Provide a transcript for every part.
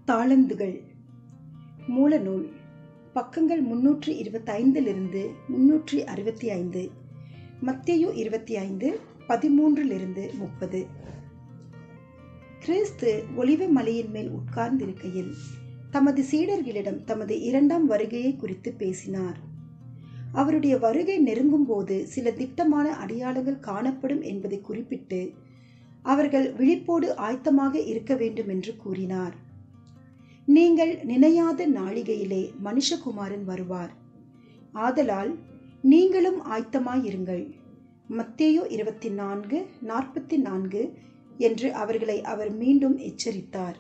தாளந்துகள் மூலநூல் பக்கங்கள் முன்னூற்றி இருபத்தைந்திலிருந்து முன்னூற்றி அறுபத்தி ஐந்து மத்தேயு இருபத்தி ஐந்து பதிமூன்றிலிருந்து முப்பது கிறிஸ்து ஒலிவ மலையின் மேல் உட்கார்ந்திருக்கையில் தமது சீடர்களிடம் தமது இரண்டாம் வருகையை குறித்து பேசினார் அவருடைய வருகை நெருங்கும் போது சில திட்டமான அடையாளங்கள் காணப்படும் என்பதை குறிப்பிட்டு அவர்கள் விழிப்போடு ஆயத்தமாக இருக்க வேண்டும் என்று கூறினார் நீங்கள் நினையாத நாளிகையிலே மனுஷகுமாரன் வருவார் ஆதலால் நீங்களும் ஆயத்தமாயிருங்கள் மத்தேயோ இருபத்தி நான்கு நாற்பத்தி நான்கு என்று அவர்களை அவர் மீண்டும் எச்சரித்தார்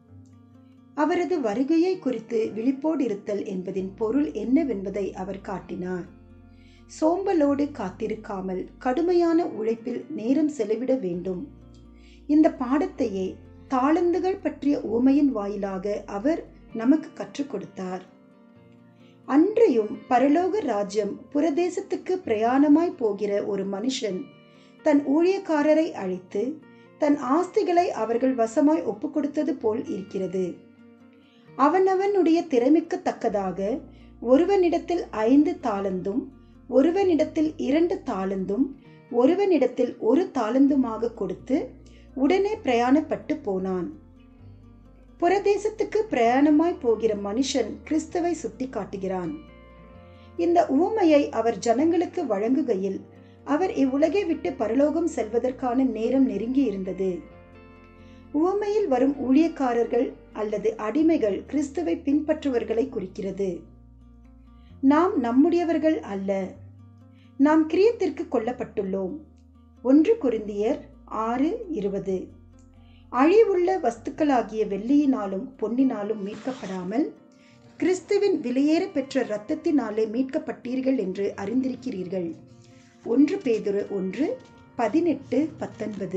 அவரது வருகையை குறித்து விழிப்போடு இருத்தல் என்பதின் பொருள் என்னவென்பதை அவர் காட்டினார் சோம்பலோடு காத்திருக்காமல் கடுமையான உழைப்பில் நேரம் செலவிட வேண்டும் இந்த பாடத்தையே தாளந்துகள் பற்றிய உவமையின் வாயிலாக அவர் நமக்கு கற்றுக் கொடுத்தார் அன்றையும் பரலோக ராஜ்யம் புரதேசத்துக்கு பிரயாணமாய் போகிற ஒரு மனுஷன் தன் ஊழியக்காரரை அழைத்து தன் ஆஸ்திகளை அவர்கள் வசமாய் ஒப்பு கொடுத்தது போல் இருக்கிறது அவனவனுடைய திறமைக்கு தக்கதாக ஒருவனிடத்தில் ஐந்து தாளந்தும் ஒருவனிடத்தில் இரண்டு தாளந்தும் ஒருவனிடத்தில் ஒரு தாளந்துமாக கொடுத்து உடனே பிரயாணப்பட்டு போனான் புரதேசத்துக்கு பிரயாணமாய் போகிற மனுஷன் கிறிஸ்தவை சுட்டி காட்டுகிறான் இந்த உவமையை அவர் ஜனங்களுக்கு வழங்குகையில் அவர் இவ்வுலகை விட்டு பரலோகம் செல்வதற்கான நேரம் நெருங்கி இருந்தது உவமையில் வரும் ஊழியக்காரர்கள் அல்லது அடிமைகள் கிறிஸ்துவை பின்பற்றுவர்களை குறிக்கிறது நாம் நம்முடையவர்கள் அல்ல நாம் கிரியத்திற்கு கொல்லப்பட்டுள்ளோம் ஒன்று குருந்தியர் ஆறு இருபது அழிவுள்ள வஸ்துக்களாகிய வெள்ளியினாலும் பொன்னினாலும் மீட்கப்படாமல் கிறிஸ்துவின் விலையேற பெற்ற இரத்தத்தினாலே மீட்கப்பட்டீர்கள் என்று அறிந்திருக்கிறீர்கள் ஒன்று பேதுரு ஒன்று பதினெட்டு பத்தொன்பது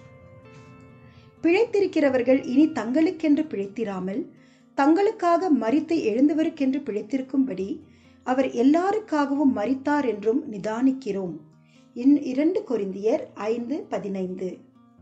பிழைத்திருக்கிறவர்கள் இனி தங்களுக்கென்று பிழைத்திராமல் தங்களுக்காக மறித்து எழுந்தவருக்கென்று பிழைத்திருக்கும்படி அவர் எல்லாருக்காகவும் மறித்தார் என்றும் நிதானிக்கிறோம் இன் இரண்டு கொரிந்தியர் ஐந்து பதினைந்து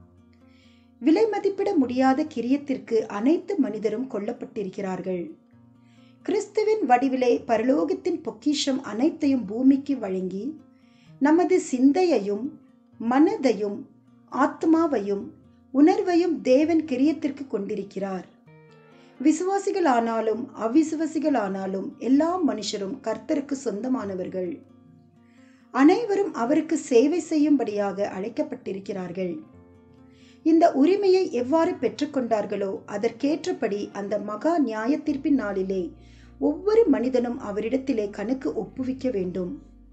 விலை மதிப்பிட முடியாத கிரியத்திற்கு அனைத்து மனிதரும் கொல்லப்பட்டிருக்கிறார்கள் கிறிஸ்துவின் வடிவிலே பரலோகத்தின் பொக்கிஷம் அனைத்தையும் பூமிக்கு வழங்கி நமது சிந்தையையும் மனதையும் ஆத்மாவையும் உணர்வையும் தேவன் கிரியத்திற்கு கொண்டிருக்கிறார் விசுவாசிகளானாலும் அவிசுவாசிகளானாலும் எல்லா மனுஷரும் கர்த்தருக்கு சொந்தமானவர்கள் அனைவரும் அவருக்கு சேவை செய்யும்படியாக அழைக்கப்பட்டிருக்கிறார்கள் இந்த உரிமையை எவ்வாறு பெற்றுக்கொண்டார்களோ அதற்கேற்றபடி அந்த மகா நியாய தீர்ப்பின் நாளிலே ஒவ்வொரு மனிதனும் அவரிடத்திலே கணக்கு ஒப்புவிக்க வேண்டும்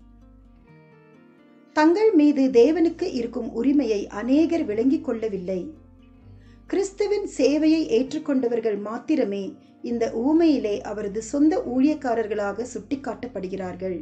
தங்கள் மீது தேவனுக்கு இருக்கும் உரிமையை அநேகர் விளங்கிக் கொள்ளவில்லை கிறிஸ்துவின் சேவையை ஏற்றுக்கொண்டவர்கள் மாத்திரமே இந்த ஊமையிலே அவரது சொந்த ஊழியக்காரர்களாக சுட்டிக்காட்டப்படுகிறார்கள்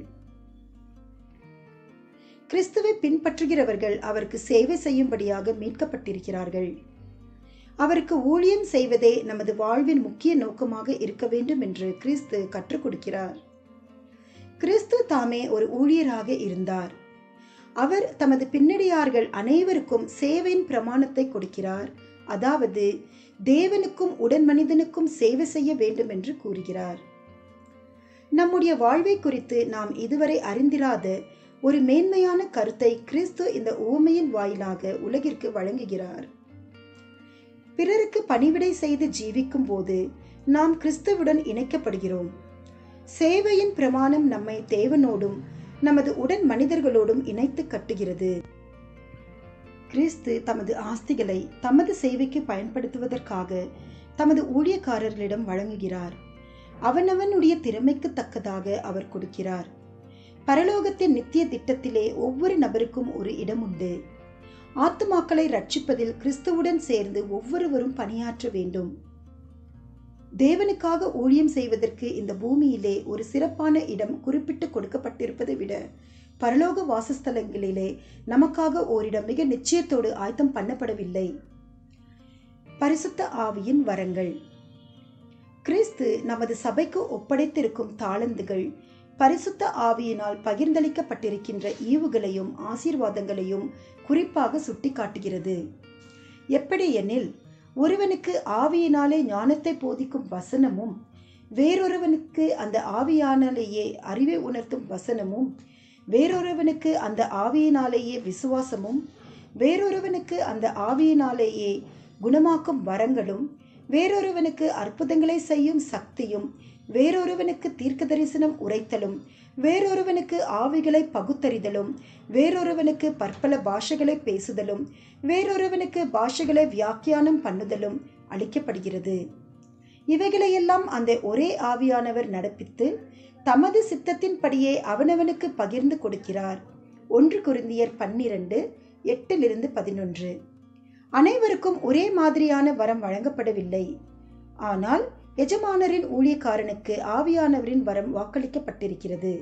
கிறிஸ்துவை பின்பற்றுகிறவர்கள் அவருக்கு சேவை செய்யும்படியாக மீட்கப்பட்டிருக்கிறார்கள் அவருக்கு ஊழியம் செய்வதே நமது வாழ்வின் முக்கிய நோக்கமாக இருக்க வேண்டும் என்று கிறிஸ்து கற்றுக் கொடுக்கிறார் கிறிஸ்து தாமே ஒரு ஊழியராக இருந்தார் அவர் தமது பின்னடியார்கள் அனைவருக்கும் சேவையின் பிரமாணத்தை கொடுக்கிறார் அதாவது தேவனுக்கும் உடன் மனிதனுக்கும் சேவை செய்ய வேண்டும் என்று கூறுகிறார் நம்முடைய வாழ்வை குறித்து நாம் இதுவரை அறிந்திராத ஒரு மேன்மையான கருத்தை கிறிஸ்து இந்த ஊமையின் வாயிலாக உலகிற்கு வழங்குகிறார் பிறருக்கு பணிவிடை செய்து ஜீவிக்கும் போது நாம் கிறிஸ்துவுடன் இணைக்கப்படுகிறோம் சேவையின் பிரமாணம் நம்மை தேவனோடும் நமது உடன் மனிதர்களோடும் இணைத்து கட்டுகிறது கிறிஸ்து தமது ஆஸ்திகளை தமது சேவைக்கு பயன்படுத்துவதற்காக தமது ஊழியக்காரர்களிடம் வழங்குகிறார் அவனவனுடைய திறமைக்கு தக்கதாக அவர் கொடுக்கிறார் பரலோகத்தின் நித்திய திட்டத்திலே ஒவ்வொரு நபருக்கும் ஒரு இடம் உண்டு ஆத்துமாக்களை ரட்சிப்பதில் கிறிஸ்துவுடன் சேர்ந்து ஒவ்வொருவரும் பணியாற்ற வேண்டும் தேவனுக்காக ஊழியம் செய்வதற்கு இந்த பூமியிலே ஒரு சிறப்பான இடம் குறிப்பிட்டு கொடுக்கப்பட்டிருப்பதை விட பரலோக வாசஸ்தலங்களிலே நமக்காக ஓரிடம் மிக நிச்சயத்தோடு ஆயத்தம் பண்ணப்படவில்லை பரிசுத்த ஆவியின் வரங்கள் கிறிஸ்து நமது சபைக்கு ஒப்படைத்திருக்கும் தாளந்துகள் பரிசுத்த ஆவியினால் பகிர்ந்தளிக்கப்பட்டிருக்கின்ற ஈவுகளையும் ஆசீர்வாதங்களையும் குறிப்பாக சுட்டிக்காட்டுகிறது எப்படி எனில் ஒருவனுக்கு ஆவியினாலே ஞானத்தை போதிக்கும் வசனமும் வேறொருவனுக்கு அந்த ஆவியானாலேயே அறிவை உணர்த்தும் வசனமும் வேறொருவனுக்கு அந்த ஆவியினாலேயே விசுவாசமும் வேறொருவனுக்கு அந்த ஆவியினாலேயே குணமாக்கும் வரங்களும் வேறொருவனுக்கு அற்புதங்களை செய்யும் சக்தியும் வேறொருவனுக்கு தீர்க்க தரிசனம் உரைத்தலும் வேறொருவனுக்கு ஆவிகளை பகுத்தறிதலும் வேறொருவனுக்கு பற்பல பாஷைகளை பேசுதலும் வேறொருவனுக்கு பாஷைகளை வியாக்கியானம் பண்ணுதலும் அளிக்கப்படுகிறது இவைகளையெல்லாம் அந்த ஒரே ஆவியானவர் நடப்பித்து தமது சித்தத்தின்படியே அவனவனுக்கு பகிர்ந்து கொடுக்கிறார் ஒன்று குருந்தியர் பன்னிரண்டு எட்டிலிருந்து பதினொன்று அனைவருக்கும் ஒரே மாதிரியான வரம் வழங்கப்படவில்லை ஆனால் எஜமானரின் ஊழியக்காரனுக்கு ஆவியானவரின் வரம் வாக்களிக்கப்பட்டிருக்கிறது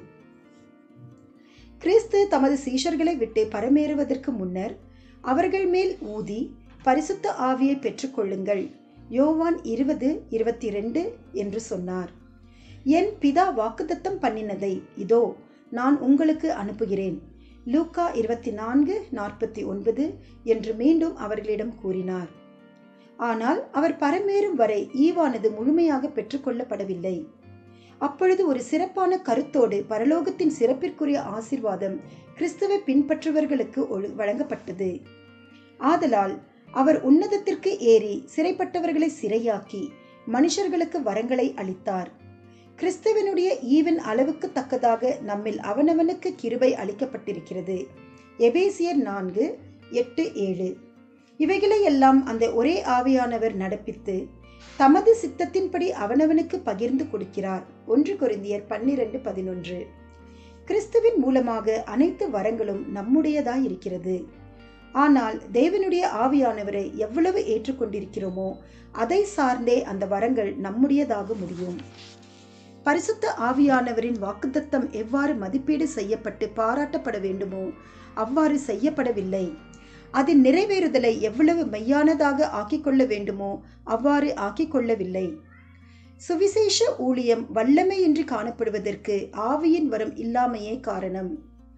கிறிஸ்து தமது சீஷர்களை விட்டு பரமேறுவதற்கு முன்னர் அவர்கள் மேல் ஊதி பரிசுத்த ஆவியை பெற்றுக்கொள்ளுங்கள் யோவான் இருபது இருபத்தி ரெண்டு என்று சொன்னார் என் பிதா வாக்குத்தத்தம் பண்ணினதை இதோ நான் உங்களுக்கு அனுப்புகிறேன் லூக்கா இருபத்தி நான்கு நாற்பத்தி ஒன்பது என்று மீண்டும் அவர்களிடம் கூறினார் ஆனால் அவர் பரமேறும் வரை ஈவானது முழுமையாக பெற்றுக்கொள்ளப்படவில்லை அப்பொழுது ஒரு சிறப்பான கருத்தோடு பரலோகத்தின் சிறப்பிற்குரிய ஆசிர்வாதம் கிறிஸ்துவை பின்பற்றுவர்களுக்கு வழங்கப்பட்டது ஆதலால் அவர் உன்னதத்திற்கு ஏறி சிறைப்பட்டவர்களை சிறையாக்கி மனுஷர்களுக்கு வரங்களை அளித்தார் கிறிஸ்துவனுடைய ஈவன் அளவுக்கு தக்கதாக நம்மில் அவனவனுக்கு கிருபை அளிக்கப்பட்டிருக்கிறது எபேசியர் நான்கு எட்டு ஏழு இவைகளை எல்லாம் அந்த ஒரே ஆவியானவர் நடப்பித்து தமது சித்தத்தின்படி அவனவனுக்கு பகிர்ந்து கொடுக்கிறார் ஒன்று கொரிந்தியர் பன்னிரண்டு பதினொன்று கிறிஸ்துவின் மூலமாக அனைத்து வரங்களும் நம்முடையதாய் இருக்கிறது ஆனால் தேவனுடைய ஆவியானவரை எவ்வளவு ஏற்றுக்கொண்டிருக்கிறோமோ அதை சார்ந்தே அந்த வரங்கள் நம்முடையதாக முடியும் பரிசுத்த ஆவியானவரின் வாக்குத்தத்தம் எவ்வாறு மதிப்பீடு செய்யப்பட்டு பாராட்டப்பட வேண்டுமோ அவ்வாறு செய்யப்படவில்லை அதன் நிறைவேறுதலை எவ்வளவு மெய்யானதாக ஆக்கிக்கொள்ள வேண்டுமோ அவ்வாறு ஆக்கிக்கொள்ளவில்லை சுவிசேஷ ஊழியம் வல்லமையின்றி காணப்படுவதற்கு ஆவியின் வரம் இல்லாமையே காரணம்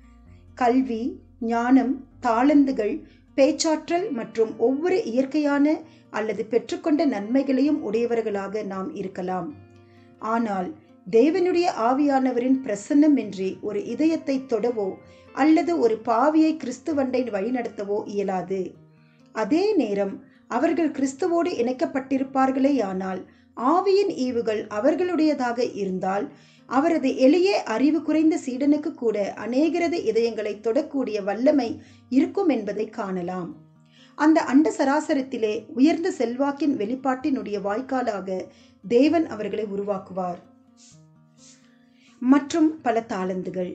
கல்வி ஞானம் தாளந்துகள் பேச்சாற்றல் மற்றும் ஒவ்வொரு இயற்கையான அல்லது பெற்றுக்கொண்ட நன்மைகளையும் உடையவர்களாக நாம் இருக்கலாம் ஆனால் தேவனுடைய ஆவியானவரின் பிரசன்னமின்றி ஒரு இதயத்தை தொடவோ அல்லது ஒரு பாவியை கிறிஸ்துவண்டை வழிநடத்தவோ இயலாது அதே நேரம் அவர்கள் கிறிஸ்துவோடு இணைக்கப்பட்டிருப்பார்களேயானால் ஆவியின் ஈவுகள் அவர்களுடையதாக இருந்தால் அவரது எளிய அறிவு குறைந்த சீடனுக்கு கூட அநேகரது இதயங்களை தொடக்கூடிய வல்லமை இருக்கும் என்பதை காணலாம் அந்த அண்ட சராசரத்திலே உயர்ந்த செல்வாக்கின் வெளிப்பாட்டினுடைய வாய்க்காலாக தேவன் அவர்களை உருவாக்குவார் மற்றும் பல தாளந்துகள்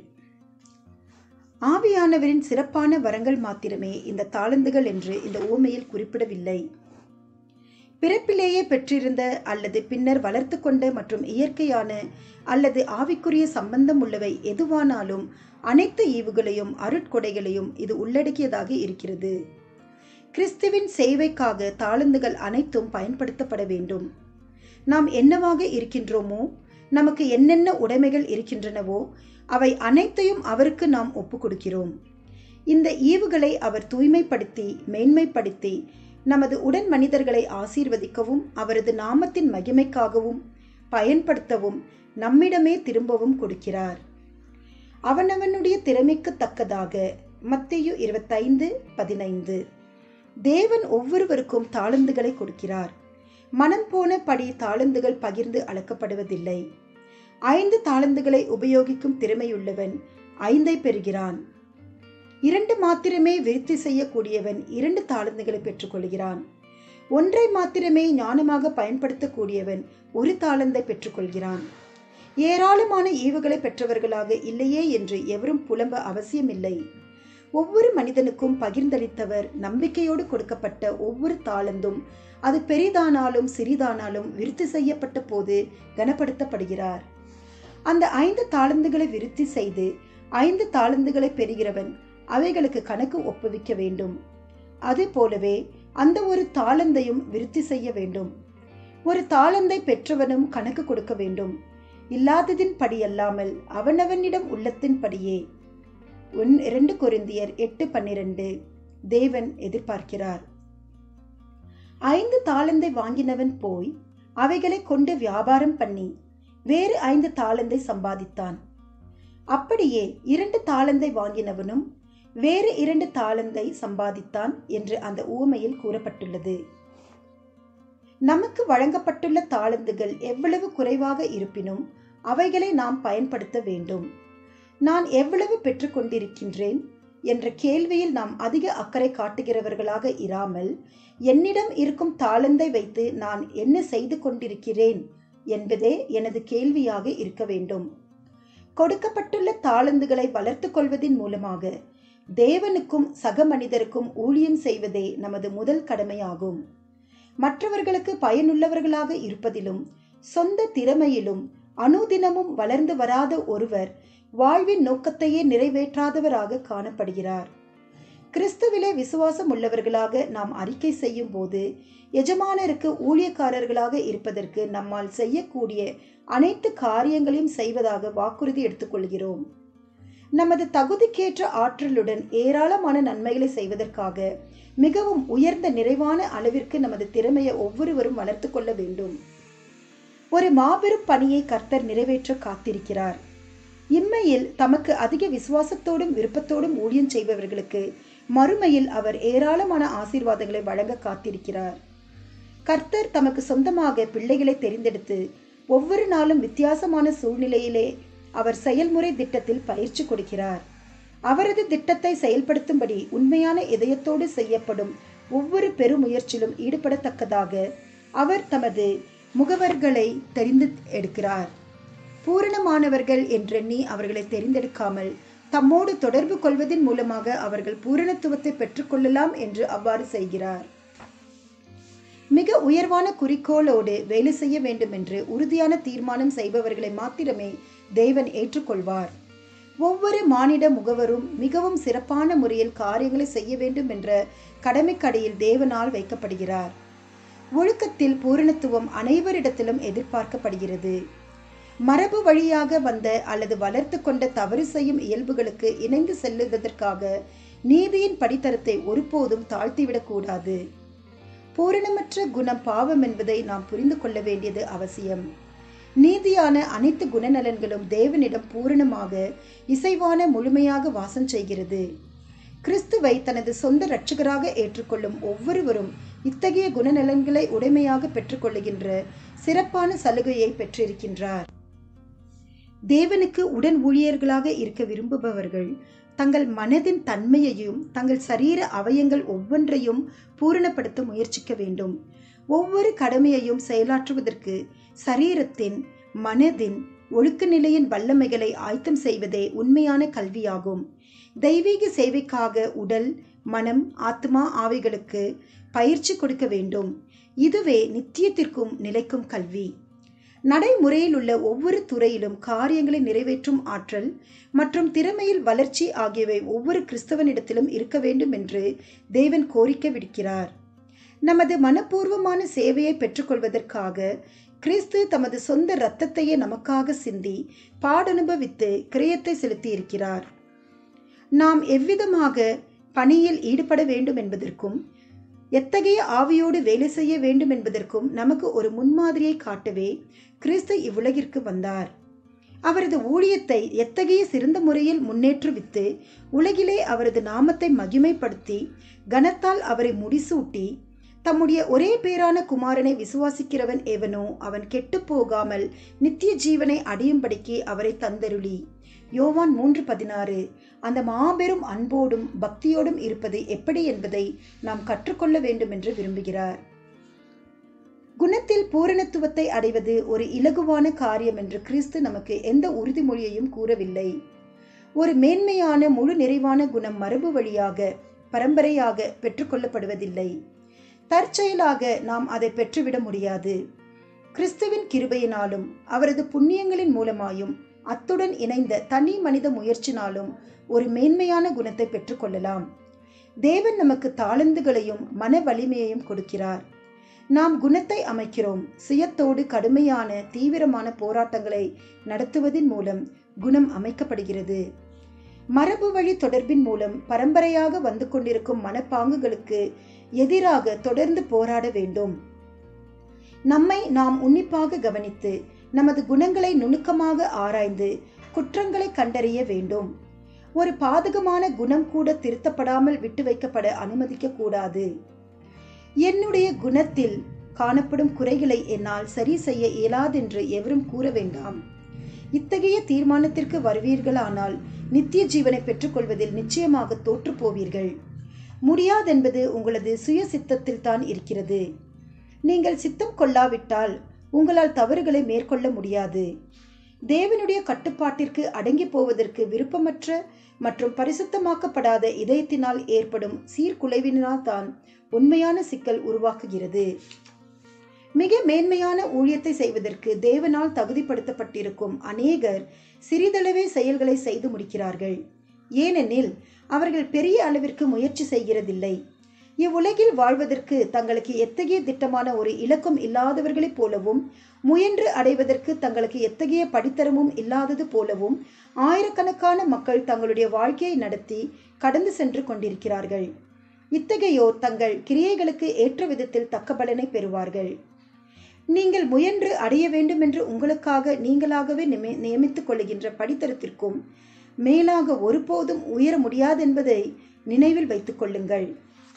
ஆவியானவரின் சிறப்பான வரங்கள் மாத்திரமே இந்த தாளந்துகள் என்று இந்த ஓமையில் குறிப்பிடவில்லை பிறப்பிலேயே பெற்றிருந்த அல்லது பின்னர் வளர்த்து கொண்ட மற்றும் இயற்கையான அல்லது ஆவிக்குரிய சம்பந்தம் உள்ளவை எதுவானாலும் அனைத்து ஈவுகளையும் அருட்கொடைகளையும் இது உள்ளடக்கியதாக இருக்கிறது கிறிஸ்துவின் சேவைக்காக தாளந்துகள் அனைத்தும் பயன்படுத்தப்பட வேண்டும் நாம் என்னவாக இருக்கின்றோமோ நமக்கு என்னென்ன உடைமைகள் இருக்கின்றனவோ அவை அனைத்தையும் அவருக்கு நாம் ஒப்பு கொடுக்கிறோம் இந்த ஈவுகளை அவர் தூய்மைப்படுத்தி மேன்மைப்படுத்தி நமது உடன் மனிதர்களை ஆசீர்வதிக்கவும் அவரது நாமத்தின் மகிமைக்காகவும் பயன்படுத்தவும் நம்மிடமே திரும்பவும் கொடுக்கிறார் அவனவனுடைய திறமைக்கு தக்கதாக மத்தியு இருபத்தைந்து பதினைந்து தேவன் ஒவ்வொருவருக்கும் தாளந்துகளை கொடுக்கிறார் மனம் போன படி தாளந்துகள் பகிர்ந்து அளக்கப்படுவதில்லை ஐந்து தாளந்துகளை உபயோகிக்கும் திறமையுள்ளவன் ஐந்தை பெறுகிறான் இரண்டு மாத்திரமே விருத்தி செய்யக்கூடியவன் இரண்டு தாளந்துகளை பெற்றுக்கொள்கிறான் ஒன்றை மாத்திரமே ஞானமாக பயன்படுத்தக்கூடியவன் ஒரு தாளந்தை பெற்றுக்கொள்கிறான் ஏராளமான ஈவுகளை பெற்றவர்களாக இல்லையே என்று எவரும் புலம்ப அவசியமில்லை ஒவ்வொரு மனிதனுக்கும் பகிர்ந்தளித்தவர் நம்பிக்கையோடு கொடுக்கப்பட்ட ஒவ்வொரு தாளந்தும் அது பெரிதானாலும் சிறிதானாலும் விருத்தி செய்யப்பட்ட போது கனப்படுத்தப்படுகிறார் அந்த ஐந்து தாளந்துகளை விருத்தி செய்து ஐந்து தாளந்துகளை பெறுகிறவன் அவைகளுக்கு கணக்கு ஒப்புவிக்க வேண்டும் அது போலவே அந்த ஒரு தாளந்தையும் விருத்தி செய்ய வேண்டும் ஒரு தாளந்தை பெற்றவனும் கணக்கு கொடுக்க வேண்டும் இல்லாததின் படி அல்லாமல் அவனவனிடம் உள்ளத்தின் படியே ஒன் இரண்டு கொரிந்தியர் எட்டு பன்னிரண்டு தேவன் எதிர்பார்க்கிறார் ஐந்து தாளந்தை வாங்கினவன் போய் அவைகளை கொண்டு வியாபாரம் பண்ணி வேறு ஐந்து தாளந்தை சம்பாதித்தான் அப்படியே இரண்டு தாளந்தை வாங்கினவனும் வேறு இரண்டு தாளந்தை சம்பாதித்தான் என்று அந்த ஊமையில் கூறப்பட்டுள்ளது நமக்கு வழங்கப்பட்டுள்ள தாளந்துகள் எவ்வளவு குறைவாக இருப்பினும் அவைகளை நாம் பயன்படுத்த வேண்டும் நான் எவ்வளவு பெற்றுக்கொண்டிருக்கின்றேன் என்ற கேள்வியில் நாம் அதிக அக்கறை காட்டுகிறவர்களாக இராமல் என்னிடம் இருக்கும் தாளந்தை வைத்து நான் என்ன செய்து கொண்டிருக்கிறேன் என்பதே எனது கேள்வியாக இருக்க வேண்டும் கொடுக்கப்பட்டுள்ள தாளந்துகளை வளர்த்து கொள்வதன் மூலமாக தேவனுக்கும் சக மனிதருக்கும் ஊழியம் செய்வதே நமது முதல் கடமையாகும் மற்றவர்களுக்கு பயனுள்ளவர்களாக இருப்பதிலும் சொந்த திறமையிலும் அனுதினமும் வளர்ந்து வராத ஒருவர் வாழ்வின் நோக்கத்தையே நிறைவேற்றாதவராக காணப்படுகிறார் கிறிஸ்துவிலே விசுவாசம் உள்ளவர்களாக நாம் அறிக்கை செய்யும் போது எஜமானருக்கு ஊழியக்காரர்களாக இருப்பதற்கு நம்மால் செய்யக்கூடிய அனைத்து காரியங்களையும் செய்வதாக வாக்குறுதி எடுத்துக்கொள்கிறோம் நமது தகுதிக்கேற்ற ஆற்றலுடன் ஏராளமான நன்மைகளை செய்வதற்காக மிகவும் உயர்ந்த நிறைவான அளவிற்கு நமது திறமையை ஒவ்வொருவரும் வளர்த்து கொள்ள வேண்டும் ஒரு மாபெரும் பணியை கர்த்தர் நிறைவேற்ற காத்திருக்கிறார் இம்மையில் தமக்கு அதிக விசுவாசத்தோடும் விருப்பத்தோடும் ஊழியம் செய்பவர்களுக்கு மறுமையில் அவர் ஏராளமான ஆசீர்வாதங்களை வழங்க காத்திருக்கிறார் கர்த்தர் தமக்கு சொந்தமாக பிள்ளைகளை தெரிந்தெடுத்து ஒவ்வொரு நாளும் வித்தியாசமான சூழ்நிலையிலே அவர் செயல்முறை திட்டத்தில் பயிற்சி கொடுக்கிறார் அவரது திட்டத்தை செயல்படுத்தும்படி உண்மையான இதயத்தோடு செய்யப்படும் ஒவ்வொரு பெருமுயற்சியிலும் ஈடுபடத்தக்கதாக அவர் தமது முகவர்களை தெரிந்து எடுக்கிறார் பூரணமானவர்கள் என்றெண்ணி அவர்களை தெரிந்தெடுக்காமல் தம்மோடு தொடர்பு கொள்வதன் மூலமாக அவர்கள் பூரணத்துவத்தை பெற்றுக்கொள்ளலாம் என்று அவ்வாறு செய்கிறார் மிக உயர்வான குறிக்கோளோடு வேலை செய்ய வேண்டும் என்று உறுதியான தீர்மானம் செய்பவர்களை மாத்திரமே தேவன் ஏற்றுக்கொள்வார் ஒவ்வொரு மானிட முகவரும் மிகவும் சிறப்பான முறையில் காரியங்களை செய்ய வேண்டும் என்ற கடமைக்கடையில் தேவனால் வைக்கப்படுகிறார் ஒழுக்கத்தில் பூரணத்துவம் அனைவரிடத்திலும் எதிர்பார்க்கப்படுகிறது மரபு வழியாக வந்த அல்லது வளர்த்து கொண்ட தவறு செய்யும் இயல்புகளுக்கு இணைந்து செல்லுவதற்காக நீதியின் படித்தரத்தை ஒருபோதும் தாழ்த்திவிடக்கூடாது பூரணமற்ற குணம் பாவம் என்பதை நாம் புரிந்து கொள்ள வேண்டியது அவசியம் நீதியான அனைத்து குணநலன்களும் தேவனிடம் பூரணமாக இசைவான முழுமையாக வாசம் செய்கிறது கிறிஸ்துவை தனது சொந்த இரட்சகராக ஏற்றுக்கொள்ளும் ஒவ்வொருவரும் இத்தகைய குணநலன்களை உடைமையாக பெற்றுக்கொள்ளுகின்ற சிறப்பான சலுகையை பெற்றிருக்கின்றார் தேவனுக்கு உடன் ஊழியர்களாக இருக்க விரும்புபவர்கள் தங்கள் மனதின் தன்மையையும் தங்கள் சரீர அவயங்கள் ஒவ்வொன்றையும் பூரணப்படுத்த முயற்சிக்க வேண்டும் ஒவ்வொரு கடமையையும் செயலாற்றுவதற்கு சரீரத்தின் மனதின் ஒழுக்க நிலையின் வல்லமைகளை ஆயத்தம் செய்வதே உண்மையான கல்வியாகும் தெய்வீக சேவைக்காக உடல் மனம் ஆத்மா ஆவிகளுக்கு பயிற்சி கொடுக்க வேண்டும் இதுவே நித்தியத்திற்கும் நிலைக்கும் கல்வி நடைமுறையில் உள்ள ஒவ்வொரு துறையிலும் காரியங்களை நிறைவேற்றும் ஆற்றல் மற்றும் திறமையில் வளர்ச்சி ஆகியவை ஒவ்வொரு கிறிஸ்தவனிடத்திலும் இருக்க வேண்டும் என்று தேவன் கோரிக்கை விடுக்கிறார் நமது மனப்பூர்வமான சேவையை பெற்றுக்கொள்வதற்காக கிறிஸ்து தமது சொந்த இரத்தத்தையே நமக்காக சிந்தி பாடனுபவித்து கிரயத்தை செலுத்தியிருக்கிறார் நாம் எவ்விதமாக பணியில் ஈடுபட வேண்டும் என்பதற்கும் எத்தகைய ஆவியோடு வேலை செய்ய வேண்டும் என்பதற்கும் நமக்கு ஒரு முன்மாதிரியை காட்டவே கிறிஸ்து இவ்வுலகிற்கு வந்தார் அவரது ஊழியத்தை எத்தகைய சிறந்த முறையில் முன்னேற்றுவித்து உலகிலே அவரது நாமத்தை மகிமைப்படுத்தி கனத்தால் அவரை முடிசூட்டி தம்முடைய ஒரே பேரான குமாரனை விசுவாசிக்கிறவன் எவனோ அவன் கெட்டு போகாமல் நித்திய ஜீவனை அடையும்படிக்கு அவரை தந்தருளி யோவான் மூன்று பதினாறு அந்த மாபெரும் அன்போடும் பக்தியோடும் இருப்பது எப்படி என்பதை நாம் கற்றுக்கொள்ள வேண்டும் என்று விரும்புகிறார் குணத்தில் பூரணத்துவத்தை அடைவது ஒரு இலகுவான காரியம் என்று கிறிஸ்து நமக்கு எந்த உறுதிமொழியையும் கூறவில்லை ஒரு மேன்மையான முழு நிறைவான குணம் மரபு வழியாக பரம்பரையாக பெற்றுக்கொள்ளப்படுவதில்லை தற்செயலாக நாம் அதை பெற்றுவிட முடியாது கிறிஸ்துவின் கிருபையினாலும் அவரது புண்ணியங்களின் மூலமாயும் அத்துடன் இணைந்த தனி மனித முயற்சினாலும் ஒரு மேன்மையான குணத்தை பெற்றுக்கொள்ளலாம் தேவன் நமக்கு தாளந்துகளையும் மன வலிமையையும் கொடுக்கிறார் நாம் குணத்தை அமைக்கிறோம் சுயத்தோடு கடுமையான தீவிரமான போராட்டங்களை நடத்துவதன் மூலம் குணம் அமைக்கப்படுகிறது மரபு வழி தொடர்பின் மூலம் பரம்பரையாக வந்து கொண்டிருக்கும் மனப்பாங்குகளுக்கு எதிராக தொடர்ந்து போராட வேண்டும் நம்மை நாம் உன்னிப்பாக கவனித்து நமது குணங்களை நுணுக்கமாக ஆராய்ந்து குற்றங்களை கண்டறிய வேண்டும் ஒரு பாதகமான குணம் கூட திருத்தப்படாமல் விட்டு வைக்கப்பட அனுமதிக்க கூடாது என்னுடைய குணத்தில் காணப்படும் குறைகளை என்னால் சரி செய்ய இயலாதென்று எவரும் கூற வேண்டாம் இத்தகைய தீர்மானத்திற்கு வருவீர்களானால் நித்திய ஜீவனை பெற்றுக்கொள்வதில் நிச்சயமாக தோற்று போவீர்கள் முடியாதென்பது உங்களது சுய சித்தத்தில் தான் இருக்கிறது நீங்கள் சித்தம் கொள்ளாவிட்டால் உங்களால் தவறுகளை மேற்கொள்ள முடியாது தேவனுடைய கட்டுப்பாட்டிற்கு அடங்கி போவதற்கு விருப்பமற்ற மற்றும் பரிசுத்தமாக்கப்படாத இதயத்தினால் ஏற்படும் சீர்குலைவினால் தான் உண்மையான சிக்கல் உருவாக்குகிறது மிக மேன்மையான ஊழியத்தை செய்வதற்கு தேவனால் தகுதிப்படுத்தப்பட்டிருக்கும் அநேகர் சிறிதளவே செயல்களை செய்து முடிக்கிறார்கள் ஏனெனில் அவர்கள் பெரிய அளவிற்கு முயற்சி செய்கிறதில்லை இவ்வுலகில் வாழ்வதற்கு தங்களுக்கு எத்தகைய திட்டமான ஒரு இலக்கம் இல்லாதவர்களைப் போலவும் முயன்று அடைவதற்கு தங்களுக்கு எத்தகைய படித்தரமும் இல்லாதது போலவும் ஆயிரக்கணக்கான மக்கள் தங்களுடைய வாழ்க்கையை நடத்தி கடந்து சென்று கொண்டிருக்கிறார்கள் இத்தகையோர் தங்கள் கிரியைகளுக்கு ஏற்ற விதத்தில் தக்க பலனை பெறுவார்கள் நீங்கள் முயன்று அடைய வேண்டும் என்று உங்களுக்காக நீங்களாகவே நிமை நியமித்துக் கொள்ளுகின்ற படித்தரத்திற்கும் மேலாக ஒருபோதும் உயர முடியாதென்பதை நினைவில் வைத்துக் கொள்ளுங்கள்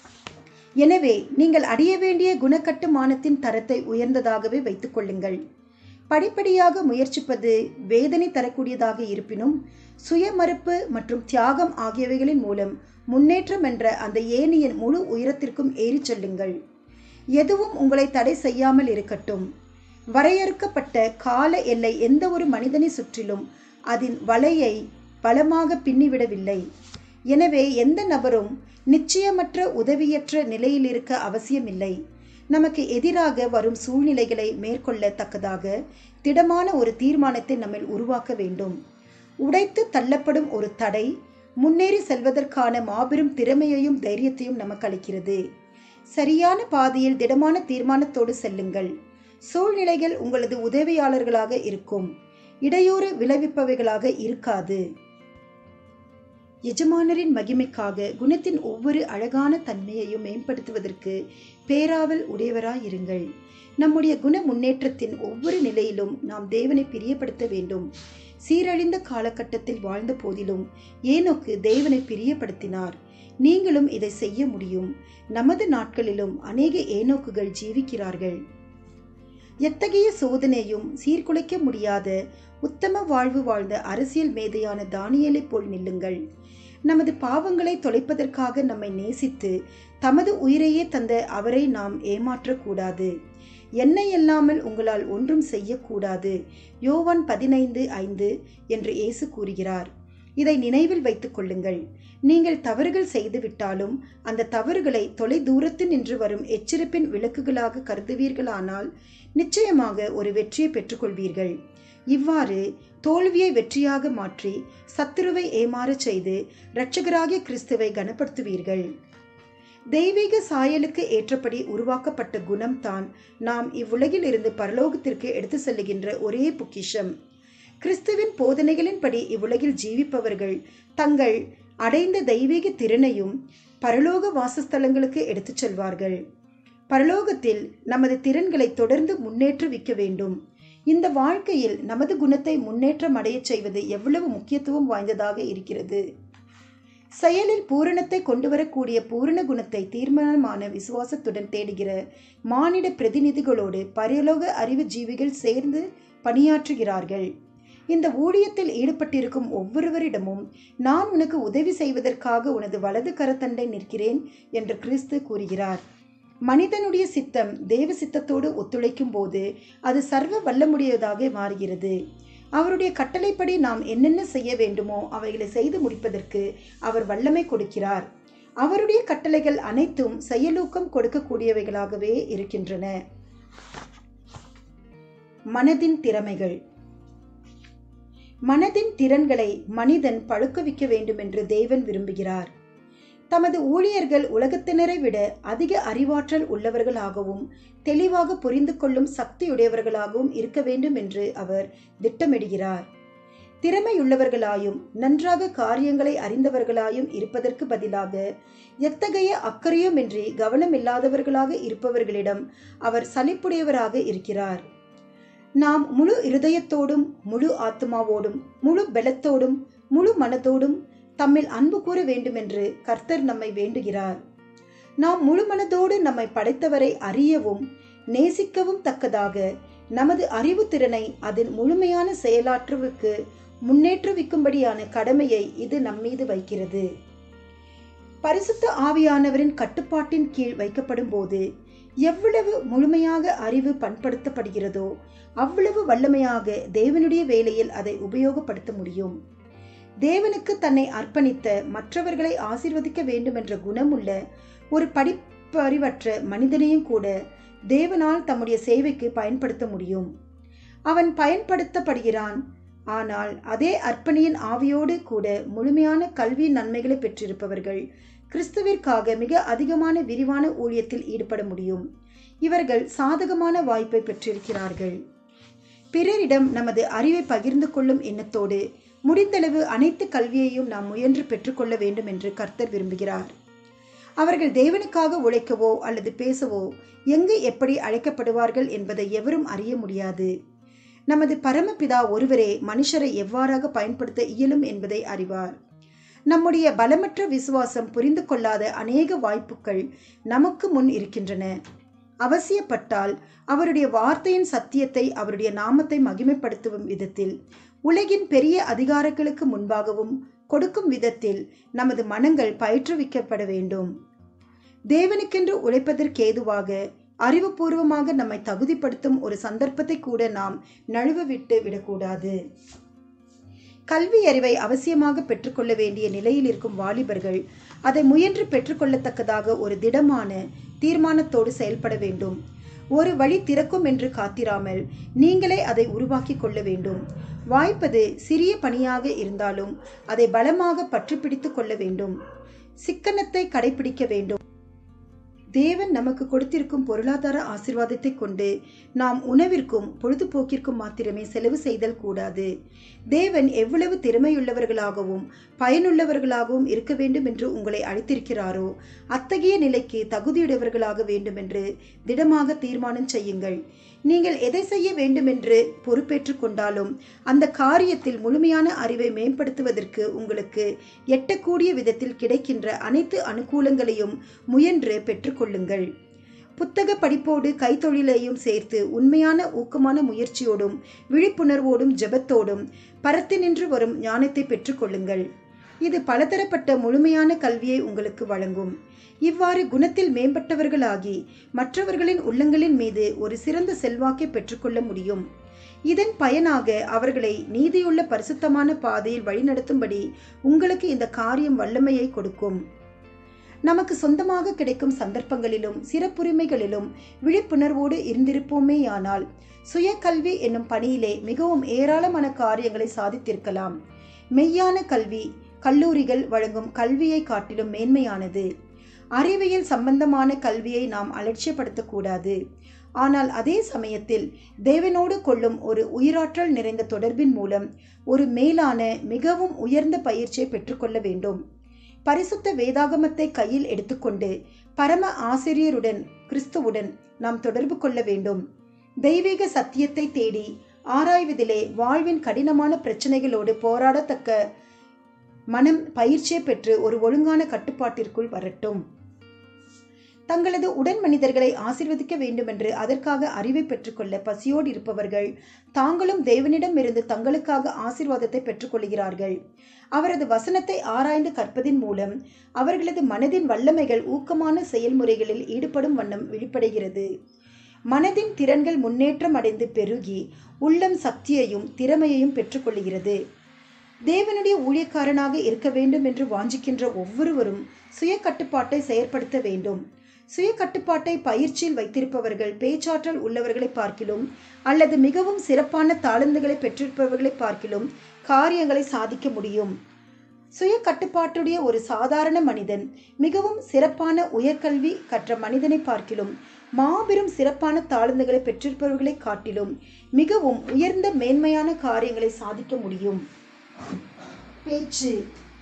எனவே நீங்கள் அடைய வேண்டிய குணக்கட்டுமானத்தின் தரத்தை உயர்ந்ததாகவே வைத்துக் கொள்ளுங்கள் படிப்படியாக முயற்சிப்பது வேதனை தரக்கூடியதாக இருப்பினும் சுயமறுப்பு மற்றும் தியாகம் ஆகியவைகளின் மூலம் முன்னேற்றம் என்ற அந்த ஏணியின் முழு உயரத்திற்கும் ஏறிச் செல்லுங்கள் எதுவும் உங்களை தடை செய்யாமல் இருக்கட்டும் வரையறுக்கப்பட்ட கால எல்லை எந்த ஒரு மனிதனை சுற்றிலும் அதன் வலையை பலமாக பின்னிவிடவில்லை எனவே எந்த நபரும் நிச்சயமற்ற உதவியற்ற நிலையில் இருக்க அவசியமில்லை நமக்கு எதிராக வரும் சூழ்நிலைகளை மேற்கொள்ளத்தக்கதாக திடமான ஒரு தீர்மானத்தை நம்மில் உருவாக்க வேண்டும் உடைத்து தள்ளப்படும் ஒரு தடை முன்னேறி செல்வதற்கான மாபெரும் திறமையையும் தைரியத்தையும் நமக்கு அளிக்கிறது சரியான பாதையில் திடமான தீர்மானத்தோடு செல்லுங்கள் சூழ்நிலைகள் உங்களது உதவியாளர்களாக இருக்கும் இடையூறு விளைவிப்பவைகளாக இருக்காது எஜமானரின் மகிமைக்காக குணத்தின் ஒவ்வொரு அழகான தன்மையையும் மேம்படுத்துவதற்கு பேராவல் உடையவராயிருங்கள் நம்முடைய குண முன்னேற்றத்தின் ஒவ்வொரு நிலையிலும் நாம் தேவனை பிரியப்படுத்த வேண்டும் சீரழிந்த காலகட்டத்தில் வாழ்ந்த போதிலும் ஏனோக்கு தேவனை பிரியப்படுத்தினார் நீங்களும் இதை செய்ய முடியும் நமது நாட்களிலும் அநேக ஏனோக்குகள் ஜீவிக்கிறார்கள் எத்தகைய சோதனையும் சீர்குலைக்க முடியாத உத்தம வாழ்வு வாழ்ந்த அரசியல் மேதையான தானியலைப் போல் நில்லுங்கள் நமது பாவங்களை தொலைப்பதற்காக நம்மை நேசித்து தமது உயிரையே தந்த அவரை நாம் ஏமாற்றக்கூடாது என்னை இல்லாமல் உங்களால் ஒன்றும் செய்யக்கூடாது யோவான் பதினைந்து ஐந்து என்று இயேசு கூறுகிறார் இதை நினைவில் வைத்துக் கொள்ளுங்கள் நீங்கள் தவறுகள் செய்துவிட்டாலும் அந்த தவறுகளை தொலை தூரத்தில் நின்று வரும் எச்சரிப்பின் விளக்குகளாக கருதுவீர்களானால் நிச்சயமாக ஒரு வெற்றியை பெற்றுக்கொள்வீர்கள் இவ்வாறு தோல்வியை வெற்றியாக மாற்றி சத்துருவை ஏமாறச் செய்து இரட்சகராகிய கிறிஸ்துவை கனப்படுத்துவீர்கள் தெய்வீக சாயலுக்கு ஏற்றபடி உருவாக்கப்பட்ட குணம்தான் நாம் இவ்வுலகில் இருந்து பரலோகத்திற்கு எடுத்து செல்லுகின்ற ஒரே பொக்கிஷம் கிறிஸ்துவின் போதனைகளின்படி இவ்வுலகில் ஜீவிப்பவர்கள் தங்கள் அடைந்த தெய்வீக திறனையும் பரலோக வாசஸ்தலங்களுக்கு எடுத்துச் செல்வார்கள் பரலோகத்தில் நமது திறன்களை தொடர்ந்து முன்னேற்றுவிக்க வேண்டும் இந்த வாழ்க்கையில் நமது குணத்தை முன்னேற்றம் அடையச் செய்வது எவ்வளவு முக்கியத்துவம் வாய்ந்ததாக இருக்கிறது செயலில் பூரணத்தை கொண்டு வரக்கூடிய பூரண குணத்தை தீர்மானமான விசுவாசத்துடன் தேடுகிற மானிட பிரதிநிதிகளோடு பரலோக அறிவு ஜீவிகள் சேர்ந்து பணியாற்றுகிறார்கள் இந்த ஊழியத்தில் ஈடுபட்டிருக்கும் ஒவ்வொருவரிடமும் நான் உனக்கு உதவி செய்வதற்காக உனது வலது கரத்தண்டை நிற்கிறேன் என்று கிறிஸ்து கூறுகிறார் மனிதனுடைய சித்தம் தேவ சித்தத்தோடு ஒத்துழைக்கும் போது அது சர்வ வல்லமுடையதாக மாறுகிறது அவருடைய கட்டளைப்படி நாம் என்னென்ன செய்ய வேண்டுமோ அவைகளை செய்து முடிப்பதற்கு அவர் வல்லமை கொடுக்கிறார் அவருடைய கட்டளைகள் அனைத்தும் செயலூக்கம் கொடுக்கக்கூடியவைகளாகவே இருக்கின்றன மனதின் திறமைகள் மனதின் திறன்களை மனிதன் பழுக்கவிக்க வேண்டும் என்று தேவன் விரும்புகிறார் தமது ஊழியர்கள் உலகத்தினரை விட அதிக அறிவாற்றல் உள்ளவர்களாகவும் தெளிவாக புரிந்து கொள்ளும் சக்தியுடையவர்களாகவும் இருக்க வேண்டும் என்று அவர் திட்டமிடுகிறார் திறமையுள்ளவர்களாயும் நன்றாக காரியங்களை அறிந்தவர்களாயும் இருப்பதற்கு பதிலாக எத்தகைய அக்கறையுமின்றி கவனமில்லாதவர்களாக இருப்பவர்களிடம் அவர் சலிப்புடையவராக இருக்கிறார் நாம் முழு இருதயத்தோடும் முழு ஆத்மாவோடும் முழு பலத்தோடும் முழு மனதோடும் தம்மில் அன்பு கூற வேண்டுமென்று கர்த்தர் நம்மை வேண்டுகிறார் நாம் முழு மனதோடு நம்மை படைத்தவரை அறியவும் நேசிக்கவும் தக்கதாக நமது அறிவு திறனை அதன் முழுமையான செயலாற்றுவுக்கு முன்னேற்றுவிக்கும்படியான கடமையை இது நம்மீது வைக்கிறது பரிசுத்த ஆவியானவரின் கட்டுப்பாட்டின் கீழ் வைக்கப்படும் போது எவ்வளவு முழுமையாக அறிவு பண்படுத்தப்படுகிறதோ அவ்வளவு வல்லமையாக தேவனுடைய வேலையில் அதை உபயோகப்படுத்த முடியும் தேவனுக்கு தன்னை அர்ப்பணித்த மற்றவர்களை ஆசிர்வதிக்க வேண்டும் என்ற குணமுள்ள ஒரு படிப்பறிவற்ற மனிதனையும் கூட தேவனால் தம்முடைய சேவைக்கு பயன்படுத்த முடியும் அவன் பயன்படுத்தப்படுகிறான் ஆனால் அதே அர்ப்பணியின் ஆவியோடு கூட முழுமையான கல்வி நன்மைகளை பெற்றிருப்பவர்கள் கிறிஸ்துவிற்காக மிக அதிகமான விரிவான ஊழியத்தில் ஈடுபட முடியும் இவர்கள் சாதகமான வாய்ப்பை பெற்றிருக்கிறார்கள் பிறரிடம் நமது அறிவை பகிர்ந்து கொள்ளும் எண்ணத்தோடு முடிந்தளவு அனைத்து கல்வியையும் நாம் முயன்று பெற்றுக்கொள்ள வேண்டும் என்று கர்த்தர் விரும்புகிறார் அவர்கள் தேவனுக்காக உழைக்கவோ அல்லது பேசவோ எங்கு எப்படி அழைக்கப்படுவார்கள் என்பதை எவரும் அறிய முடியாது நமது பரமபிதா ஒருவரே மனுஷரை எவ்வாறாக பயன்படுத்த இயலும் என்பதை அறிவார் நம்முடைய பலமற்ற விசுவாசம் புரிந்து கொள்ளாத அநேக வாய்ப்புகள் நமக்கு முன் இருக்கின்றன அவசியப்பட்டால் அவருடைய வார்த்தையின் சத்தியத்தை அவருடைய நாமத்தை மகிமைப்படுத்தும் விதத்தில் உலகின் பெரிய அதிகாரங்களுக்கு முன்பாகவும் கொடுக்கும் விதத்தில் நமது மனங்கள் பயிற்றுவிக்கப்பட வேண்டும் தேவனுக்கென்று உழைப்பதற்கேதுவாக அறிவுபூர்வமாக நம்மை தகுதிப்படுத்தும் ஒரு சந்தர்ப்பத்தை கூட நாம் நழுவ விட்டு விடக்கூடாது கல்வி அறிவை அவசியமாக பெற்றுக்கொள்ள வேண்டிய நிலையில் இருக்கும் வாலிபர்கள் அதை முயன்று பெற்றுக்கொள்ளத்தக்கதாக ஒரு திடமான தீர்மானத்தோடு செயல்பட வேண்டும் ஒரு வழி திறக்கும் என்று காத்திராமல் நீங்களே அதை உருவாக்கி கொள்ள வேண்டும் வாய்ப்பது சிறிய பணியாக இருந்தாலும் அதை பலமாக பற்றி பிடித்து கொள்ள வேண்டும் சிக்கனத்தை கடைபிடிக்க வேண்டும் தேவன் நமக்கு கொடுத்திருக்கும் பொருளாதார ஆசிர்வாதத்தை கொண்டு நாம் உணவிற்கும் பொழுதுபோக்கிற்கும் மாத்திரமே செலவு செய்தல் கூடாது தேவன் எவ்வளவு திறமையுள்ளவர்களாகவும் பயனுள்ளவர்களாகவும் இருக்க வேண்டும் என்று உங்களை அழைத்திருக்கிறாரோ அத்தகைய நிலைக்கு தகுதியுடையவர்களாக வேண்டும் என்று திடமாக தீர்மானம் செய்யுங்கள் நீங்கள் எதை செய்ய வேண்டும் என்று பொறுப்பேற்றுக் கொண்டாலும் அந்த காரியத்தில் முழுமையான அறிவை மேம்படுத்துவதற்கு உங்களுக்கு எட்டக்கூடிய விதத்தில் கிடைக்கின்ற அனைத்து அனுகூலங்களையும் முயன்று பெற்றுக்கொள்ளுங்கள் புத்தக படிப்போடு கைத்தொழிலையும் சேர்த்து உண்மையான ஊக்கமான முயற்சியோடும் விழிப்புணர்வோடும் ஜெபத்தோடும் பரத்து நின்று வரும் ஞானத்தை பெற்றுக்கொள்ளுங்கள் இது பலதரப்பட்ட முழுமையான கல்வியை உங்களுக்கு வழங்கும் இவ்வாறு குணத்தில் மேம்பட்டவர்களாகி மற்றவர்களின் உள்ளங்களின் மீது ஒரு சிறந்த செல்வாக்கை பெற்றுக்கொள்ள முடியும் இதன் பயனாக அவர்களை நீதியுள்ள பரிசுத்தமான பாதையில் வழிநடத்தும்படி உங்களுக்கு இந்த காரியம் வல்லமையை கொடுக்கும் நமக்கு சொந்தமாக கிடைக்கும் சந்தர்ப்பங்களிலும் சிறப்புரிமைகளிலும் விழிப்புணர்வோடு இருந்திருப்போமேயானால் சுய கல்வி என்னும் பணியிலே மிகவும் ஏராளமான காரியங்களை சாதித்திருக்கலாம் மெய்யான கல்வி கல்லூரிகள் வழங்கும் கல்வியை காட்டிலும் மேன்மையானது அறிவியல் சம்பந்தமான கல்வியை நாம் அலட்சியப்படுத்தக்கூடாது ஆனால் அதே சமயத்தில் தேவனோடு கொள்ளும் ஒரு உயிராற்றல் நிறைந்த தொடர்பின் மூலம் ஒரு மேலான மிகவும் உயர்ந்த பயிற்சியை பெற்றுக்கொள்ள வேண்டும் பரிசுத்த வேதாகமத்தை கையில் எடுத்துக்கொண்டு பரம ஆசிரியருடன் கிறிஸ்துவுடன் நாம் தொடர்பு கொள்ள வேண்டும் தெய்வீக சத்தியத்தை தேடி ஆராய்வதிலே வாழ்வின் கடினமான பிரச்சனைகளோடு போராடத்தக்க மனம் பயிற்சியை பெற்று ஒரு ஒழுங்கான கட்டுப்பாட்டிற்குள் வரட்டும் தங்களது உடன் மனிதர்களை ஆசிர்வதிக்க வேண்டுமென்று அதற்காக அறிவை பெற்றுக்கொள்ள பசியோடு இருப்பவர்கள் தாங்களும் தேவனிடமிருந்து தங்களுக்காக ஆசிர்வாதத்தை பெற்றுக்கொள்கிறார்கள் அவரது வசனத்தை ஆராய்ந்து கற்பதின் மூலம் அவர்களது மனதின் வல்லமைகள் ஊக்கமான செயல்முறைகளில் ஈடுபடும் வண்ணம் வெளிப்படுகிறது மனதின் திறன்கள் முன்னேற்றம் அடைந்து பெருகி உள்ளம் சக்தியையும் திறமையையும் பெற்றுக்கொள்கிறது தேவனுடைய ஊழியக்காரனாக இருக்க வேண்டும் என்று வாஞ்சிக்கின்ற ஒவ்வொருவரும் சுய கட்டுப்பாட்டை செயற்படுத்த வேண்டும் சுய கட்டுப்பாட்டை பயிற்சியில் வைத்திருப்பவர்கள் பேச்சாற்றல் உள்ளவர்களை பார்க்கிலும் அல்லது மிகவும் சிறப்பான தாளந்துகளை பெற்றிருப்பவர்களை பார்க்கிலும் காரியங்களை சாதிக்க முடியும் சுய கட்டுப்பாட்டுடைய ஒரு சாதாரண மனிதன் மிகவும் சிறப்பான உயர்கல்வி கற்ற மனிதனை பார்க்கிலும் மாபெரும் சிறப்பான தாளந்துகளை பெற்றிருப்பவர்களை காட்டிலும் மிகவும் உயர்ந்த மேன்மையான காரியங்களை சாதிக்க முடியும் பேச்சு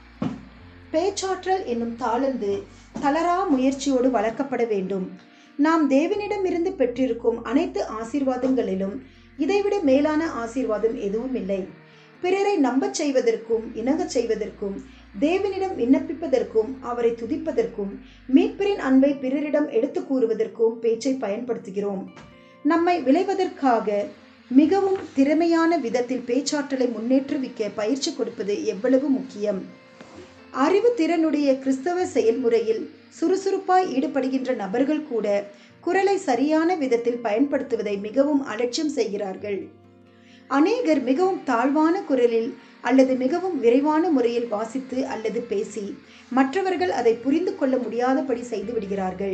பேச்சாற்றல் என்னும் தாளந்து தளரா முயற்சியோடு வளர்க்கப்பட வேண்டும் நாம் தேவனிடமிருந்து பெற்றிருக்கும் அனைத்து ஆசீர்வாதங்களிலும் இதைவிட மேலான ஆசீர்வாதம் எதுவும் இல்லை பிறரை நம்பச் செய்வதற்கும் இணங்கச் செய்வதற்கும் தேவனிடம் விண்ணப்பிப்பதற்கும் அவரை துதிப்பதற்கும் மீட்பரின் அன்பை பிறரிடம் எடுத்து கூறுவதற்கும் பேச்சை பயன்படுத்துகிறோம் நம்மை விளைவதற்காக மிகவும் திறமையான விதத்தில் பேச்சாற்றலை முன்னேற்றுவிக்க பயிற்சி கொடுப்பது எவ்வளவு முக்கியம் அறிவு திறனுடைய கிறிஸ்தவ செயல்முறையில் சுறுசுறுப்பாய் ஈடுபடுகின்ற நபர்கள் கூட குரலை சரியான விதத்தில் பயன்படுத்துவதை மிகவும் அலட்சியம் செய்கிறார்கள் அநேகர் மிகவும் தாழ்வான குரலில் அல்லது மிகவும் விரைவான முறையில் வாசித்து அல்லது பேசி மற்றவர்கள் அதை புரிந்து கொள்ள முடியாதபடி செய்து விடுகிறார்கள்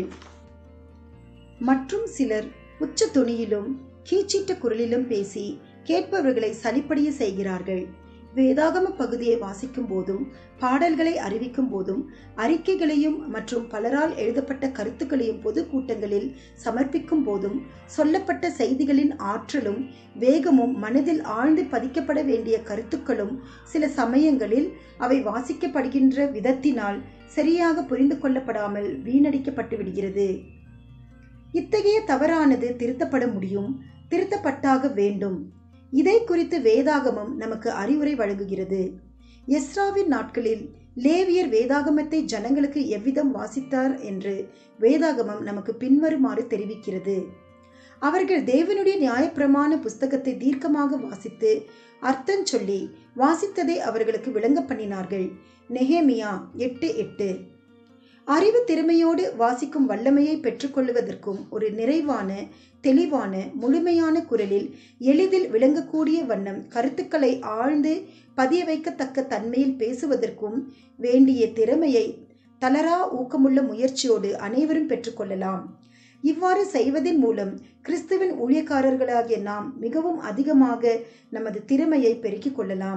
மற்றும் சிலர் உச்ச துணியிலும் கீச்சிட்ட குரலிலும் பேசி கேட்பவர்களை சலிப்படைய செய்கிறார்கள் வேதாகம பகுதியை வாசிக்கும் போதும் பாடல்களை அறிவிக்கும் போதும் அறிக்கைகளையும் மற்றும் பலரால் எழுதப்பட்ட கருத்துக்களையும் பொது கூட்டங்களில் சமர்ப்பிக்கும் போதும் சொல்லப்பட்ட செய்திகளின் ஆற்றலும் வேகமும் மனதில் ஆழ்ந்து பதிக்கப்பட வேண்டிய கருத்துக்களும் சில சமயங்களில் அவை வாசிக்கப்படுகின்ற விதத்தினால் சரியாக புரிந்து கொள்ளப்படாமல் வீணடிக்கப்பட்டு விடுகிறது இத்தகைய தவறானது திருத்தப்பட முடியும் திருத்தப்பட்டாக வேண்டும் இதை குறித்து வேதாகமம் நமக்கு அறிவுரை வழங்குகிறது எஸ்ராவின் நாட்களில் லேவியர் வேதாகமத்தை ஜனங்களுக்கு எவ்விதம் வாசித்தார் என்று வேதாகமம் நமக்கு பின்வருமாறு தெரிவிக்கிறது அவர்கள் தேவனுடைய நியாயப்பிரமாண புஸ்தகத்தை தீர்க்கமாக வாசித்து அர்த்தம் சொல்லி வாசித்ததை அவர்களுக்கு விளங்க பண்ணினார்கள் நெஹேமியா எட்டு எட்டு அறிவு திறமையோடு வாசிக்கும் வல்லமையை பெற்றுக்கொள்வதற்கும் ஒரு நிறைவான தெளிவான முழுமையான குரலில் எளிதில் விளங்கக்கூடிய வண்ணம் கருத்துக்களை ஆழ்ந்து பதிய வைக்கத்தக்க தன்மையில் பேசுவதற்கும் வேண்டிய திறமையை தளரா ஊக்கமுள்ள முயற்சியோடு அனைவரும் பெற்றுக்கொள்ளலாம் இவ்வாறு செய்வதன் மூலம் கிறிஸ்துவின் ஊழியக்காரர்களாகிய நாம் மிகவும் அதிகமாக நமது திறமையை பெருக்கிக் கொள்ளலாம்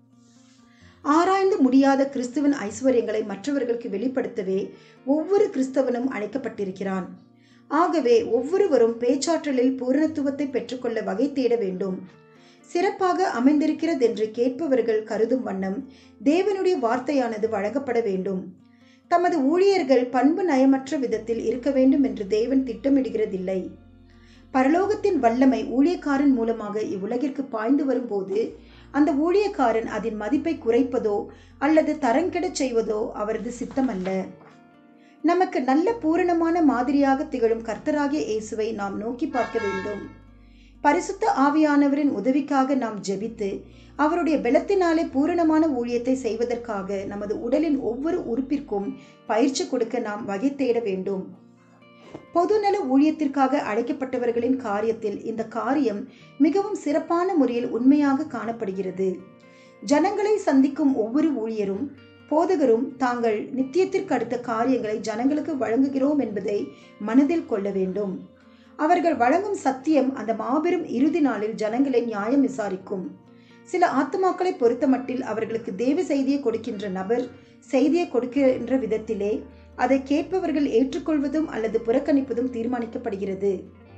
ஆராய்ந்து முடியாத கிறிஸ்துவின் ஐஸ்வர்யங்களை மற்றவர்களுக்கு வெளிப்படுத்தவே ஒவ்வொரு கிறிஸ்தவனும் அழைக்கப்பட்டிருக்கிறான் ஆகவே ஒவ்வொருவரும் பேச்சாற்றலில் பூரணத்துவத்தை பெற்றுக்கொள்ள வகை தேட வேண்டும் சிறப்பாக அமைந்திருக்கிறதென்று கேட்பவர்கள் கருதும் வண்ணம் தேவனுடைய வார்த்தையானது வழங்கப்பட வேண்டும் தமது ஊழியர்கள் பண்பு நயமற்ற விதத்தில் இருக்க வேண்டும் என்று தேவன் திட்டமிடுகிறதில்லை பரலோகத்தின் வல்லமை ஊழியக்காரன் மூலமாக இவ்வுலகிற்கு பாய்ந்து வரும்போது அந்த ஊழியக்காரன் அதன் மதிப்பை குறைப்பதோ அல்லது தரங்கெடச் செய்வதோ அவரது சித்தமல்ல நமக்கு நல்ல பூரணமான மாதிரியாக திகழும் கர்த்தராகிய இயேசுவை நாம் நோக்கி பார்க்க வேண்டும் பரிசுத்த ஆவியானவரின் உதவிக்காக நாம் ஜெபித்து அவருடைய பலத்தினாலே பூரணமான ஊழியத்தை செய்வதற்காக நமது உடலின் ஒவ்வொரு உறுப்பிற்கும் பயிற்சி கொடுக்க நாம் வகை தேட வேண்டும் பொதுநல ஊழியத்திற்காக அழைக்கப்பட்டவர்களின் காரியத்தில் இந்த காரியம் மிகவும் சிறப்பான முறையில் உண்மையாக காணப்படுகிறது ஜனங்களை சந்திக்கும் ஒவ்வொரு ஊழியரும் போதகரும் தாங்கள் நித்தியத்திற்கு அடுத்த காரியங்களை ஜனங்களுக்கு வழங்குகிறோம் என்பதை மனதில் கொள்ள வேண்டும் அவர்கள் வழங்கும் சத்தியம் அந்த மாபெரும் இறுதி நாளில் ஜனங்களை நியாயம் விசாரிக்கும் சில ஆத்மாக்களை பொறுத்தமட்டில் அவர்களுக்கு தேவ செய்தியை கொடுக்கின்ற நபர் செய்தியை கொடுக்கின்ற விதத்திலே அதை கேட்பவர்கள் ஏற்றுக்கொள்வதும் அல்லது புறக்கணிப்பதும் தீர்மானிக்கப்படுகிறது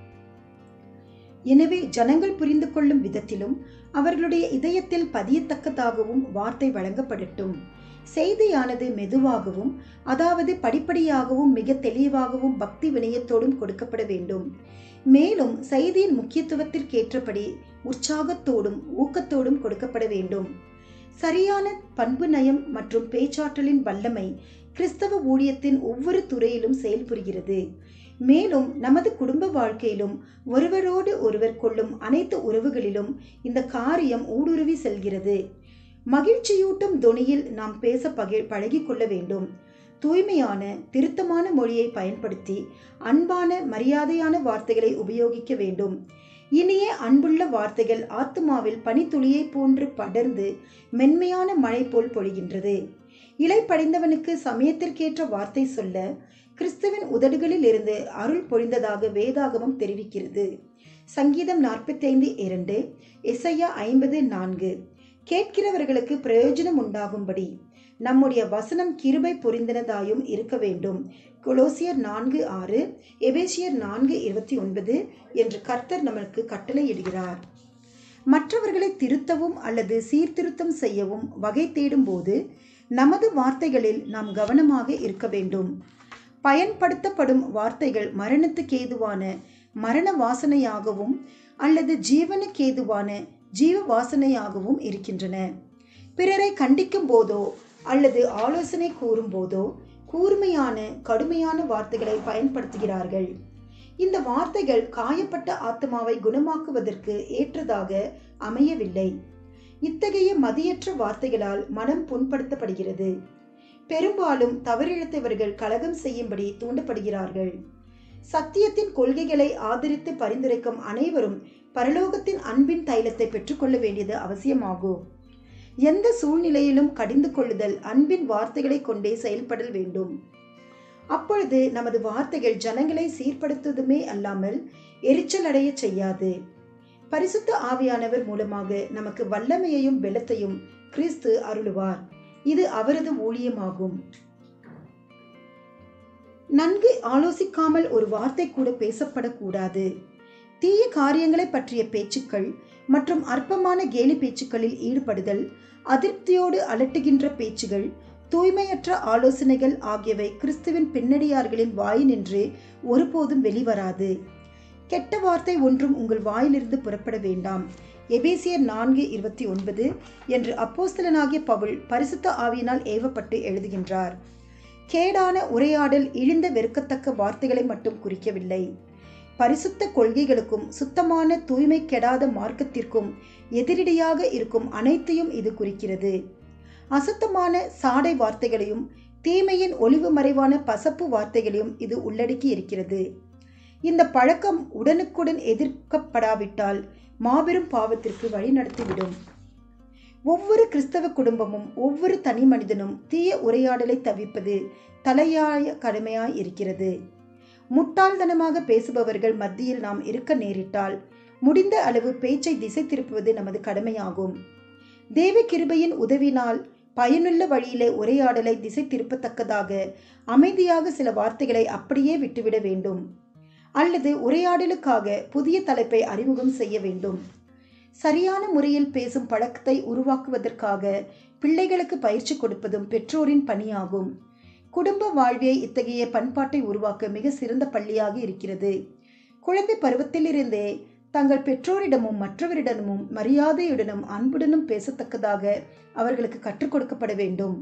எனவே ஜனங்கள் புரிந்து கொள்ளும் விதத்திலும் அவர்களுடைய இதயத்தில் பதியத்தக்கதாகவும் வார்த்தை வழங்கப்படட்டும் செய்தியானது மெதுவாகவும் அதாவது படிப்படியாகவும் மிக தெளிவாகவும் பக்தி வினயத்தோடும் கொடுக்கப்பட வேண்டும் மேலும் செய்தியின் முக்கியத்துவத்திற்கேற்றபடி உற்சாகத்தோடும் ஊக்கத்தோடும் கொடுக்கப்பட வேண்டும் சரியான பண்பு நயம் மற்றும் பேச்சாற்றலின் வல்லமை கிறிஸ்தவ ஊழியத்தின் ஒவ்வொரு துறையிலும் செயல்புரிகிறது மேலும் நமது குடும்ப வாழ்க்கையிலும் ஒருவரோடு ஒருவர் கொள்ளும் அனைத்து உறவுகளிலும் இந்த காரியம் ஊடுருவி செல்கிறது மகிழ்ச்சியூட்டும் தொனியில் நாம் பேச பகி பழகிக் கொள்ள வேண்டும் தூய்மையான திருத்தமான மொழியை பயன்படுத்தி அன்பான மரியாதையான வார்த்தைகளை உபயோகிக்க வேண்டும் இனிய அன்புள்ள வார்த்தைகள் ஆத்மாவில் பனித்துளியை போன்று படர்ந்து மென்மையான மழை போல் பொழிகின்றது இலை படைந்தவனுக்கு சமயத்திற்கேற்ற வார்த்தை சொல்ல கிறிஸ்துவின் உதடுகளில் இருந்து அருள் பொழிந்ததாக வேதாகமம் தெரிவிக்கிறது சங்கீதம் நாற்பத்தைந்து இரண்டு எஸ்ஐயா ஐம்பது நான்கு கேட்கிறவர்களுக்கு பிரயோஜனம் உண்டாகும்படி நம்முடைய வசனம் கிருபை பொரிந்தனதாயும் இருக்க வேண்டும் கொலோசியர் நான்கு ஆறு எபேசியர் நான்கு இருபத்தி ஒன்பது என்று கர்த்தர் நமக்கு கட்டளையிடுகிறார் மற்றவர்களை திருத்தவும் அல்லது சீர்திருத்தம் செய்யவும் வகை தேடும்போது நமது வார்த்தைகளில் நாம் கவனமாக இருக்க வேண்டும் பயன்படுத்தப்படும் வார்த்தைகள் மரணத்துக்கு ஏதுவான மரண வாசனையாகவும் அல்லது ஜீவனுக்கு ஏதுவான ஜீவ வாசனையாகவும் இருக்கின்றன பிறரை கண்டிக்கும் போதோ அல்லது ஆலோசனை கூறும் போதோ கூர்மையான கடுமையான வார்த்தைகளை பயன்படுத்துகிறார்கள் இந்த வார்த்தைகள் காயப்பட்ட ஆத்மாவை குணமாக்குவதற்கு ஏற்றதாக அமையவில்லை இத்தகைய மதியற்ற வார்த்தைகளால் மனம் புண்படுத்தப்படுகிறது பெரும்பாலும் தவறிழைத்தவர்கள் கலகம் செய்யும்படி தூண்டப்படுகிறார்கள் சத்தியத்தின் கொள்கைகளை ஆதரித்து பரிந்துரைக்கும் அனைவரும் பரலோகத்தின் அன்பின் தைலத்தை பெற்றுக்கொள்ள வேண்டியது அவசியமாகும் எந்த சூழ்நிலையிலும் கடிந்து கொள்ளுதல் அன்பின் வார்த்தைகளை கொண்டே செயல்படல் வேண்டும் அப்பொழுது நமது வார்த்தைகள் ஜனங்களை சீர்படுத்துவதுமே அல்லாமல் எரிச்சல் அடைய செய்யாது பரிசுத்த ஆவியானவர் மூலமாக நமக்கு வல்லமையையும் பெலத்தையும் கிறிஸ்து அருளுவார் இது அவரது ஊழியமாகும் நன்கு ஆலோசிக்காமல் ஒரு வார்த்தை கூட பேசப்படக்கூடாது தீய காரியங்களை பற்றிய பேச்சுக்கள் மற்றும் அற்பமான கேலி பேச்சுக்களில் ஈடுபடுதல் அதிருப்தியோடு அலட்டுகின்ற பேச்சுகள் தூய்மையற்ற ஆலோசனைகள் ஆகியவை கிறிஸ்துவின் பின்னடியார்களின் வாயினின்று ஒருபோதும் வெளிவராது கெட்ட வார்த்தை ஒன்றும் உங்கள் வாயிலிருந்து புறப்பட வேண்டாம் எபேசியர் நான்கு இருபத்தி ஒன்பது என்று அப்போஸ்தலனாகிய பவுல் பரிசுத்த ஆவியினால் ஏவப்பட்டு எழுதுகின்றார் கேடான உரையாடல் இழிந்த வெறுக்கத்தக்க வார்த்தைகளை மட்டும் குறிக்கவில்லை பரிசுத்த கொள்கைகளுக்கும் சுத்தமான தூய்மை கெடாத மார்க்கத்திற்கும் எதிரடியாக இருக்கும் அனைத்தையும் இது குறிக்கிறது அசுத்தமான சாடை வார்த்தைகளையும் தீமையின் ஒளிவு மறைவான பசப்பு வார்த்தைகளையும் இது உள்ளடக்கி இருக்கிறது இந்த பழக்கம் உடனுக்குடன் எதிர்க்கப்படாவிட்டால் மாபெரும் பாவத்திற்கு வழிநடத்திவிடும் ஒவ்வொரு கிறிஸ்தவ குடும்பமும் ஒவ்வொரு தனி மனிதனும் தீய உரையாடலை தவிர்ப்பது தலையாய கடமையாய் இருக்கிறது முட்டாள்தனமாக பேசுபவர்கள் மத்தியில் நாம் இருக்க நேரிட்டால் முடிந்த அளவு பேச்சை திசை திருப்புவது நமது கடமையாகும் தேவ கிருபையின் உதவினால் பயனுள்ள வழியிலே உரையாடலை திசை திருப்பத்தக்கதாக அமைதியாக சில வார்த்தைகளை அப்படியே விட்டுவிட வேண்டும் அல்லது உரையாடலுக்காக புதிய தலைப்பை அறிமுகம் செய்ய வேண்டும் சரியான முறையில் பேசும் பழக்கத்தை உருவாக்குவதற்காக பிள்ளைகளுக்கு பயிற்சி கொடுப்பதும் பெற்றோரின் பணியாகும் குடும்ப வாழ்வியை இத்தகைய பண்பாட்டை உருவாக்க மிக சிறந்த பள்ளியாக இருக்கிறது குழந்தை பருவத்திலிருந்தே தங்கள் பெற்றோரிடமும் மற்றவரிடமும் மரியாதையுடனும் அன்புடனும் பேசத்தக்கதாக அவர்களுக்கு கற்றுக் கொடுக்கப்பட வேண்டும்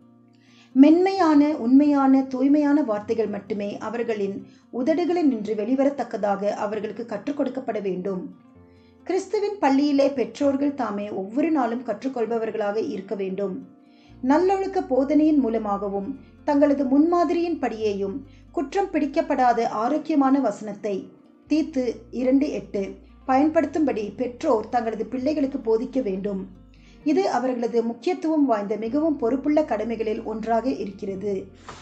மென்மையான உண்மையான தூய்மையான வார்த்தைகள் மட்டுமே அவர்களின் உதடுகளில் நின்று வெளிவரத்தக்கதாக அவர்களுக்கு கற்றுக் கொடுக்கப்பட வேண்டும் கிறிஸ்துவின் பள்ளியிலே பெற்றோர்கள் தாமே ஒவ்வொரு நாளும் கற்றுக்கொள்பவர்களாக இருக்க வேண்டும் நல்லொழுக்க போதனையின் மூலமாகவும் தங்களது முன்மாதிரியின் படியேயும் குற்றம் பிடிக்கப்படாத ஆரோக்கியமான வசனத்தை தீத்து இரண்டு எட்டு பயன்படுத்தும்படி பெற்றோர் தங்களது பிள்ளைகளுக்கு போதிக்க வேண்டும் இது அவர்களது முக்கியத்துவம் வாய்ந்த மிகவும் பொறுப்புள்ள கடமைகளில் ஒன்றாக இருக்கிறது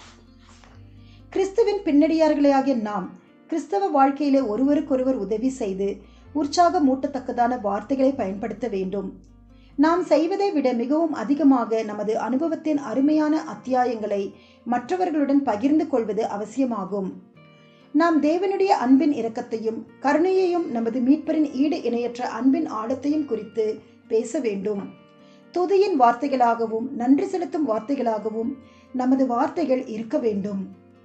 கிறிஸ்துவின் பின்னடியார்களாகிய நாம் கிறிஸ்தவ வாழ்க்கையிலே ஒருவருக்கொருவர் உதவி செய்து உற்சாக மூட்டத்தக்கதான வார்த்தைகளை பயன்படுத்த வேண்டும் நாம் செய்வதை விட மிகவும் அதிகமாக நமது அனுபவத்தின் அருமையான அத்தியாயங்களை மற்றவர்களுடன் பகிர்ந்து கொள்வது அவசியமாகும் நாம் தேவனுடைய அன்பின் இரக்கத்தையும் கருணையையும் நமது மீட்பரின் ஈடு இணையற்ற அன்பின் ஆழத்தையும் குறித்து பேச வேண்டும் துதியின் வார்த்தைகளாகவும் நன்றி செலுத்தும் வார்த்தைகளாகவும் நமது வார்த்தைகள் இருக்க வேண்டும்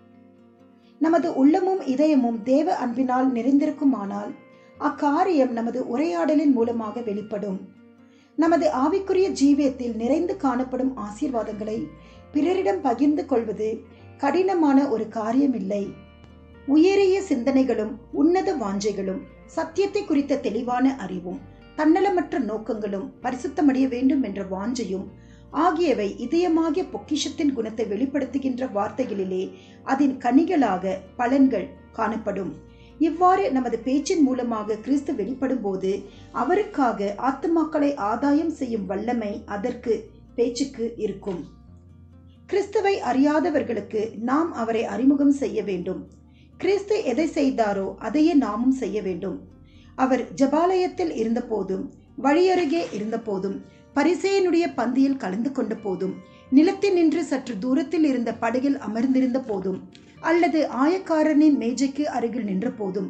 நமது உள்ளமும் இதயமும் தேவ அன்பினால் நிறைந்திருக்குமானால் அக்காரியம் நமது உரையாடலின் மூலமாக வெளிப்படும் நமது ஆவிக்குரிய ஜீவியத்தில் நிறைந்து காணப்படும் ஆசீர்வாதங்களை பிறரிடம் பகிர்ந்து கொள்வது கடினமான ஒரு காரியமில்லை உயரிய சிந்தனைகளும் உன்னத வாஞ்சைகளும் சத்தியத்தை குறித்த தெளிவான அறிவும் தன்னலமற்ற நோக்கங்களும் பரிசுத்தமடைய வேண்டும் என்ற வாஞ்சையும் ஆகியவை இதயமாகிய பொக்கிஷத்தின் குணத்தை வெளிப்படுத்துகின்ற வார்த்தைகளிலே அதன் கனிகளாக பலன்கள் காணப்படும் இவ்வாறு நமது பேச்சின் மூலமாக கிறிஸ்து வெளிப்படும் போது அவருக்காக ஆத்துமாக்களை ஆதாயம் செய்யும் வல்லமை அதற்கு பேச்சுக்கு இருக்கும் கிறிஸ்துவை அறியாதவர்களுக்கு நாம் அவரை அறிமுகம் செய்ய வேண்டும் கிறிஸ்து எதை செய்தாரோ அதையே நாமும் செய்ய வேண்டும் அவர் ஜபாலயத்தில் இருந்தபோதும் வழியருகே இருந்தபோதும் பரிசேயனுடைய பந்தியில் கலந்து கொண்ட போதும் நிலத்தில் நின்று சற்று தூரத்தில் இருந்த படகில் அமர்ந்திருந்த போதும் அல்லது ஆயக்காரனின் மேஜைக்கு அருகில் நின்ற போதும்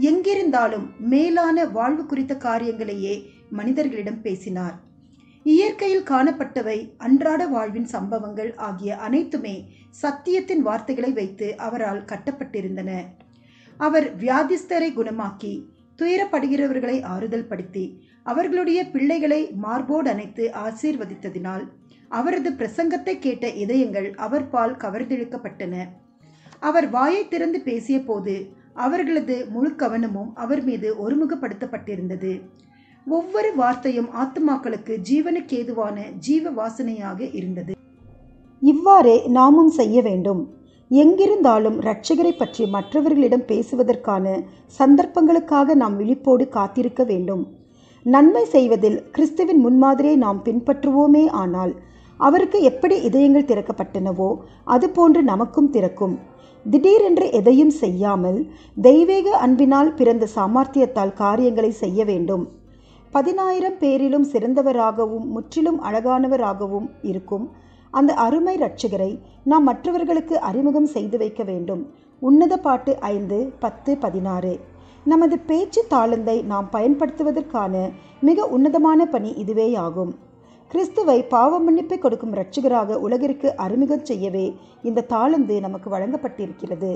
எங்கிருந்தாலும் மேலான வாழ்வு குறித்த காரியங்களையே மனிதர்களிடம் பேசினார் இயற்கையில் காணப்பட்டவை அன்றாட வாழ்வின் சம்பவங்கள் ஆகிய அனைத்துமே சத்தியத்தின் வார்த்தைகளை வைத்து அவரால் கட்டப்பட்டிருந்தன அவர் வியாதிஸ்தரை குணமாக்கி துயரப்படுகிறவர்களை ஆறுதல் படுத்தி அவர்களுடைய பிள்ளைகளை மார்போடு அணைத்து ஆசீர்வதித்ததினால் அவரது பிரசங்கத்தை கேட்ட இதயங்கள் அவர் பால் கவர்ந்தெழுக்கப்பட்டன அவர் வாயை திறந்து பேசிய போது அவர்களது முழு கவனமும் அவர் மீது ஒருமுகப்படுத்தப்பட்டிருந்தது ஒவ்வொரு வார்த்தையும் ஆத்துமாக்களுக்கு ஜீவனுக்கேதுவான ஜீவ வாசனையாக இருந்தது இவ்வாறே நாமும் செய்ய வேண்டும் எங்கிருந்தாலும் இரட்சகரை பற்றி மற்றவர்களிடம் பேசுவதற்கான சந்தர்ப்பங்களுக்காக நாம் விழிப்போடு காத்திருக்க வேண்டும் நன்மை செய்வதில் கிறிஸ்துவின் முன்மாதிரியை நாம் பின்பற்றுவோமே ஆனால் அவருக்கு எப்படி இதயங்கள் திறக்கப்பட்டனவோ அதுபோன்று நமக்கும் திறக்கும் திடீரென்று எதையும் செய்யாமல் தெய்வீக அன்பினால் பிறந்த சாமர்த்தியத்தால் காரியங்களை செய்ய வேண்டும் பதினாயிரம் பேரிலும் சிறந்தவராகவும் முற்றிலும் அழகானவராகவும் இருக்கும் அந்த அருமை இரட்சகரை நாம் மற்றவர்களுக்கு அறிமுகம் செய்து வைக்க வேண்டும் உன்னத பாட்டு ஐந்து பத்து பதினாறு நமது பேச்சு தாளந்தை நாம் பயன்படுத்துவதற்கான மிக உன்னதமான பணி இதுவேயாகும் கிறிஸ்துவை பாவ மன்னிப்பை கொடுக்கும் இரட்சகராக உலகிற்கு அறிமுகம் செய்யவே இந்த தாளந்து நமக்கு வழங்கப்பட்டிருக்கிறது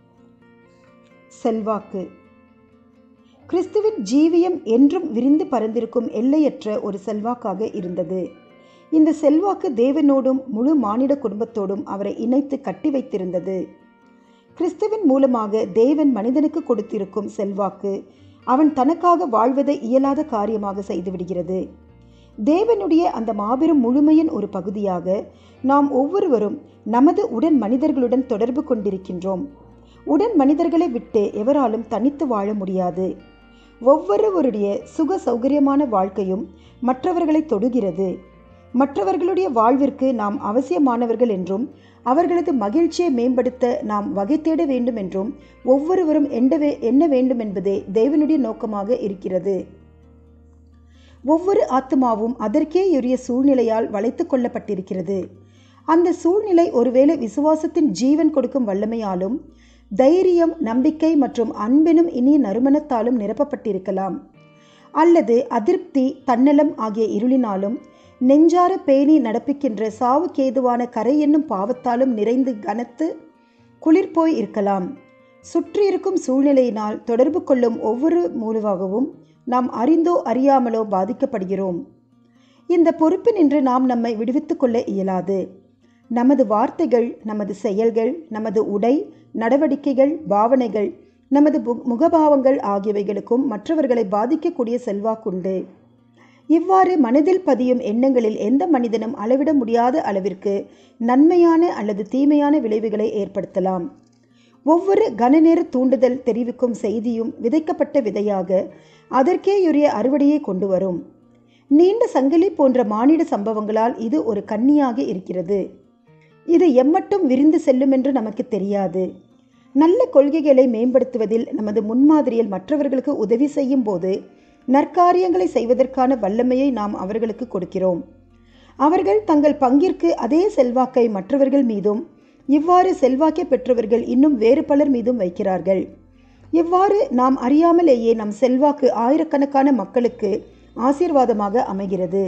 செல்வாக்கு கிறிஸ்துவின் ஜீவியம் என்றும் விரிந்து பறந்திருக்கும் எல்லையற்ற ஒரு செல்வாக்காக இருந்தது இந்த செல்வாக்கு தேவனோடும் முழு மானிட குடும்பத்தோடும் அவரை இணைத்து கட்டி வைத்திருந்தது கிறிஸ்துவின் மூலமாக தேவன் மனிதனுக்கு கொடுத்திருக்கும் செல்வாக்கு அவன் தனக்காக வாழ்வதை இயலாத காரியமாக செய்துவிடுகிறது தேவனுடைய அந்த மாபெரும் முழுமையின் ஒரு பகுதியாக நாம் ஒவ்வொருவரும் நமது உடன் மனிதர்களுடன் தொடர்பு கொண்டிருக்கின்றோம் உடன் மனிதர்களை விட்டு எவராலும் தனித்து வாழ முடியாது ஒவ்வொருவருடைய சுக சௌகரியமான வாழ்க்கையும் மற்றவர்களை தொடுகிறது மற்றவர்களுடைய வாழ்விற்கு நாம் அவசியமானவர்கள் என்றும் அவர்களது மகிழ்ச்சியை மேம்படுத்த நாம் வகை தேட வேண்டும் என்றும் ஒவ்வொருவரும் எண்ட எண்ண வேண்டும் என்பதே தேவனுடைய நோக்கமாக இருக்கிறது ஒவ்வொரு ஆத்மாவும் அதற்கேயுரிய சூழ்நிலையால் வளைத்து கொள்ளப்பட்டிருக்கிறது அந்த சூழ்நிலை ஒருவேளை விசுவாசத்தின் ஜீவன் கொடுக்கும் வல்லமையாலும் தைரியம் நம்பிக்கை மற்றும் அன்பெனும் இனிய நறுமணத்தாலும் நிரப்பப்பட்டிருக்கலாம் அல்லது அதிருப்தி தன்னலம் ஆகிய இருளினாலும் நெஞ்சார பேணி நடப்பிக்கின்ற சாவுக்கேதுவான கரை என்னும் பாவத்தாலும் நிறைந்து கனத்து குளிர் போய் இருக்கலாம் சுற்றியிருக்கும் சூழ்நிலையினால் தொடர்பு கொள்ளும் ஒவ்வொரு மூலமாகவும் நாம் அறிந்தோ அறியாமலோ பாதிக்கப்படுகிறோம் இந்த பொறுப்பு நின்று நாம் நம்மை விடுவித்துக் கொள்ள இயலாது நமது வார்த்தைகள் நமது செயல்கள் நமது உடை நடவடிக்கைகள் பாவனைகள் நமது முகபாவங்கள் ஆகியவைகளுக்கும் மற்றவர்களை பாதிக்கக்கூடிய செல்வாக்குண்டு இவ்வாறு மனதில் பதியும் எண்ணங்களில் எந்த மனிதனும் அளவிட முடியாத அளவிற்கு நன்மையான அல்லது தீமையான விளைவுகளை ஏற்படுத்தலாம் ஒவ்வொரு கனநேர தூண்டுதல் தெரிவிக்கும் செய்தியும் விதைக்கப்பட்ட விதையாக அதற்கேயுரிய அறுவடையை கொண்டு வரும் நீண்ட சங்கிலி போன்ற மானிட சம்பவங்களால் இது ஒரு கன்னியாக இருக்கிறது இது எம்மட்டும் விரிந்து செல்லும் என்று நமக்கு தெரியாது நல்ல கொள்கைகளை மேம்படுத்துவதில் நமது முன்மாதிரியில் மற்றவர்களுக்கு உதவி செய்யும் போது நற்காரியங்களை செய்வதற்கான வல்லமையை நாம் அவர்களுக்கு கொடுக்கிறோம் அவர்கள் தங்கள் பங்கிற்கு அதே செல்வாக்கை மற்றவர்கள் மீதும் இவ்வாறு செல்வாக்கை பெற்றவர்கள் இன்னும் வேறு பலர் மீதும் வைக்கிறார்கள் இவ்வாறு நாம் அறியாமலேயே நம் செல்வாக்கு ஆயிரக்கணக்கான மக்களுக்கு ஆசீர்வாதமாக அமைகிறது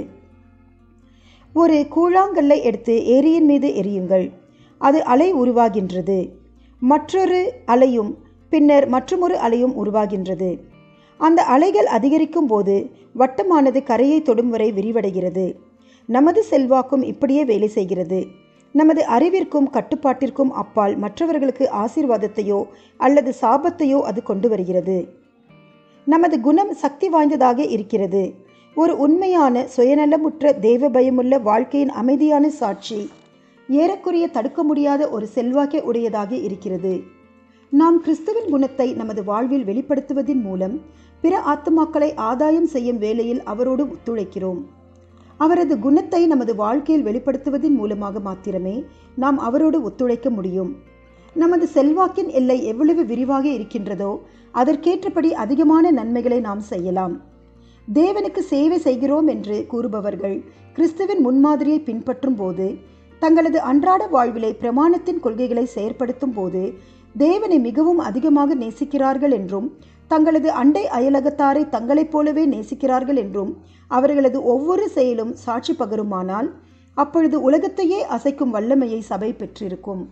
ஒரு கூழாங்கல்லை எடுத்து ஏரியின் மீது எரியுங்கள் அது அலை உருவாகின்றது மற்றொரு அலையும் பின்னர் மற்றொரு அலையும் உருவாகின்றது அந்த அலைகள் அதிகரிக்கும் போது வட்டமானது கரையை தொடும் வரை விரிவடைகிறது நமது செல்வாக்கும் இப்படியே வேலை செய்கிறது நமது அறிவிற்கும் கட்டுப்பாட்டிற்கும் அப்பால் மற்றவர்களுக்கு ஆசீர்வாதத்தையோ அல்லது சாபத்தையோ அது கொண்டு வருகிறது நமது குணம் சக்தி வாய்ந்ததாக இருக்கிறது ஒரு உண்மையான சுயநலமுற்ற தெய்வ பயமுள்ள வாழ்க்கையின் அமைதியான சாட்சி ஏறக்குறைய தடுக்க முடியாத ஒரு செல்வாக்கை உடையதாக இருக்கிறது நாம் கிறிஸ்துவின் குணத்தை நமது வாழ்வில் வெளிப்படுத்துவதன் மூலம் பிற ஆத்துமாக்களை ஆதாயம் செய்யும் வேளையில் அவரோடு ஒத்துழைக்கிறோம் அவரது குணத்தை நமது வாழ்க்கையில் வெளிப்படுத்துவதன் மூலமாக மாத்திரமே நாம் அவரோடு ஒத்துழைக்க முடியும் நமது செல்வாக்கின் எல்லை எவ்வளவு விரிவாக இருக்கின்றதோ அதற்கேற்றபடி அதிகமான நன்மைகளை நாம் செய்யலாம் தேவனுக்கு சேவை செய்கிறோம் என்று கூறுபவர்கள் கிறிஸ்துவின் முன்மாதிரியை பின்பற்றும் போது தங்களது அன்றாட வாழ்விலை பிரமாணத்தின் கொள்கைகளை செயற்படுத்தும் போது தேவனை மிகவும் அதிகமாக நேசிக்கிறார்கள் என்றும் தங்களது அண்டை அயலகத்தாரை தங்களைப் போலவே நேசிக்கிறார்கள் என்றும் அவர்களது ஒவ்வொரு செயலும் சாட்சி பகருமானால் அப்பொழுது உலகத்தையே அசைக்கும் வல்லமையை சபை பெற்றிருக்கும்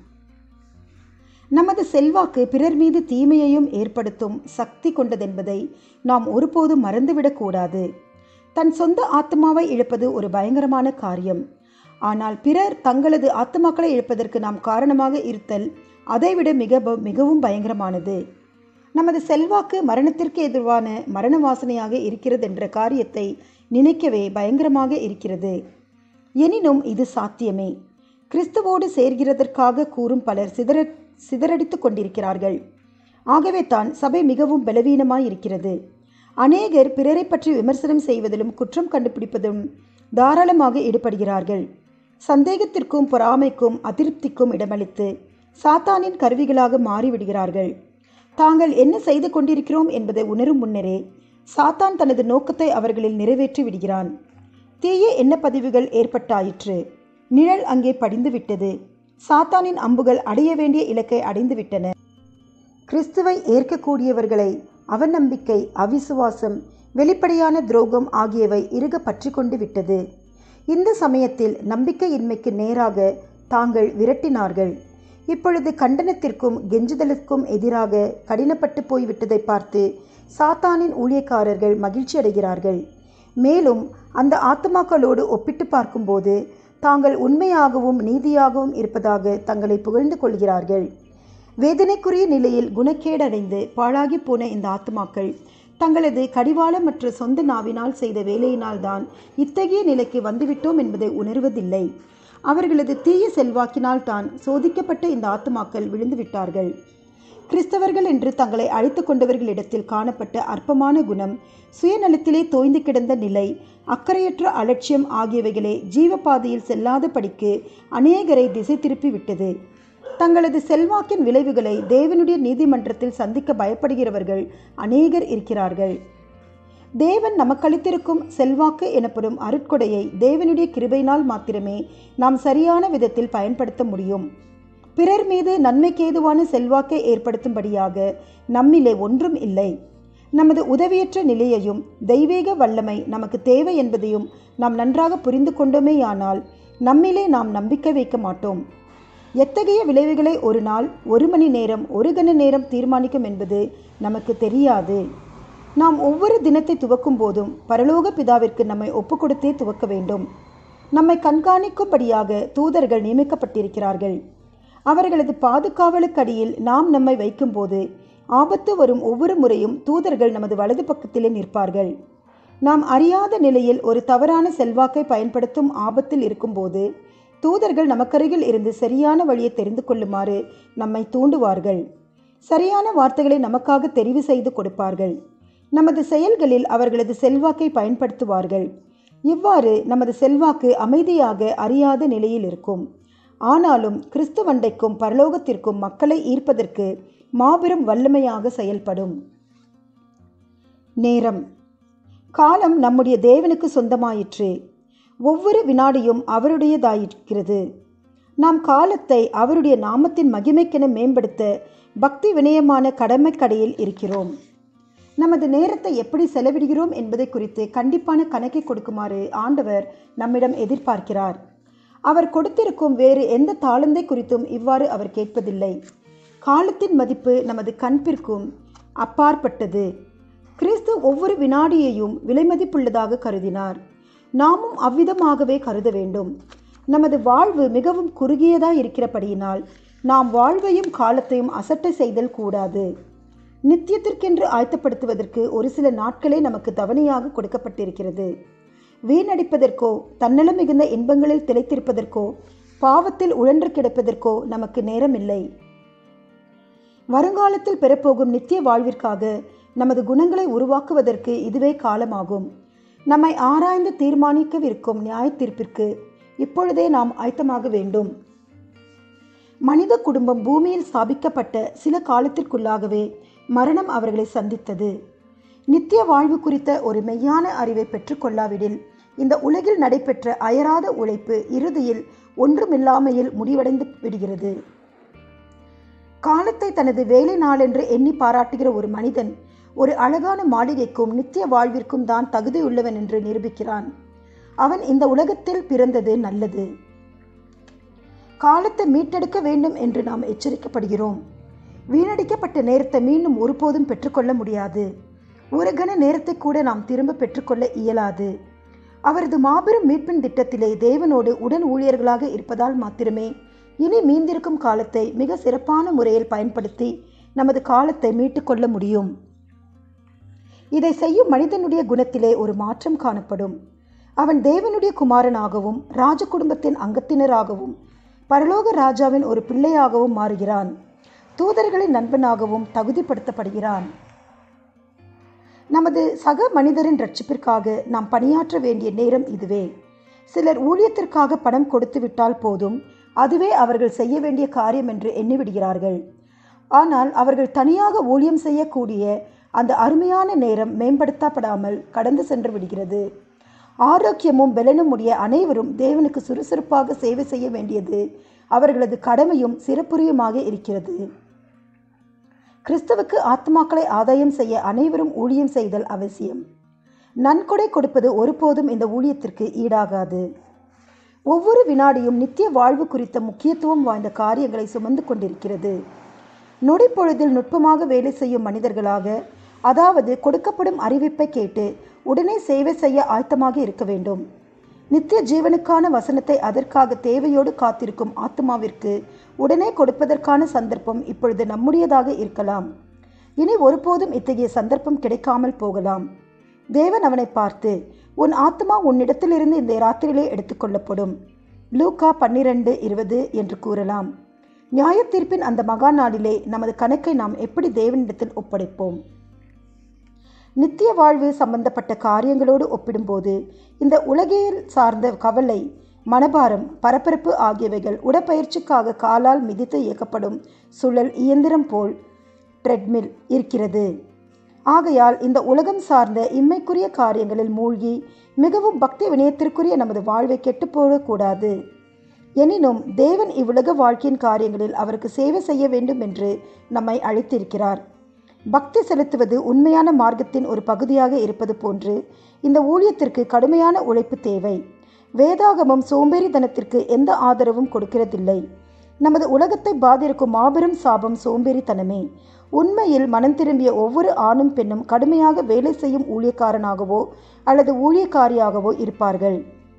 நமது செல்வாக்கு பிறர் மீது தீமையையும் ஏற்படுத்தும் சக்தி கொண்டதென்பதை நாம் ஒருபோதும் மறந்துவிடக்கூடாது தன் சொந்த ஆத்மாவை இழப்பது ஒரு பயங்கரமான காரியம் ஆனால் பிறர் தங்களது ஆத்மாக்களை இழப்பதற்கு நாம் காரணமாக இருத்தல் அதைவிட மிக மிகவும் பயங்கரமானது நமது செல்வாக்கு மரணத்திற்கு எதிரான மரண வாசனையாக இருக்கிறது என்ற காரியத்தை நினைக்கவே பயங்கரமாக இருக்கிறது எனினும் இது சாத்தியமே கிறிஸ்துவோடு சேர்கிறதற்காக கூறும் பலர் சிதற சிதறடித்து கொண்டிருக்கிறார்கள் ஆகவே தான் சபை மிகவும் பலவீனமாய் இருக்கிறது அநேகர் பிறரை பற்றி விமர்சனம் செய்வதிலும் குற்றம் கண்டுபிடிப்பதும் தாராளமாக ஈடுபடுகிறார்கள் சந்தேகத்திற்கும் பொறாமைக்கும் அதிருப்திக்கும் இடமளித்து சாத்தானின் கருவிகளாக மாறிவிடுகிறார்கள் தாங்கள் என்ன செய்து கொண்டிருக்கிறோம் என்பதை உணரும் முன்னரே சாத்தான் தனது நோக்கத்தை அவர்களில் நிறைவேற்றி விடுகிறான் தீய எண்ண பதிவுகள் ஏற்பட்டாயிற்று நிழல் அங்கே படிந்து விட்டது சாத்தானின் அம்புகள் அடைய வேண்டிய இலக்கை அடைந்து விட்டன கிறிஸ்துவை ஏற்கக்கூடியவர்களை அவநம்பிக்கை அவிசுவாசம் வெளிப்படையான துரோகம் ஆகியவை இறுக பற்றி கொண்டு விட்டது இந்த சமயத்தில் நம்பிக்கையின்மைக்கு நேராக தாங்கள் விரட்டினார்கள் இப்பொழுது கண்டனத்திற்கும் கெஞ்சுதலுக்கும் எதிராக கடினப்பட்டு போய்விட்டதை பார்த்து சாத்தானின் ஊழியக்காரர்கள் மகிழ்ச்சி அடைகிறார்கள் மேலும் அந்த ஆத்மாக்களோடு ஒப்பிட்டு பார்க்கும்போது தாங்கள் உண்மையாகவும் நீதியாகவும் இருப்பதாக தங்களை புகழ்ந்து கொள்கிறார்கள் வேதனைக்குரிய நிலையில் குணக்கேடடைந்து பாழாகி போன இந்த ஆத்மாக்கள் தங்களது கடிவாளமற்ற சொந்த நாவினால் செய்த வேலையினால் தான் இத்தகைய நிலைக்கு வந்துவிட்டோம் என்பதை உணர்வதில்லை அவர்களது தீய செல்வாக்கினால் தான் சோதிக்கப்பட்ட இந்த ஆத்மாக்கள் விழுந்து விட்டார்கள் கிறிஸ்தவர்கள் என்று தங்களை அழைத்து கொண்டவர்களிடத்தில் காணப்பட்ட அற்பமான குணம் சுயநலத்திலே தோய்ந்து கிடந்த நிலை அக்கறையற்ற அலட்சியம் ஆகியவைகளே ஜீவபாதையில் செல்லாத படிக்கு அநேகரை திசை திருப்பி விட்டது தங்களது செல்வாக்கின் விளைவுகளை தேவனுடைய நீதிமன்றத்தில் சந்திக்க பயப்படுகிறவர்கள் அநேகர் இருக்கிறார்கள் தேவன் நமக்களித்திருக்கும் செல்வாக்கு எனப்படும் அருட்கொடையை தேவனுடைய கிருபையினால் மாத்திரமே நாம் சரியான விதத்தில் பயன்படுத்த முடியும் பிறர் மீது நன்மைக்கேதுவான செல்வாக்கை ஏற்படுத்தும்படியாக நம்மிலே ஒன்றும் இல்லை நமது உதவியற்ற நிலையையும் தெய்வீக வல்லமை நமக்கு தேவை என்பதையும் நாம் நன்றாக புரிந்து கொண்டோமேயானால் நம்மிலே நாம் நம்பிக்கை வைக்க மாட்டோம் எத்தகைய விளைவுகளை ஒரு நாள் ஒரு மணி நேரம் ஒரு கண நேரம் தீர்மானிக்கும் என்பது நமக்கு தெரியாது நாம் ஒவ்வொரு தினத்தை துவக்கும் போதும் பரலோக பிதாவிற்கு நம்மை ஒப்புக்கொடுத்தே துவக்க வேண்டும் நம்மை கண்காணிக்கும்படியாக தூதர்கள் நியமிக்கப்பட்டிருக்கிறார்கள் அவர்களது பாதுகாவலுக்கடியில் நாம் நம்மை வைக்கும்போது ஆபத்து வரும் ஒவ்வொரு முறையும் தூதர்கள் நமது வலது பக்கத்திலே நிற்பார்கள் நாம் அறியாத நிலையில் ஒரு தவறான செல்வாக்கை பயன்படுத்தும் ஆபத்தில் இருக்கும்போது தூதர்கள் நமக்கருகில் இருந்து சரியான வழியை தெரிந்து கொள்ளுமாறு நம்மை தூண்டுவார்கள் சரியான வார்த்தைகளை நமக்காக தெரிவு செய்து கொடுப்பார்கள் நமது செயல்களில் அவர்களது செல்வாக்கை பயன்படுத்துவார்கள் இவ்வாறு நமது செல்வாக்கு அமைதியாக அறியாத நிலையில் இருக்கும் ஆனாலும் கிறிஸ்துவண்டைக்கும் பரலோகத்திற்கும் மக்களை ஈர்ப்பதற்கு மாபெரும் வல்லமையாக செயல்படும் நேரம் காலம் நம்முடைய தேவனுக்கு சொந்தமாயிற்று ஒவ்வொரு வினாடியும் அவருடையதாயிருக்கிறது நாம் காலத்தை அவருடைய நாமத்தின் மகிமைக்கென மேம்படுத்த பக்தி வினயமான கடமைக்கடையில் இருக்கிறோம் நமது நேரத்தை எப்படி செலவிடுகிறோம் என்பதை குறித்து கண்டிப்பான கணக்கை கொடுக்குமாறு ஆண்டவர் நம்மிடம் எதிர்பார்க்கிறார் அவர் கொடுத்திருக்கும் வேறு எந்த தாளந்தை குறித்தும் இவ்வாறு அவர் கேட்பதில்லை காலத்தின் மதிப்பு நமது கண்பிற்கும் அப்பாற்பட்டது கிறிஸ்து ஒவ்வொரு வினாடியையும் விலைமதிப்புள்ளதாக கருதினார் நாமும் அவ்விதமாகவே கருத வேண்டும் நமது வாழ்வு மிகவும் குறுகியதாய் இருக்கிறபடியினால் நாம் வாழ்வையும் காலத்தையும் அசட்டை செய்தல் கூடாது நித்தியத்திற்கென்று ஆயத்தப்படுத்துவதற்கு ஒரு சில நாட்களே நமக்கு தவணையாக கொடுக்கப்பட்டிருக்கிறது வீணடிப்பதற்கோ தன்னலம் மிகுந்த இன்பங்களில் திளைத்திருப்பதற்கோ பாவத்தில் உழன்று கிடப்பதற்கோ நமக்கு நேரமில்லை வருங்காலத்தில் பெறப்போகும் நித்திய வாழ்விற்காக நமது குணங்களை உருவாக்குவதற்கு இதுவே காலமாகும் நம்மை ஆராய்ந்து தீர்மானிக்கவிருக்கும் நியாய தீர்ப்பிற்கு இப்பொழுதே நாம் ஆயத்தமாக வேண்டும் மனித குடும்பம் பூமியில் ஸ்தாபிக்கப்பட்ட சில காலத்திற்குள்ளாகவே மரணம் அவர்களை சந்தித்தது நித்திய வாழ்வு குறித்த ஒரு மெய்யான அறிவை பெற்றுக்கொள்ளாவிடில் இந்த உலகில் நடைபெற்ற அயராத உழைப்பு இறுதியில் ஒன்றுமில்லாமையில் முடிவடைந்து விடுகிறது காலத்தை தனது வேலை நாளென்று எண்ணி பாராட்டுகிற ஒரு மனிதன் ஒரு அழகான மாளிகைக்கும் நித்திய வாழ்விற்கும் தான் தகுதியுள்ளவன் என்று நிரூபிக்கிறான் அவன் இந்த உலகத்தில் பிறந்தது நல்லது காலத்தை மீட்டெடுக்க வேண்டும் என்று நாம் எச்சரிக்கப்படுகிறோம் வீணடிக்கப்பட்ட நேரத்தை மீண்டும் ஒருபோதும் பெற்றுக்கொள்ள முடியாது ஒரு கண நேரத்தை கூட நாம் திரும்ப பெற்றுக்கொள்ள இயலாது அவரது மாபெரும் மீட்பின் திட்டத்திலே தேவனோடு உடன் ஊழியர்களாக இருப்பதால் மாத்திரமே இனி மீந்திருக்கும் காலத்தை மிக சிறப்பான முறையில் பயன்படுத்தி நமது காலத்தை மீட்டுக்கொள்ள முடியும் இதை செய்யும் மனிதனுடைய குணத்திலே ஒரு மாற்றம் காணப்படும் அவன் தேவனுடைய குமாரனாகவும் ராஜ குடும்பத்தின் அங்கத்தினராகவும் பரலோக ராஜாவின் ஒரு பிள்ளையாகவும் மாறுகிறான் தூதர்களின் நண்பனாகவும் தகுதிப்படுத்தப்படுகிறான் நமது சக மனிதரின் ரட்சிப்பிற்காக நாம் பணியாற்ற வேண்டிய நேரம் இதுவே சிலர் ஊழியத்திற்காக பணம் கொடுத்து விட்டால் போதும் அதுவே அவர்கள் செய்ய வேண்டிய காரியம் என்று எண்ணிவிடுகிறார்கள் ஆனால் அவர்கள் தனியாக ஊழியம் செய்யக்கூடிய அந்த அருமையான நேரம் மேம்படுத்தப்படாமல் கடந்து சென்று விடுகிறது ஆரோக்கியமும் பலனும் உடைய அனைவரும் தேவனுக்கு சுறுசுறுப்பாக சேவை செய்ய வேண்டியது அவர்களது கடமையும் சிறப்புரியுமாக இருக்கிறது கிறிஸ்துவுக்கு ஆத்மாக்களை ஆதாயம் செய்ய அனைவரும் ஊழியம் செய்தல் அவசியம் நன்கொடை கொடுப்பது ஒருபோதும் இந்த ஊழியத்திற்கு ஈடாகாது ஒவ்வொரு வினாடியும் நித்திய வாழ்வு குறித்த முக்கியத்துவம் வாய்ந்த காரியங்களை சுமந்து கொண்டிருக்கிறது நொடிப்பொழுதில் நுட்பமாக வேலை செய்யும் மனிதர்களாக அதாவது கொடுக்கப்படும் அறிவிப்பை கேட்டு உடனே சேவை செய்ய ஆயத்தமாக இருக்க வேண்டும் நித்திய ஜீவனுக்கான வசனத்தை அதற்காக தேவையோடு காத்திருக்கும் ஆத்மாவிற்கு உடனே கொடுப்பதற்கான சந்தர்ப்பம் இப்பொழுது நம்முடையதாக இருக்கலாம் இனி ஒருபோதும் இத்தகைய சந்தர்ப்பம் கிடைக்காமல் போகலாம் தேவன் அவனை பார்த்து உன் ஆத்மா உன்னிடத்திலிருந்து இந்த ராத்திரியிலே எடுத்துக்கொள்ளப்படும் லூக்கா பன்னிரண்டு இருபது என்று கூறலாம் நியாயத்தீர்ப்பின் அந்த மகா நாளிலே நமது கணக்கை நாம் எப்படி தேவனிடத்தில் ஒப்படைப்போம் நித்திய வாழ்வு சம்பந்தப்பட்ட காரியங்களோடு ஒப்பிடும்போது இந்த உலகியல் சார்ந்த கவலை மனபாரம் பரபரப்பு ஆகியவைகள் உடற்பயிற்சிக்காக காலால் மிதித்து இயக்கப்படும் சுழல் இயந்திரம் போல் ட்ரெட்மில் இருக்கிறது ஆகையால் இந்த உலகம் சார்ந்த இம்மைக்குரிய காரியங்களில் மூழ்கி மிகவும் பக்தி வினயத்திற்குரிய நமது வாழ்வை கெட்டுப்போகக்கூடாது எனினும் தேவன் இவ்வுலக வாழ்க்கையின் காரியங்களில் அவருக்கு சேவை செய்ய வேண்டும் என்று நம்மை அழைத்திருக்கிறார் பக்தி செலுத்துவது உண்மையான மார்க்கத்தின் ஒரு பகுதியாக இருப்பது போன்று இந்த ஊழியத்திற்கு கடுமையான உழைப்பு தேவை வேதாகமம் சோம்பேறித்தனத்திற்கு எந்த ஆதரவும் கொடுக்கிறதில்லை நமது உலகத்தை பாதிக்கும் மாபெரும் சாபம் சோம்பேறித்தனமே உண்மையில் மனம் திரும்பிய ஒவ்வொரு ஆணும் பெண்ணும் கடுமையாக வேலை செய்யும் ஊழியக்காரனாகவோ அல்லது ஊழியக்காரியாகவோ இருப்பார்கள்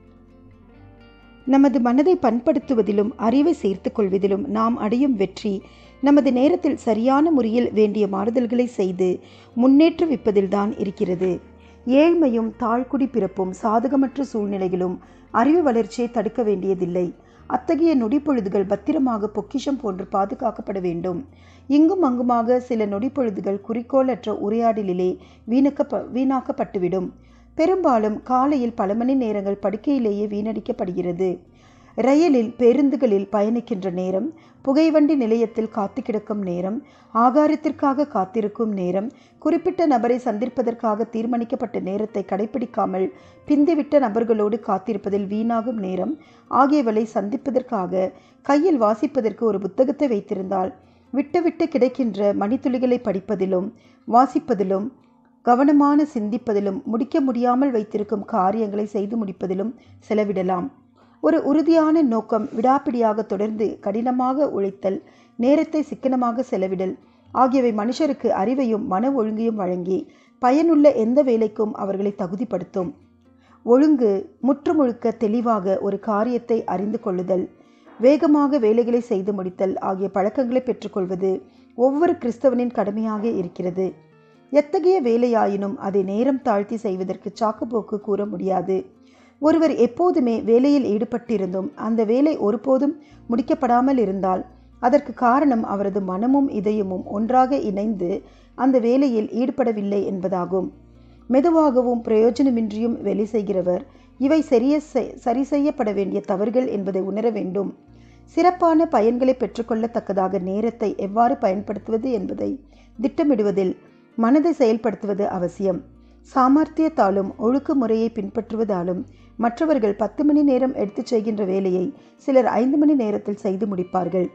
நமது மனதை பண்படுத்துவதிலும் அறிவை சேர்த்துக் கொள்வதிலும் நாம் அடையும் வெற்றி நமது நேரத்தில் சரியான முறையில் வேண்டிய மாறுதல்களை செய்து முன்னேற்றுவிப்பதில்தான் இருக்கிறது ஏழ்மையும் தாழ்குடி பிறப்பும் சாதகமற்ற சூழ்நிலைகளும் அறிவு வளர்ச்சியை தடுக்க வேண்டியதில்லை அத்தகைய நொடிப்பொழுதுகள் பத்திரமாக பொக்கிஷம் போன்று பாதுகாக்கப்பட வேண்டும் இங்கும் அங்குமாக சில நொடிப்பொழுதுகள் குறிக்கோளற்ற உரையாடலிலே வீணக்க வீணாக்கப்பட்டுவிடும் பெரும்பாலும் காலையில் பல மணி நேரங்கள் படுக்கையிலேயே வீணடிக்கப்படுகிறது ரயிலில் பேருந்துகளில் பயணிக்கின்ற நேரம் புகைவண்டி நிலையத்தில் காத்து கிடக்கும் நேரம் ஆகாரத்திற்காக காத்திருக்கும் நேரம் குறிப்பிட்ட நபரை சந்திப்பதற்காக தீர்மானிக்கப்பட்ட நேரத்தை கடைபிடிக்காமல் பிந்திவிட்ட நபர்களோடு காத்திருப்பதில் வீணாகும் நேரம் ஆகியவளை சந்திப்பதற்காக கையில் வாசிப்பதற்கு ஒரு புத்தகத்தை வைத்திருந்தால் விட்டுவிட்டு கிடைக்கின்ற மணித்துளிகளை படிப்பதிலும் வாசிப்பதிலும் கவனமான சிந்திப்பதிலும் முடிக்க முடியாமல் வைத்திருக்கும் காரியங்களை செய்து முடிப்பதிலும் செலவிடலாம் ஒரு உறுதியான நோக்கம் விடாப்பிடியாக தொடர்ந்து கடினமாக உழைத்தல் நேரத்தை சிக்கனமாக செலவிடல் ஆகியவை மனுஷருக்கு அறிவையும் மன ஒழுங்கையும் வழங்கி பயனுள்ள எந்த வேலைக்கும் அவர்களை தகுதிப்படுத்தும் ஒழுங்கு முற்றுமுழுக்க தெளிவாக ஒரு காரியத்தை அறிந்து கொள்ளுதல் வேகமாக வேலைகளை செய்து முடித்தல் ஆகிய பழக்கங்களை பெற்றுக்கொள்வது ஒவ்வொரு கிறிஸ்தவனின் கடமையாக இருக்கிறது எத்தகைய வேலையாயினும் அதை நேரம் தாழ்த்தி செய்வதற்கு சாக்குப்போக்கு கூற முடியாது ஒருவர் எப்போதுமே வேலையில் ஈடுபட்டிருந்தும் அந்த வேலை ஒருபோதும் முடிக்கப்படாமல் இருந்தால் அதற்கு காரணம் அவரது மனமும் இதயமும் ஒன்றாக இணைந்து அந்த வேலையில் ஈடுபடவில்லை என்பதாகும் மெதுவாகவும் பிரயோஜனமின்றியும் வேலை செய்கிறவர் இவை சரிய சரி செய்யப்பட வேண்டிய தவறுகள் என்பதை உணர வேண்டும் சிறப்பான பயன்களை பெற்றுக்கொள்ளத்தக்கதாக நேரத்தை எவ்வாறு பயன்படுத்துவது என்பதை திட்டமிடுவதில் மனதை செயல்படுத்துவது அவசியம் சாமர்த்தியத்தாலும் ஒழுக்குமுறையை பின்பற்றுவதாலும் மற்றவர்கள் பத்து மணி நேரம் எடுத்துச் செய்கின்ற வேலையை சிலர் ஐந்து மணி நேரத்தில் செய்து முடிப்பார்கள்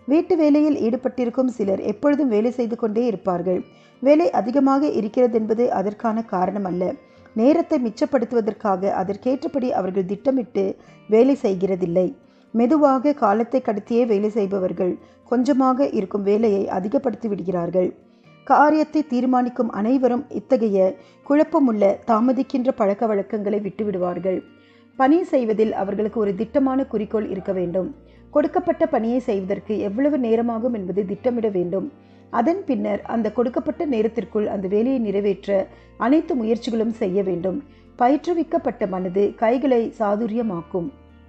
வீட்டு வேலையில் ஈடுபட்டிருக்கும் சிலர் எப்பொழுதும் வேலை செய்து கொண்டே இருப்பார்கள் வேலை அதிகமாக இருக்கிறது என்பது அதற்கான காரணம் அல்ல நேரத்தை மிச்சப்படுத்துவதற்காக அதற்கேற்றபடி அவர்கள் திட்டமிட்டு வேலை செய்கிறதில்லை மெதுவாக காலத்தை கடத்தியே வேலை செய்பவர்கள் கொஞ்சமாக இருக்கும் வேலையை அதிகப்படுத்தி விடுகிறார்கள் காரியத்தை தீர்மானிக்கும் அனைவரும் இத்தகைய குழப்பமுள்ள தாமதிக்கின்ற பழக்க வழக்கங்களை விட்டுவிடுவார்கள் பணி செய்வதில் அவர்களுக்கு ஒரு திட்டமான குறிக்கோள் இருக்க வேண்டும் கொடுக்கப்பட்ட பணியை செய்வதற்கு எவ்வளவு நேரமாகும் என்பதை திட்டமிட வேண்டும் அதன் பின்னர் அந்த கொடுக்கப்பட்ட நேரத்திற்குள் அந்த வேலையை நிறைவேற்ற அனைத்து முயற்சிகளும் செய்ய வேண்டும் பயிற்றுவிக்கப்பட்ட மனது கைகளை சாதுரியமாக்கும்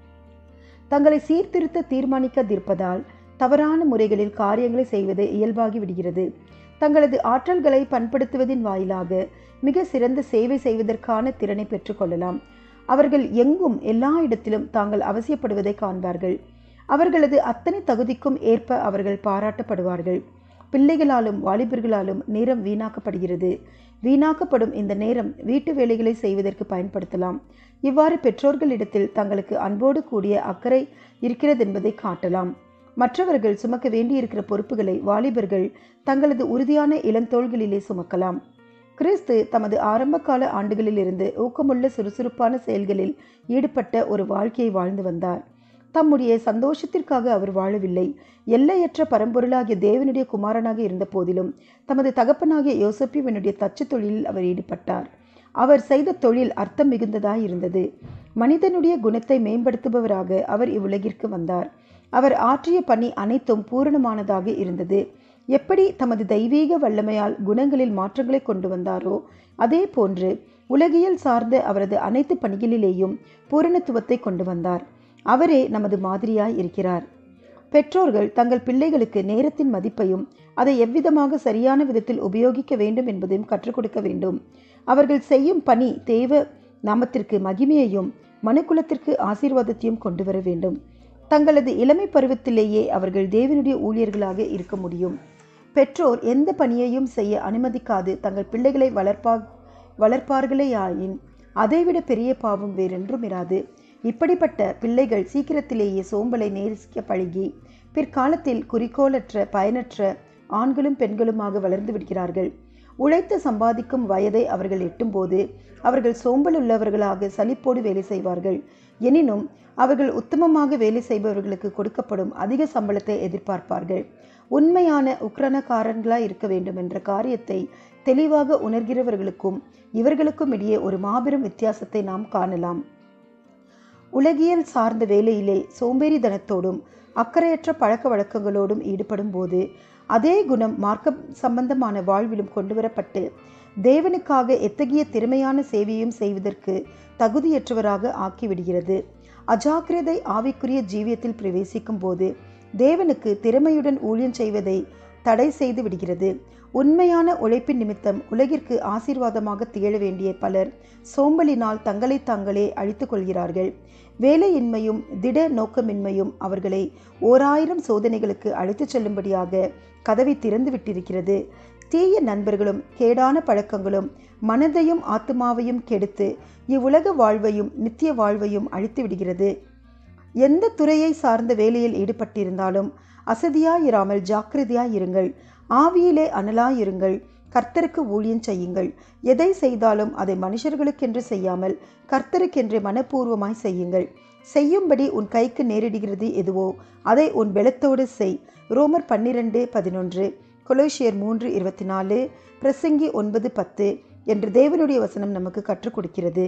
தங்களை சீர்திருத்த தீர்மானிக்காதிருப்பதால் தவறான முறைகளில் காரியங்களை செய்வது இயல்பாகி விடுகிறது தங்களது ஆற்றல்களை பண்படுத்துவதின் வாயிலாக மிக சிறந்த சேவை செய்வதற்கான திறனை பெற்றுக்கொள்ளலாம் அவர்கள் எங்கும் எல்லா இடத்திலும் தாங்கள் அவசியப்படுவதை காண்பார்கள் அவர்களது அத்தனை தகுதிக்கும் ஏற்ப அவர்கள் பாராட்டப்படுவார்கள் பிள்ளைகளாலும் வாலிபர்களாலும் நேரம் வீணாக்கப்படுகிறது வீணாக்கப்படும் இந்த நேரம் வீட்டு வேலைகளை செய்வதற்கு பயன்படுத்தலாம் இவ்வாறு பெற்றோர்களிடத்தில் தங்களுக்கு அன்போடு கூடிய அக்கறை இருக்கிறது என்பதை காட்டலாம் மற்றவர்கள் சுமக்க வேண்டியிருக்கிற பொறுப்புகளை வாலிபர்கள் தங்களது உறுதியான இளந்தோள்களிலே சுமக்கலாம் கிறிஸ்து தமது ஆரம்பகால ஆண்டுகளிலிருந்து ஊக்கமுள்ள சுறுசுறுப்பான செயல்களில் ஈடுபட்ட ஒரு வாழ்க்கையை வாழ்ந்து வந்தார் தம்முடைய சந்தோஷத்திற்காக அவர் வாழவில்லை எல்லையற்ற பரம்பொருளாகிய தேவனுடைய குமாரனாக இருந்த போதிலும் தமது தகப்பனாகிய யோசப்பிவனுடைய தச்சு தொழிலில் அவர் ஈடுபட்டார் அவர் செய்த தொழில் அர்த்தம் மிகுந்ததாய் இருந்தது மனிதனுடைய குணத்தை மேம்படுத்துபவராக அவர் இவ்வுலகிற்கு வந்தார் அவர் ஆற்றிய பணி அனைத்தும் பூரணமானதாக இருந்தது எப்படி தமது தெய்வீக வல்லமையால் குணங்களில் மாற்றங்களை கொண்டு வந்தாரோ அதே போன்று உலகியல் சார்ந்த அவரது அனைத்து பணிகளிலேயும் பூரணத்துவத்தை கொண்டு வந்தார் அவரே நமது மாதிரியாய் இருக்கிறார் பெற்றோர்கள் தங்கள் பிள்ளைகளுக்கு நேரத்தின் மதிப்பையும் அதை எவ்விதமாக சரியான விதத்தில் உபயோகிக்க வேண்டும் என்பதையும் கற்றுக் கொடுக்க வேண்டும் அவர்கள் செய்யும் பணி தேவ நாமத்திற்கு மகிமையையும் மனுக்குலத்திற்கு ஆசீர்வாதத்தையும் கொண்டு வர வேண்டும் தங்களது இளமை பருவத்திலேயே அவர்கள் தேவனுடைய ஊழியர்களாக இருக்க முடியும் பெற்றோர் எந்த பணியையும் செய்ய அனுமதிக்காது தங்கள் பிள்ளைகளை வளர்ப்பா வளர்ப்பார்களேயாயின் அதைவிட பெரிய பாவம் வேறென்றும் இராது இப்படிப்பட்ட பிள்ளைகள் சீக்கிரத்திலேயே சோம்பலை நேசிக்க பழகி பிற்காலத்தில் குறிக்கோளற்ற பயனற்ற ஆண்களும் பெண்களுமாக வளர்ந்து விடுகிறார்கள் உழைத்து சம்பாதிக்கும் வயதை அவர்கள் எட்டும்போது அவர்கள் சோம்பல் உள்ளவர்களாக சலிப்போடு வேலை செய்வார்கள் எனினும் அவர்கள் உத்தமமாக வேலை செய்பவர்களுக்கு கொடுக்கப்படும் அதிக சம்பளத்தை எதிர்பார்ப்பார்கள் உண்மையான உக்ரணக்காரர்களாய் இருக்க வேண்டும் என்ற காரியத்தை தெளிவாக உணர்கிறவர்களுக்கும் இவர்களுக்கும் இடையே ஒரு மாபெரும் வித்தியாசத்தை நாம் காணலாம் உலகியல் சார்ந்த வேலையிலே சோம்பேறித்தனத்தோடும் அக்கறையற்ற பழக்க வழக்கங்களோடும் ஈடுபடும் போது அதே குணம் மார்க்க சம்பந்தமான வாழ்விலும் கொண்டுவரப்பட்டு தேவனுக்காக எத்தகைய திறமையான சேவையும் செய்வதற்கு தகுதியற்றவராக ஆக்கிவிடுகிறது அஜாக்கிரதை ஆவிக்குரிய ஜீவியத்தில் பிரவேசிக்கும் போது தேவனுக்கு திறமையுடன் ஊழியம் செய்வதை தடை செய்து விடுகிறது உண்மையான உழைப்பின் நிமித்தம் உலகிற்கு ஆசீர்வாதமாக திகழ வேண்டிய பலர் சோம்பலினால் தங்களை தாங்களே அழித்துக் கொள்கிறார்கள் வேலையின்மையும் திட நோக்கமின்மையும் அவர்களை ஓராயிரம் சோதனைகளுக்கு அழைத்துச் செல்லும்படியாக கதவை திறந்து விட்டிருக்கிறது தீய நண்பர்களும் கேடான பழக்கங்களும் மனதையும் ஆத்மாவையும் கெடுத்து இவ்வுலக வாழ்வையும் நித்திய வாழ்வையும் அழித்து விடுகிறது எந்த துறையை சார்ந்த வேலையில் ஈடுபட்டிருந்தாலும் அசதியாயிராமல் ஜாக்கிரதையாயிருங்கள் ஆவியிலே அனலாயிருங்கள் கர்த்தருக்கு ஊழியம் செய்யுங்கள் எதை செய்தாலும் அதை மனுஷர்களுக்கென்று செய்யாமல் கர்த்தருக்கென்று மனப்பூர்வமாய் செய்யுங்கள் செய்யும்படி உன் கைக்கு நேரிடுகிறது எதுவோ அதை உன் பெலத்தோடு செய் ரோமர் பன்னிரண்டு பதினொன்று கொலோஷியர் மூன்று இருபத்தி நாலு பிரசங்கி ஒன்பது பத்து என்று தேவனுடைய வசனம் நமக்கு கற்றுக் கொடுக்கிறது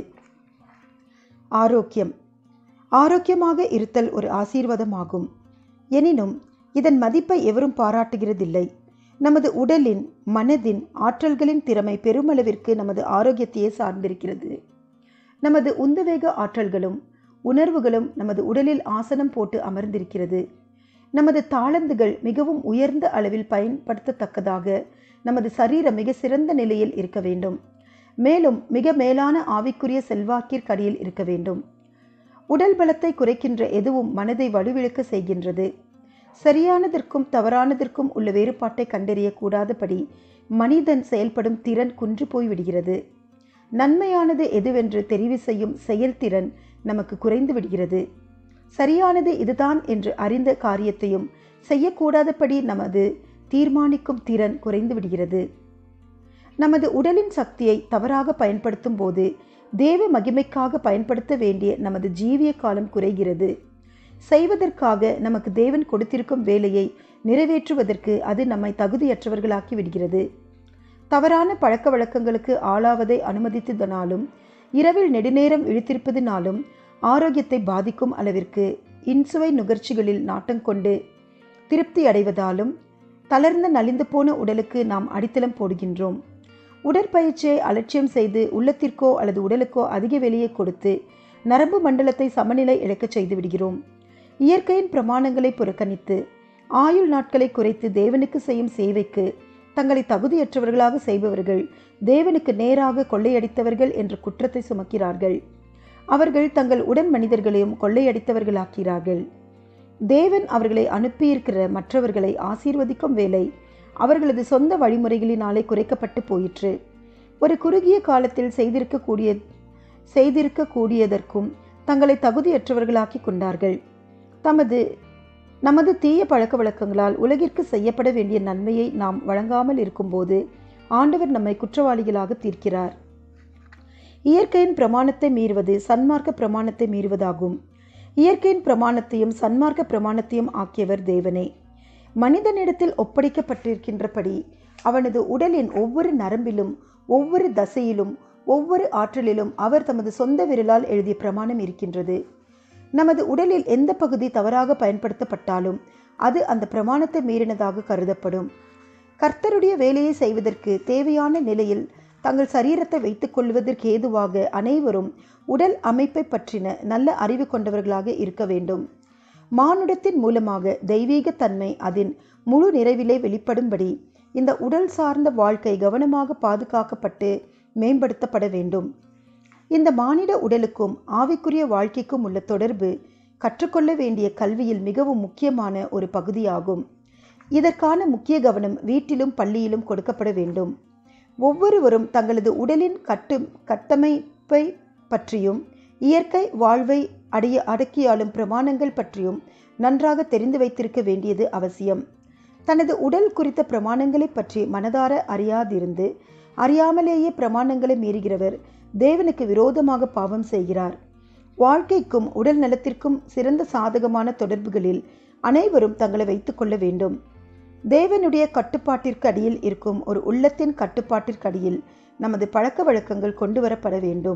ஆரோக்கியம் ஆரோக்கியமாக இருத்தல் ஒரு ஆசீர்வாதமாகும் எனினும் இதன் மதிப்பை எவரும் பாராட்டுகிறதில்லை நமது உடலின் மனதின் ஆற்றல்களின் திறமை பெருமளவிற்கு நமது ஆரோக்கியத்தையே சார்ந்திருக்கிறது நமது உந்துவேக ஆற்றல்களும் உணர்வுகளும் நமது உடலில் ஆசனம் போட்டு அமர்ந்திருக்கிறது நமது தாளந்துகள் மிகவும் உயர்ந்த அளவில் பயன்படுத்தத்தக்கதாக நமது சரீரம் மிக சிறந்த நிலையில் இருக்க வேண்டும் மேலும் மிக மேலான ஆவிக்குரிய செல்வாக்கிற்கடியில் இருக்க வேண்டும் உடல் பலத்தை குறைக்கின்ற எதுவும் மனதை வலுவிழக்க செய்கின்றது சரியானதற்கும் தவறானதற்கும் உள்ள வேறுபாட்டை கண்டறியக்கூடாதபடி மனிதன் செயல்படும் திறன் குன்று போய்விடுகிறது நன்மையானது எதுவென்று தெரிவு செய்யும் செயல்திறன் நமக்கு குறைந்து விடுகிறது சரியானது இதுதான் என்று அறிந்த காரியத்தையும் செய்யக்கூடாதபடி நமது தீர்மானிக்கும் திறன் குறைந்து விடுகிறது நமது உடலின் சக்தியை தவறாக பயன்படுத்தும் போது தேவ மகிமைக்காக பயன்படுத்த வேண்டிய நமது ஜீவிய காலம் குறைகிறது செய்வதற்காக நமக்கு தேவன் கொடுத்திருக்கும் வேலையை நிறைவேற்றுவதற்கு அது நம்மை தகுதியற்றவர்களாக்கி விடுகிறது தவறான பழக்க வழக்கங்களுக்கு ஆளாவதை அனுமதித்ததனாலும் இரவில் நெடுநேரம் இழுத்திருப்பதினாலும் ஆரோக்கியத்தை பாதிக்கும் அளவிற்கு இன்சுவை நுகர்ச்சிகளில் நாட்டம் கொண்டு திருப்தி அடைவதாலும் தளர்ந்த நலிந்து போன உடலுக்கு நாம் அடித்தளம் போடுகின்றோம் உடற்பயிற்சியை அலட்சியம் செய்து உள்ளத்திற்கோ அல்லது உடலுக்கோ அதிக வெளியை கொடுத்து நரம்பு மண்டலத்தை சமநிலை இழக்கச் செய்து விடுகிறோம் இயற்கையின் பிரமாணங்களை புறக்கணித்து ஆயுள் நாட்களை குறைத்து தேவனுக்கு செய்யும் சேவைக்கு தங்களை தகுதியற்றவர்களாக செய்பவர்கள் தேவனுக்கு நேராக கொள்ளையடித்தவர்கள் என்ற குற்றத்தை சுமக்கிறார்கள் அவர்கள் தங்கள் உடன் மனிதர்களையும் கொள்ளையடித்தவர்களாக்கிறார்கள் தேவன் அவர்களை அனுப்பியிருக்கிற மற்றவர்களை ஆசீர்வதிக்கும் வேலை அவர்களது சொந்த வழிமுறைகளினாலே குறைக்கப்பட்டு போயிற்று ஒரு குறுகிய காலத்தில் செய்திருக்கக்கூடிய செய்திருக்கக்கூடியதற்கும் தங்களை தகுதியற்றவர்களாக்கி கொண்டார்கள் தமது நமது தீய பழக்க வழக்கங்களால் உலகிற்கு செய்யப்பட வேண்டிய நன்மையை நாம் வழங்காமல் இருக்கும்போது ஆண்டவர் நம்மை குற்றவாளிகளாக தீர்க்கிறார் இயற்கையின் பிரமாணத்தை மீறுவது சன்மார்க்க பிரமாணத்தை மீறுவதாகும் இயற்கையின் பிரமாணத்தையும் சன்மார்க்க பிரமாணத்தையும் ஆக்கியவர் தேவனே மனிதனிடத்தில் ஒப்படைக்கப்பட்டிருக்கின்றபடி அவனது உடலின் ஒவ்வொரு நரம்பிலும் ஒவ்வொரு தசையிலும் ஒவ்வொரு ஆற்றலிலும் அவர் தமது சொந்த விரலால் எழுதிய பிரமாணம் இருக்கின்றது நமது உடலில் எந்த பகுதி தவறாக பயன்படுத்தப்பட்டாலும் அது அந்த பிரமாணத்தை மீறினதாக கருதப்படும் கர்த்தருடைய வேலையை செய்வதற்கு தேவையான நிலையில் தங்கள் சரீரத்தை வைத்துக் கொள்வதற்கு ஏதுவாக அனைவரும் உடல் அமைப்பை பற்றின நல்ல அறிவு கொண்டவர்களாக இருக்க வேண்டும் மானுடத்தின் மூலமாக தெய்வீக தன்மை அதன் முழு நிறைவிலே வெளிப்படும்படி இந்த உடல் சார்ந்த வாழ்க்கை கவனமாக பாதுகாக்கப்பட்டு மேம்படுத்தப்பட வேண்டும் இந்த மானிட உடலுக்கும் ஆவிக்குரிய வாழ்க்கைக்கும் உள்ள தொடர்பு கற்றுக்கொள்ள வேண்டிய கல்வியில் மிகவும் முக்கியமான ஒரு பகுதியாகும் இதற்கான முக்கிய கவனம் வீட்டிலும் பள்ளியிலும் கொடுக்கப்பட வேண்டும் ஒவ்வொருவரும் தங்களது உடலின் கட்டு கட்டமைப்பை பற்றியும் இயற்கை வாழ்வை அடைய அடக்கியாளும் பிரமாணங்கள் பற்றியும் நன்றாக தெரிந்து வைத்திருக்க வேண்டியது அவசியம் தனது உடல் குறித்த பிரமாணங்களை பற்றி மனதார அறியாதிருந்து அறியாமலேயே பிரமாணங்களை மீறுகிறவர் தேவனுக்கு விரோதமாக பாவம் செய்கிறார் வாழ்க்கைக்கும் உடல் நலத்திற்கும் சிறந்த சாதகமான தொடர்புகளில் அனைவரும் தங்களை வைத்துக் கொள்ள வேண்டும் தேவனுடைய கட்டுப்பாட்டிற்கு அடியில் இருக்கும் ஒரு உள்ளத்தின் கட்டுப்பாட்டிற்கு அடியில் நமது பழக்க வழக்கங்கள் கொண்டு வரப்பட வேண்டும்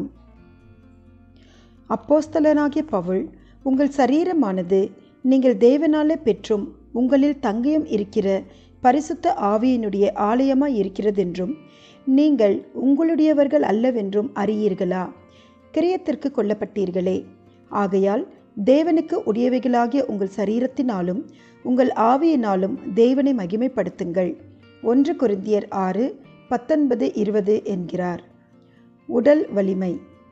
அப்போஸ்தலனாகிய பவுல் உங்கள் சரீரமானது நீங்கள் தேவனாலே பெற்றும் உங்களில் தங்கியும் இருக்கிற பரிசுத்த ஆவியினுடைய ஆலயமாய் இருக்கிறதென்றும் நீங்கள் உங்களுடையவர்கள் அல்லவென்றும் அறியீர்களா கிரியத்திற்கு கொல்லப்பட்டீர்களே ஆகையால் தேவனுக்கு உடையவைகளாகிய உங்கள் சரீரத்தினாலும் உங்கள் ஆவியினாலும் தேவனை மகிமைப்படுத்துங்கள் ஒன்று குருந்தியர் ஆறு பத்தொன்பது இருபது என்கிறார் உடல் வலிமை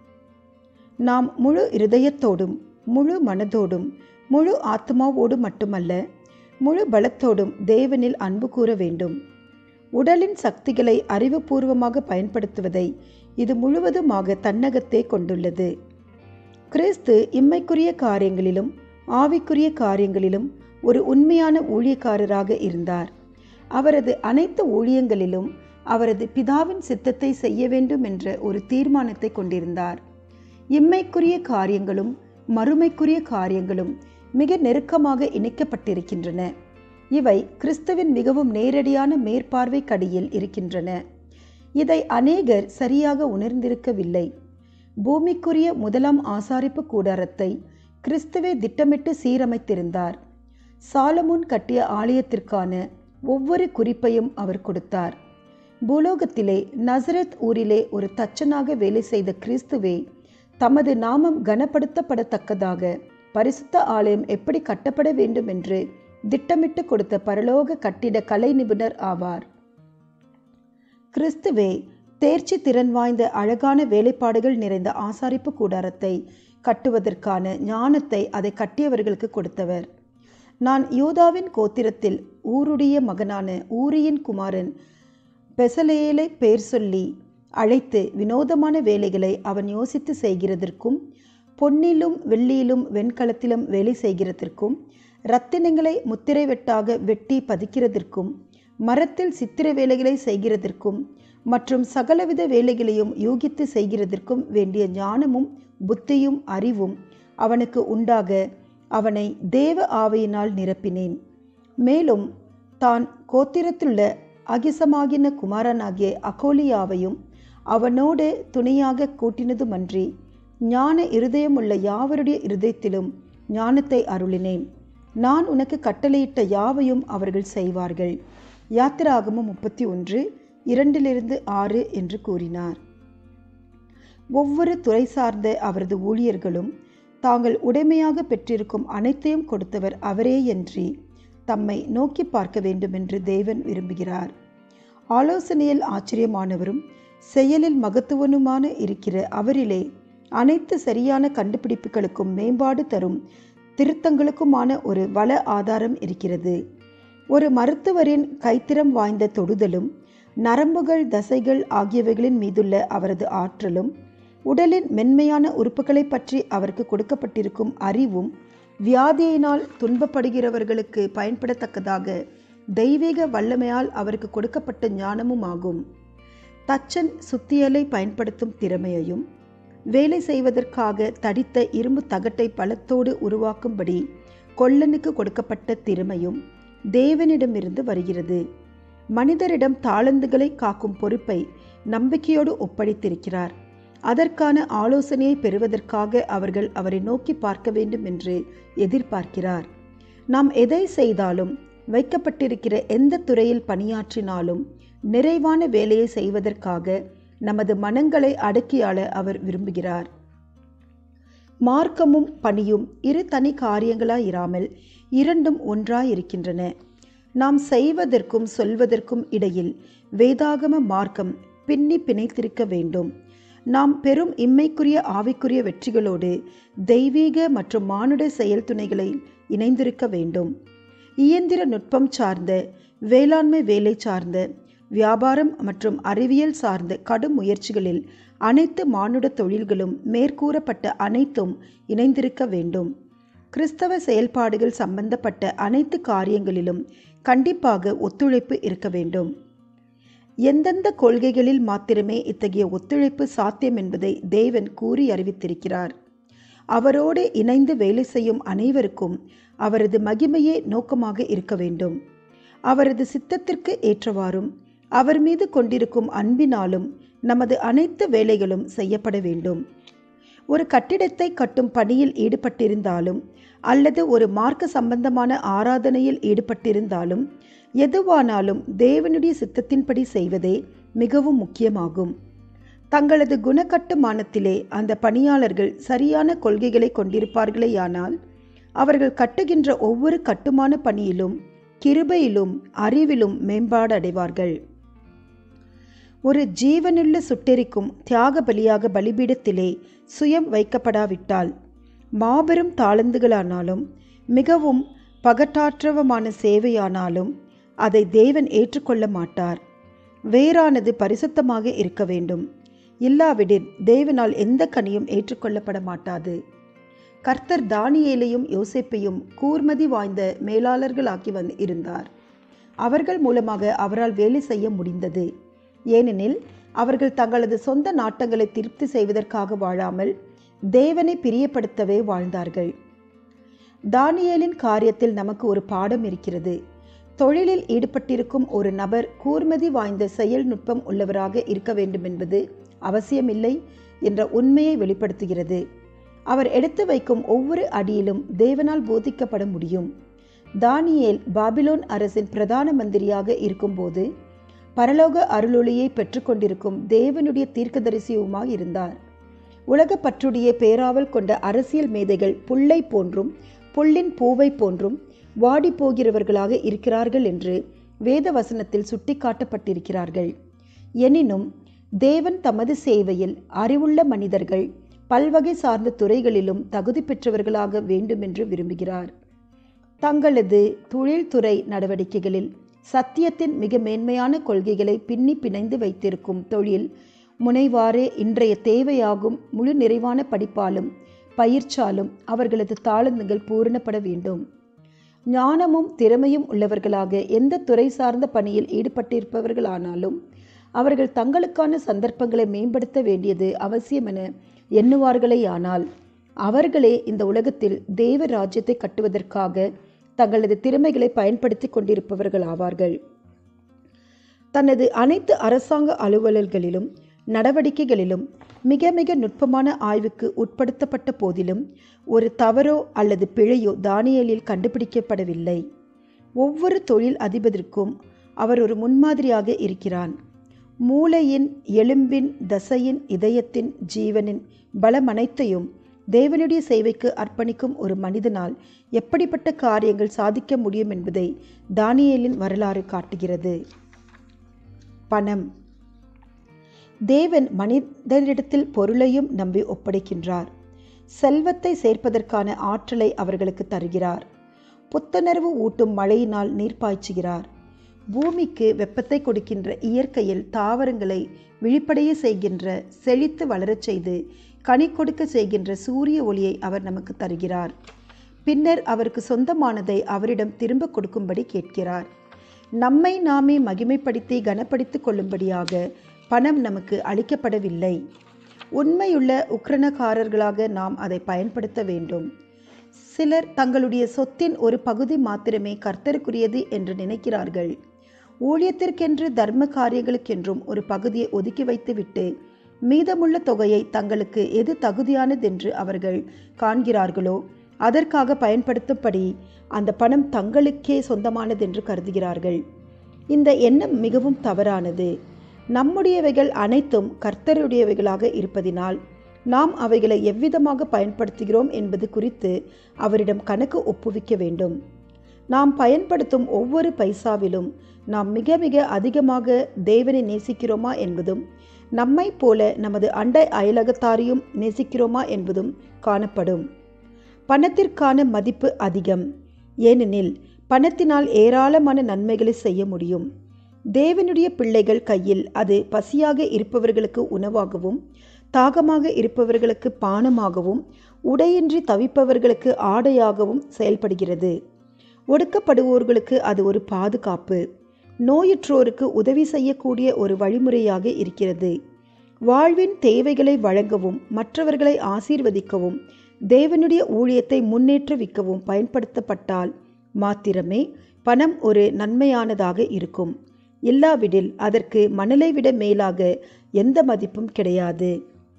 நாம் முழு இருதயத்தோடும் முழு மனதோடும் முழு ஆத்மாவோடு மட்டுமல்ல முழு பலத்தோடும் தேவனில் அன்பு கூற வேண்டும் உடலின் சக்திகளை அறிவுபூர்வமாக பயன்படுத்துவதை இது முழுவதுமாக தன்னகத்தே கொண்டுள்ளது கிறிஸ்து இம்மைக்குரிய காரியங்களிலும் ஆவிக்குரிய காரியங்களிலும் ஒரு உண்மையான ஊழியக்காரராக இருந்தார் அவரது அனைத்து ஊழியங்களிலும் அவரது பிதாவின் சித்தத்தை செய்ய வேண்டும் என்ற ஒரு தீர்மானத்தை கொண்டிருந்தார் இம்மைக்குரிய காரியங்களும் மறுமைக்குரிய காரியங்களும் மிக நெருக்கமாக இணைக்கப்பட்டிருக்கின்றன இவை கிறிஸ்துவின் மிகவும் நேரடியான மேற்பார்வை கடியில் இருக்கின்றன இதை அநேகர் சரியாக உணர்ந்திருக்கவில்லை பூமிக்குரிய முதலாம் ஆசாரிப்பு கூடாரத்தை கிறிஸ்துவே திட்டமிட்டு சீரமைத்திருந்தார் சாலமோன் கட்டிய ஆலயத்திற்கான ஒவ்வொரு குறிப்பையும் அவர் கொடுத்தார் பூலோகத்திலே நசரத் ஊரிலே ஒரு தச்சனாக வேலை செய்த கிறிஸ்துவே தமது நாமம் கனப்படுத்தப்படத்தக்கதாக பரிசுத்த ஆலயம் எப்படி கட்டப்பட வேண்டும் என்று திட்டமிட்டு கொடுத்த பரலோக கட்டிட கலை நிபுணர் ஆவார் கிறிஸ்துவே தேர்ச்சி திறன் வாய்ந்த அழகான வேலைப்பாடுகள் நிறைந்த ஆசாரிப்பு கூடாரத்தை கட்டுவதற்கான ஞானத்தை அதை கட்டியவர்களுக்கு கொடுத்தவர் நான் யூதாவின் கோத்திரத்தில் ஊருடைய மகனான ஊரியின் குமாரன் பெசலேலை பேர் சொல்லி அழைத்து வினோதமான வேலைகளை அவன் யோசித்து செய்கிறதற்கும் பொன்னிலும் வெள்ளியிலும் வெண்கலத்திலும் வேலை செய்கிறதற்கும் ரத்தினங்களை முத்திரை வெட்டாக வெட்டி பதிக்கிறதற்கும் மரத்தில் சித்திர வேலைகளை செய்கிறதற்கும் மற்றும் சகலவித வேலைகளையும் யூகித்து செய்கிறதற்கும் வேண்டிய ஞானமும் புத்தியும் அறிவும் அவனுக்கு உண்டாக அவனை தேவ ஆவையினால் நிரப்பினேன் மேலும் தான் கோத்திரத்திலுள்ள அகிசமாகின குமாரனாகிய அகோலியாவையும் அவனோடு துணையாக கூட்டினதுமன்றி ஞான இருதயமுள்ள யாவருடைய இருதயத்திலும் ஞானத்தை அருளினேன் நான் உனக்கு கட்டளையிட்ட யாவையும் அவர்கள் செய்வார்கள் யாத்திராகமும் முப்பத்தி ஒன்று இரண்டிலிருந்து ஆறு என்று கூறினார் ஒவ்வொரு துறை சார்ந்த அவரது ஊழியர்களும் தாங்கள் உடைமையாக பெற்றிருக்கும் அனைத்தையும் கொடுத்தவர் அவரே என்று தம்மை நோக்கி பார்க்க வேண்டும் என்று தேவன் விரும்புகிறார் ஆலோசனையில் ஆச்சரியமானவரும் செயலில் மகத்துவனுமான இருக்கிற அவரிலே அனைத்து சரியான கண்டுபிடிப்புகளுக்கும் மேம்பாடு தரும் திருத்தங்களுக்குமான ஒரு வள ஆதாரம் இருக்கிறது ஒரு மருத்துவரின் கைத்திறம் வாய்ந்த தொடுதலும் நரம்புகள் தசைகள் ஆகியவைகளின் மீதுள்ள அவரது ஆற்றலும் உடலின் மென்மையான உறுப்புகளை பற்றி அவருக்கு கொடுக்கப்பட்டிருக்கும் அறிவும் வியாதியினால் துன்பப்படுகிறவர்களுக்கு பயன்படத்தக்கதாக தெய்வீக வல்லமையால் அவருக்கு கொடுக்கப்பட்ட ஞானமும் ஆகும் தச்சன் சுத்தியலை பயன்படுத்தும் திறமையையும் வேலை செய்வதற்காக தடித்த இரும்பு தகட்டை பலத்தோடு உருவாக்கும்படி கொல்லனுக்கு கொடுக்கப்பட்ட திறமையும் தேவனிடமிருந்து வருகிறது மனிதரிடம் தாளந்துகளை காக்கும் பொறுப்பை நம்பிக்கையோடு ஒப்படைத்திருக்கிறார் அதற்கான ஆலோசனையை பெறுவதற்காக அவர்கள் அவரை நோக்கி பார்க்க வேண்டும் என்று எதிர்பார்க்கிறார் நாம் எதை செய்தாலும் வைக்கப்பட்டிருக்கிற எந்த துறையில் பணியாற்றினாலும் நிறைவான வேலையை செய்வதற்காக நமது மனங்களை அடக்கியாள அவர் விரும்புகிறார் மார்க்கமும் பணியும் இரு தனி காரியங்களாயிராமல் இரண்டும் ஒன்றாயிருக்கின்றன நாம் செய்வதற்கும் சொல்வதற்கும் இடையில் வேதாகம மார்க்கம் பின்னி பிணைத்திருக்க வேண்டும் நாம் பெரும் இம்மைக்குரிய ஆவிக்குரிய வெற்றிகளோடு தெய்வீக மற்றும் மானுட செயல் துணைகளை இணைந்திருக்க வேண்டும் இயந்திர நுட்பம் சார்ந்த வேளாண்மை வேலை சார்ந்த வியாபாரம் மற்றும் அறிவியல் சார்ந்த கடும் முயற்சிகளில் அனைத்து மானுட தொழில்களும் மேற்கூறப்பட்ட அனைத்தும் இணைந்திருக்க வேண்டும் கிறிஸ்தவ செயல்பாடுகள் சம்பந்தப்பட்ட அனைத்து காரியங்களிலும் கண்டிப்பாக ஒத்துழைப்பு இருக்க வேண்டும் எந்தெந்த கொள்கைகளில் மாத்திரமே இத்தகைய ஒத்துழைப்பு சாத்தியம் என்பதை தேவன் கூறி அறிவித்திருக்கிறார் அவரோடு இணைந்து வேலை செய்யும் அனைவருக்கும் அவரது மகிமையே நோக்கமாக இருக்க வேண்டும் அவரது சித்தத்திற்கு ஏற்றவாறும் அவர் மீது கொண்டிருக்கும் அன்பினாலும் நமது அனைத்து வேலைகளும் செய்யப்பட வேண்டும் ஒரு கட்டிடத்தை கட்டும் பணியில் ஈடுபட்டிருந்தாலும் அல்லது ஒரு மார்க்க சம்பந்தமான ஆராதனையில் ஈடுபட்டிருந்தாலும் எதுவானாலும் தேவனுடைய சித்தத்தின்படி செய்வதே மிகவும் முக்கியமாகும் தங்களது குணக்கட்டுமானத்திலே அந்த பணியாளர்கள் சரியான கொள்கைகளை கொண்டிருப்பார்களேயானால் அவர்கள் கட்டுகின்ற ஒவ்வொரு கட்டுமான பணியிலும் கிருபையிலும் அறிவிலும் மேம்பாடு அடைவார்கள் ஒரு ஜீவனுள்ள சுட்டெரிக்கும் தியாக பலியாக பலிபீடத்திலே சுயம் வைக்கப்படாவிட்டால் மாபெரும் தாளந்துகளானாலும் மிகவும் பகட்டாற்றவமான சேவையானாலும் அதை தேவன் ஏற்றுக்கொள்ள மாட்டார் வேறானது பரிசுத்தமாக இருக்க வேண்டும் இல்லாவிடில் தேவனால் எந்த கனியும் ஏற்றுக்கொள்ளப்பட மாட்டாது கர்த்தர் தானியேலையும் யோசேப்பையும் கூர்மதி வாய்ந்த மேலாளர்களாக்கி வந்து இருந்தார் அவர்கள் மூலமாக அவரால் வேலை செய்ய முடிந்தது ஏனெனில் அவர்கள் தங்களது சொந்த நாட்டங்களை திருப்தி செய்வதற்காக வாழாமல் தேவனை பிரியப்படுத்தவே வாழ்ந்தார்கள் தானியேலின் காரியத்தில் நமக்கு ஒரு பாடம் இருக்கிறது தொழிலில் ஈடுபட்டிருக்கும் ஒரு நபர் கூர்மதி வாய்ந்த செயல் நுட்பம் உள்ளவராக இருக்க வேண்டும் என்பது அவசியமில்லை என்ற உண்மையை வெளிப்படுத்துகிறது அவர் எடுத்து வைக்கும் ஒவ்வொரு அடியிலும் தேவனால் போதிக்கப்பட முடியும் தானியேல் பாபிலோன் அரசின் பிரதான மந்திரியாக இருக்கும்போது பரலோக அருளொளியை பெற்றுக்கொண்டிருக்கும் தேவனுடைய தீர்க்கதரிசியுமாய் இருந்தார் உலக பற்றுடைய பேராவல் கொண்ட அரசியல் மேதைகள் புல்லை போன்றும் புல்லின் பூவை போன்றும் வாடி போகிறவர்களாக இருக்கிறார்கள் என்று வேத வசனத்தில் சுட்டிக்காட்டப்பட்டிருக்கிறார்கள் எனினும் தேவன் தமது சேவையில் அறிவுள்ள மனிதர்கள் பல்வகை சார்ந்த துறைகளிலும் தகுதி பெற்றவர்களாக வேண்டும் என்று விரும்புகிறார் தங்களது தொழில்துறை நடவடிக்கைகளில் சத்தியத்தின் மிக மேன்மையான கொள்கைகளை பின்னி பிணைந்து வைத்திருக்கும் தொழில் முனைவாரே இன்றைய தேவையாகும் முழு நிறைவான படிப்பாலும் பயிற்சாலும் அவர்களது தாளந்துகள் பூரணப்பட வேண்டும் ஞானமும் திறமையும் உள்ளவர்களாக எந்த துறை சார்ந்த பணியில் ஈடுபட்டிருப்பவர்களானாலும் அவர்கள் தங்களுக்கான சந்தர்ப்பங்களை மேம்படுத்த வேண்டியது அவசியம் என எண்ணுவார்களேயானால் அவர்களே இந்த உலகத்தில் தேவ ராஜ்யத்தை கட்டுவதற்காக தங்களது திறமைகளை பயன்படுத்தி கொண்டிருப்பவர்கள் ஆவார்கள் தனது அனைத்து அரசாங்க அலுவலர்களிலும் நடவடிக்கைகளிலும் மிக மிக நுட்பமான ஆய்வுக்கு உட்படுத்தப்பட்ட போதிலும் ஒரு தவறோ அல்லது பிழையோ தானியலில் கண்டுபிடிக்கப்படவில்லை ஒவ்வொரு தொழில் அதிபதிற்கும் அவர் ஒரு முன்மாதிரியாக இருக்கிறான் மூளையின் எலும்பின் தசையின் இதயத்தின் ஜீவனின் பலமனைத்தையும் தேவனுடைய சேவைக்கு அர்ப்பணிக்கும் ஒரு மனிதனால் எப்படிப்பட்ட காரியங்கள் சாதிக்க முடியும் என்பதை தானியலின் வரலாறு காட்டுகிறது பணம் தேவன் மனிதரிடத்தில் பொருளையும் நம்பி ஒப்படைக்கின்றார் செல்வத்தை சேர்ப்பதற்கான ஆற்றலை அவர்களுக்கு தருகிறார் புத்துணர்வு ஊட்டும் மழையினால் நீர் பாய்ச்சுகிறார் பூமிக்கு வெப்பத்தை கொடுக்கின்ற இயற்கையில் தாவரங்களை விழிப்படைய செய்கின்ற செழித்து வளரச் செய்து கனி கொடுக்க செய்கின்ற சூரிய ஒளியை அவர் நமக்கு தருகிறார் பின்னர் அவருக்கு சொந்தமானதை அவரிடம் திரும்ப கொடுக்கும்படி கேட்கிறார் நம்மை நாமே மகிமைப்படுத்தி கனப்படுத்திக் கொள்ளும்படியாக பணம் நமக்கு அளிக்கப்படவில்லை உண்மையுள்ள உக்ரணக்காரர்களாக நாம் அதை பயன்படுத்த வேண்டும் சிலர் தங்களுடைய சொத்தின் ஒரு பகுதி மாத்திரமே கர்த்தருக்குரியது என்று நினைக்கிறார்கள் ஊழியத்திற்கென்று தர்ம காரியங்களுக்கென்றும் ஒரு பகுதியை ஒதுக்கி வைத்துவிட்டு மீதமுள்ள தொகையை தங்களுக்கு எது தகுதியானதென்று அவர்கள் காண்கிறார்களோ அதற்காக பயன்படுத்தும்படி அந்த பணம் தங்களுக்கே சொந்தமானதென்று கருதுகிறார்கள் இந்த எண்ணம் மிகவும் தவறானது நம்முடையவைகள் அனைத்தும் கர்த்தருடையவைகளாக இருப்பதினால் நாம் அவைகளை எவ்விதமாக பயன்படுத்துகிறோம் என்பது குறித்து அவரிடம் கணக்கு ஒப்புவிக்க வேண்டும் நாம் பயன்படுத்தும் ஒவ்வொரு பைசாவிலும் நாம் மிக மிக அதிகமாக தேவனை நேசிக்கிறோமா என்பதும் நம்மை போல நமது அண்டை அயலகத்தாரையும் நேசிக்கிறோமா என்பதும் காணப்படும் பணத்திற்கான மதிப்பு அதிகம் ஏனெனில் பணத்தினால் ஏராளமான நன்மைகளை செய்ய முடியும் தேவனுடைய பிள்ளைகள் கையில் அது பசியாக இருப்பவர்களுக்கு உணவாகவும் தாகமாக இருப்பவர்களுக்கு பானமாகவும் உடையின்றி தவிப்பவர்களுக்கு ஆடையாகவும் செயல்படுகிறது ஒடுக்கப்படுவோர்களுக்கு அது ஒரு பாதுகாப்பு நோயுற்றோருக்கு உதவி செய்யக்கூடிய ஒரு வழிமுறையாக இருக்கிறது வாழ்வின் தேவைகளை வழங்கவும் மற்றவர்களை ஆசீர்வதிக்கவும் தேவனுடைய ஊழியத்தை முன்னேற்றுவிக்கவும் பயன்படுத்தப்பட்டால் மாத்திரமே பணம் ஒரு நன்மையானதாக இருக்கும் இல்லாவிடில் அதற்கு மணலை விட மேலாக எந்த மதிப்பும் கிடையாது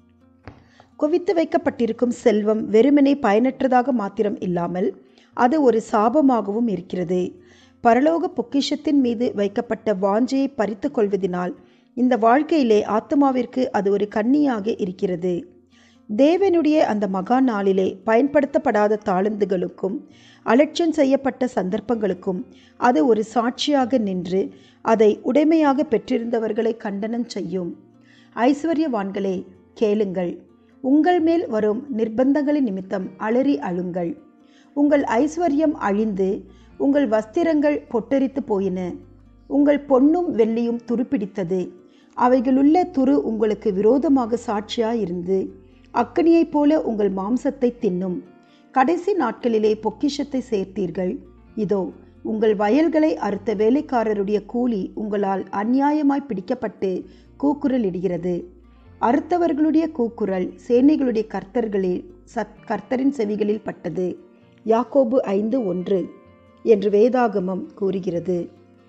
குவித்து வைக்கப்பட்டிருக்கும் செல்வம் வெறுமனே பயனற்றதாக மாத்திரம் இல்லாமல் அது ஒரு சாபமாகவும் இருக்கிறது பரலோக பொக்கிஷத்தின் மீது வைக்கப்பட்ட வாஞ்சையை பறித்து கொள்வதினால் இந்த வாழ்க்கையிலே ஆத்மாவிற்கு அது ஒரு கண்ணியாக இருக்கிறது தேவனுடைய அந்த மகா நாளிலே பயன்படுத்தப்படாத தாளந்துகளுக்கும் அலட்சியம் செய்யப்பட்ட சந்தர்ப்பங்களுக்கும் அது ஒரு சாட்சியாக நின்று அதை உடைமையாக பெற்றிருந்தவர்களை கண்டனம் செய்யும் ஐஸ்வர்யவான்களே கேளுங்கள் உங்கள் மேல் வரும் நிர்பந்தங்களின் நிமித்தம் அலறி அழுங்கள் உங்கள் ஐஸ்வர்யம் அழிந்து உங்கள் வஸ்திரங்கள் பொட்டரித்து போயின உங்கள் பொன்னும் வெள்ளியும் துருப்பிடித்தது அவைகளுள்ள துரு உங்களுக்கு விரோதமாக சாட்சியாயிருந்து அக்கனியைப் போல உங்கள் மாம்சத்தை தின்னும் கடைசி நாட்களிலே பொக்கிஷத்தை சேர்த்தீர்கள் இதோ உங்கள் வயல்களை அறுத்த வேலைக்காரருடைய கூலி உங்களால் அநியாயமாய் பிடிக்கப்பட்டு கூக்குரலிடுகிறது அறுத்தவர்களுடைய கூக்குரல் சேனைகளுடைய கர்த்தர்களில் சத் கர்த்தரின் செவிகளில் பட்டது யாக்கோபு ஐந்து ஒன்று என்று வேதாகமம் கூறுகிறது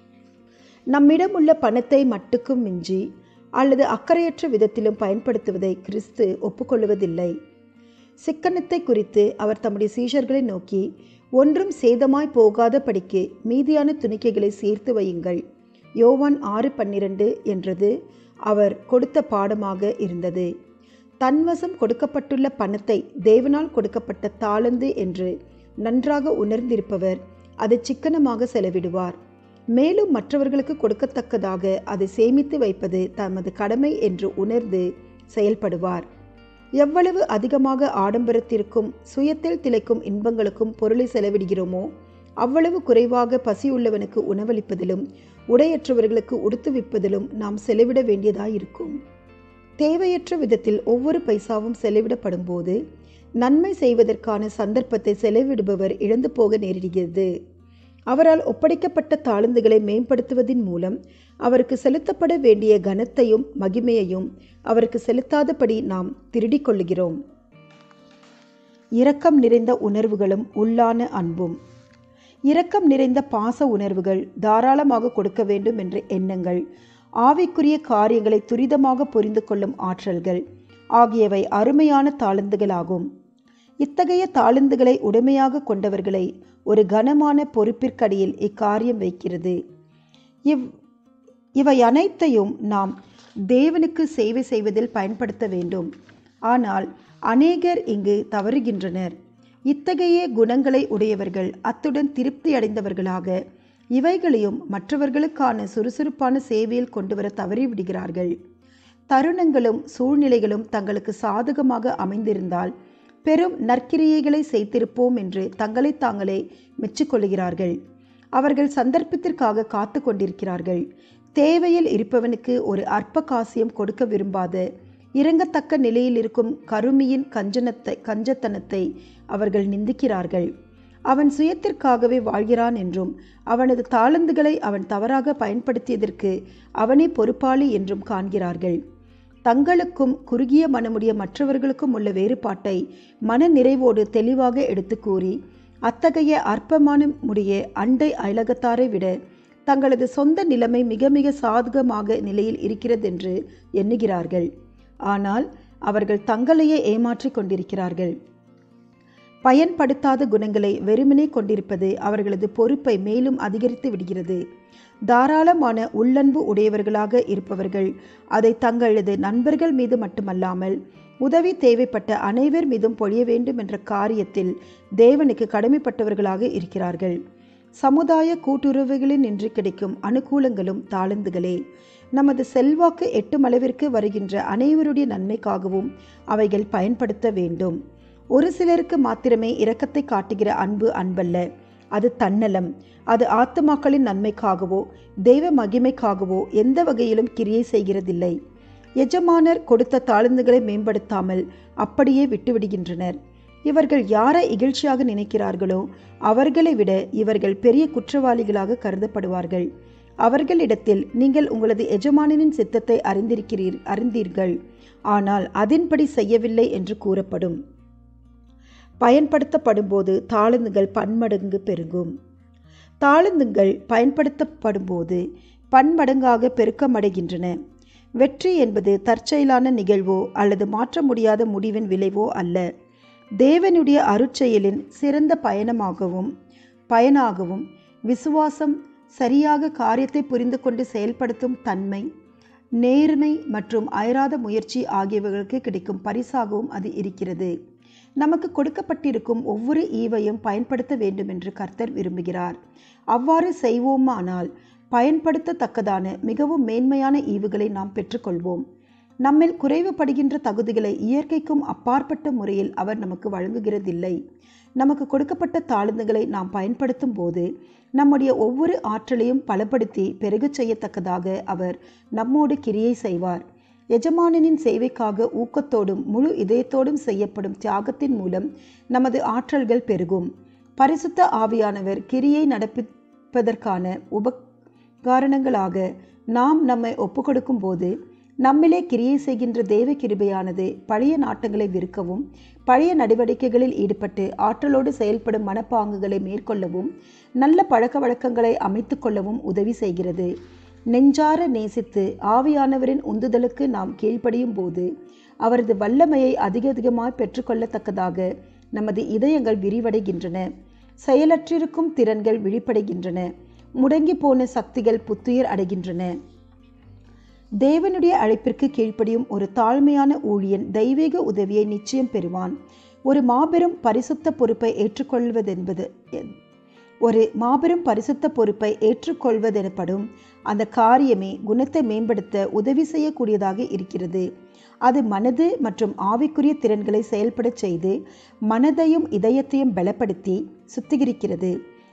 நம்மிடம் உள்ள பணத்தை மட்டுக்கும் மிஞ்சி அல்லது அக்கறையற்ற விதத்திலும் பயன்படுத்துவதை கிறிஸ்து ஒப்புக்கொள்வதில்லை சிக்கனத்தை குறித்து அவர் தம்முடைய சீஷர்களை நோக்கி ஒன்றும் சேதமாய் போகாத படிக்கு மீதியான துணிக்கைகளை சேர்த்து வையுங்கள் யோவான் ஆறு பன்னிரண்டு என்றது அவர் கொடுத்த பாடமாக இருந்தது தன்வசம் கொடுக்கப்பட்டுள்ள பணத்தை தேவனால் கொடுக்கப்பட்ட தாளந்து என்று நன்றாக உணர்ந்திருப்பவர் அதை சிக்கனமாக செலவிடுவார் மேலும் மற்றவர்களுக்கு கொடுக்கத்தக்கதாக அதை சேமித்து வைப்பது தமது கடமை என்று உணர்ந்து செயல்படுவார் எவ்வளவு அதிகமாக ஆடம்பரத்திற்கும் சுயத்தில் திளைக்கும் இன்பங்களுக்கும் பொருளை செலவிடுகிறோமோ அவ்வளவு குறைவாக பசியுள்ளவனுக்கு உணவளிப்பதிலும் உடையற்றவர்களுக்கு உடுத்துவிப்பதிலும் நாம் செலவிட வேண்டியதாயிருக்கும் தேவையற்ற விதத்தில் ஒவ்வொரு பைசாவும் செலவிடப்படும் போது நன்மை செய்வதற்கான சந்தர்ப்பத்தை செலவிடுபவர் இழந்து போக நேரிடுகிறது அவரால் ஒப்படைக்கப்பட்ட தாளந்துகளை மேம்படுத்துவதன் மூலம் அவருக்கு செலுத்தப்பட வேண்டிய கனத்தையும் மகிமையையும் அவருக்கு செலுத்தாதபடி நாம் திருடிக் கொள்ளுகிறோம் இரக்கம் நிறைந்த உணர்வுகளும் உள்ளான அன்பும் இரக்கம் நிறைந்த பாச உணர்வுகள் தாராளமாக கொடுக்க வேண்டும் என்ற எண்ணங்கள் ஆவிக்குரிய காரியங்களை துரிதமாக புரிந்து கொள்ளும் ஆற்றல்கள் ஆகியவை அருமையான தாளந்துகளாகும் இத்தகைய தாளந்துகளை உடைமையாக கொண்டவர்களை ஒரு கனமான பொறுப்பிற்கடியில் இக்காரியம் வைக்கிறது இவ் இவை அனைத்தையும் நாம் தேவனுக்கு சேவை செய்வதில் பயன்படுத்த வேண்டும் ஆனால் அநேகர் இங்கு தவறுகின்றனர் இத்தகைய குணங்களை உடையவர்கள் அத்துடன் திருப்தி அடைந்தவர்களாக இவைகளையும் மற்றவர்களுக்கான சுறுசுறுப்பான சேவையில் கொண்டு வர தவறிவிடுகிறார்கள் தருணங்களும் சூழ்நிலைகளும் தங்களுக்கு சாதகமாக அமைந்திருந்தால் பெரும் நற்கிரியைகளை செய்திருப்போம் என்று தங்களை தாங்களே மெச்சிக்கொள்கிறார்கள் அவர்கள் சந்தர்ப்பத்திற்காக காத்து கொண்டிருக்கிறார்கள் தேவையில் இருப்பவனுக்கு ஒரு அற்ப காசியம் கொடுக்க விரும்பாத இறங்கத்தக்க நிலையில் இருக்கும் கருமியின் கஞ்சனத்தை கஞ்சத்தனத்தை அவர்கள் நிந்திக்கிறார்கள் அவன் சுயத்திற்காகவே வாழ்கிறான் என்றும் அவனது தாளந்துகளை அவன் தவறாக பயன்படுத்தியதற்கு அவனே பொறுப்பாளி என்றும் காண்கிறார்கள் தங்களுக்கும் குறுகிய மனமுடைய மற்றவர்களுக்கும் உள்ள வேறுபாட்டை மன நிறைவோடு தெளிவாக எடுத்து கூறி அத்தகைய அற்பமான முடிய அண்டை அயலகத்தாரை விட தங்களது சொந்த நிலைமை மிக மிக சாதகமாக நிலையில் இருக்கிறதென்று எண்ணுகிறார்கள் ஆனால் அவர்கள் தங்களையே ஏமாற்றிக் கொண்டிருக்கிறார்கள் பயன்படுத்தாத குணங்களை வெறுமனே கொண்டிருப்பது அவர்களது பொறுப்பை மேலும் அதிகரித்து விடுகிறது தாராளமான உள்ளன்பு உடையவர்களாக இருப்பவர்கள் அதை தங்களது நண்பர்கள் மீது மட்டுமல்லாமல் உதவி தேவைப்பட்ட அனைவர் மீதும் பொழிய வேண்டும் என்ற காரியத்தில் தேவனுக்கு கடமைப்பட்டவர்களாக இருக்கிறார்கள் சமுதாய கூட்டுறவுகளில் நின்று கிடைக்கும் அனுகூலங்களும் தாளந்துகளே நமது செல்வாக்கு எட்டும் அளவிற்கு வருகின்ற அனைவருடைய நன்மைக்காகவும் அவைகள் பயன்படுத்த வேண்டும் ஒரு சிலருக்கு மாத்திரமே இரக்கத்தை காட்டுகிற அன்பு அன்பல்ல அது தன்னலம் அது ஆத்துமாக்களின் நன்மைக்காகவோ தெய்வ மகிமைக்காகவோ எந்த வகையிலும் கிரியை செய்கிறதில்லை எஜமானர் கொடுத்த தாழ்ந்துகளை மேம்படுத்தாமல் அப்படியே விட்டுவிடுகின்றனர் இவர்கள் யாரை இகழ்ச்சியாக நினைக்கிறார்களோ அவர்களை விட இவர்கள் பெரிய குற்றவாளிகளாக கருதப்படுவார்கள் அவர்களிடத்தில் நீங்கள் உங்களது எஜமானனின் சித்தத்தை அறிந்திருக்கிறீர் அறிந்தீர்கள் ஆனால் அதன்படி செய்யவில்லை என்று கூறப்படும் பயன்படுத்தப்படும் போது தாளந்துகள் பன்மடங்கு பெருகும் தாளந்துங்கள் பயன்படுத்தப்படும் போது பன்மடங்காக பெருக்கமடைகின்றன வெற்றி என்பது தற்செயலான நிகழ்வோ அல்லது மாற்ற முடியாத முடிவின் விளைவோ அல்ல தேவனுடைய அருட்செயலின் சிறந்த பயணமாகவும் பயனாகவும் விசுவாசம் சரியாக காரியத்தை புரிந்து கொண்டு செயல்படுத்தும் தன்மை நேர்மை மற்றும் அயராத முயற்சி ஆகியவர்களுக்கு கிடைக்கும் பரிசாகவும் அது இருக்கிறது நமக்கு கொடுக்கப்பட்டிருக்கும் ஒவ்வொரு ஈவையும் பயன்படுத்த வேண்டும் என்று கர்த்தர் விரும்புகிறார் அவ்வாறு செய்வோமானால் பயன்படுத்தத்தக்கதான மிகவும் மேன்மையான ஈவுகளை நாம் பெற்றுக்கொள்வோம் நம்மில் குறைவுபடுகின்ற தகுதிகளை இயற்கைக்கும் அப்பாற்பட்ட முறையில் அவர் நமக்கு வழங்குகிறதில்லை நமக்கு கொடுக்கப்பட்ட தாழ்ந்துகளை நாம் பயன்படுத்தும் போது நம்முடைய ஒவ்வொரு ஆற்றலையும் பலப்படுத்தி பெருகச் செய்யத்தக்கதாக அவர் நம்மோடு கிரியை செய்வார் எஜமானனின் சேவைக்காக ஊக்கத்தோடும் முழு இதயத்தோடும் செய்யப்படும் தியாகத்தின் மூலம் நமது ஆற்றல்கள் பெருகும் பரிசுத்த ஆவியானவர் கிரியை நடப்பிப்பதற்கான உபகாரணங்களாக நாம் நம்மை ஒப்புக்கொடுக்கும் போது நம்மிலே கிரியை செய்கின்ற தேவ கிருபையானது பழைய நாட்டங்களை விற்கவும் பழைய நடவடிக்கைகளில் ஈடுபட்டு ஆற்றலோடு செயல்படும் மனப்பாங்குகளை மேற்கொள்ளவும் நல்ல பழக்க வழக்கங்களை அமைத்து கொள்ளவும் உதவி செய்கிறது நெஞ்சார நேசித்து ஆவியானவரின் உந்துதலுக்கு நாம் கீழ்ப்படியும் போது அவரது வல்லமையை அதிக அதிகமாய் பெற்றுக்கொள்ளத்தக்கதாக நமது இதயங்கள் விரிவடைகின்றன செயலற்றிருக்கும் திறன்கள் விழிப்படைகின்றன முடங்கி போன சக்திகள் புத்துயிர் அடைகின்றன தேவனுடைய அழைப்பிற்கு கீழ்ப்படியும் ஒரு தாழ்மையான ஊழியன் தெய்வீக உதவியை நிச்சயம் பெறுவான் ஒரு மாபெரும் பரிசுத்த பொறுப்பை ஏற்றுக்கொள்வதென்பது ஒரு மாபெரும் பரிசுத்த பொறுப்பை ஏற்றுக்கொள்வதெனப்படும் அந்த காரியமே குணத்தை மேம்படுத்த உதவி செய்யக்கூடியதாக இருக்கிறது அது மனது மற்றும் ஆவிக்குரிய திறன்களை செயல்படச் செய்து மனதையும் இதயத்தையும் பலப்படுத்தி சுத்திகரிக்கிறது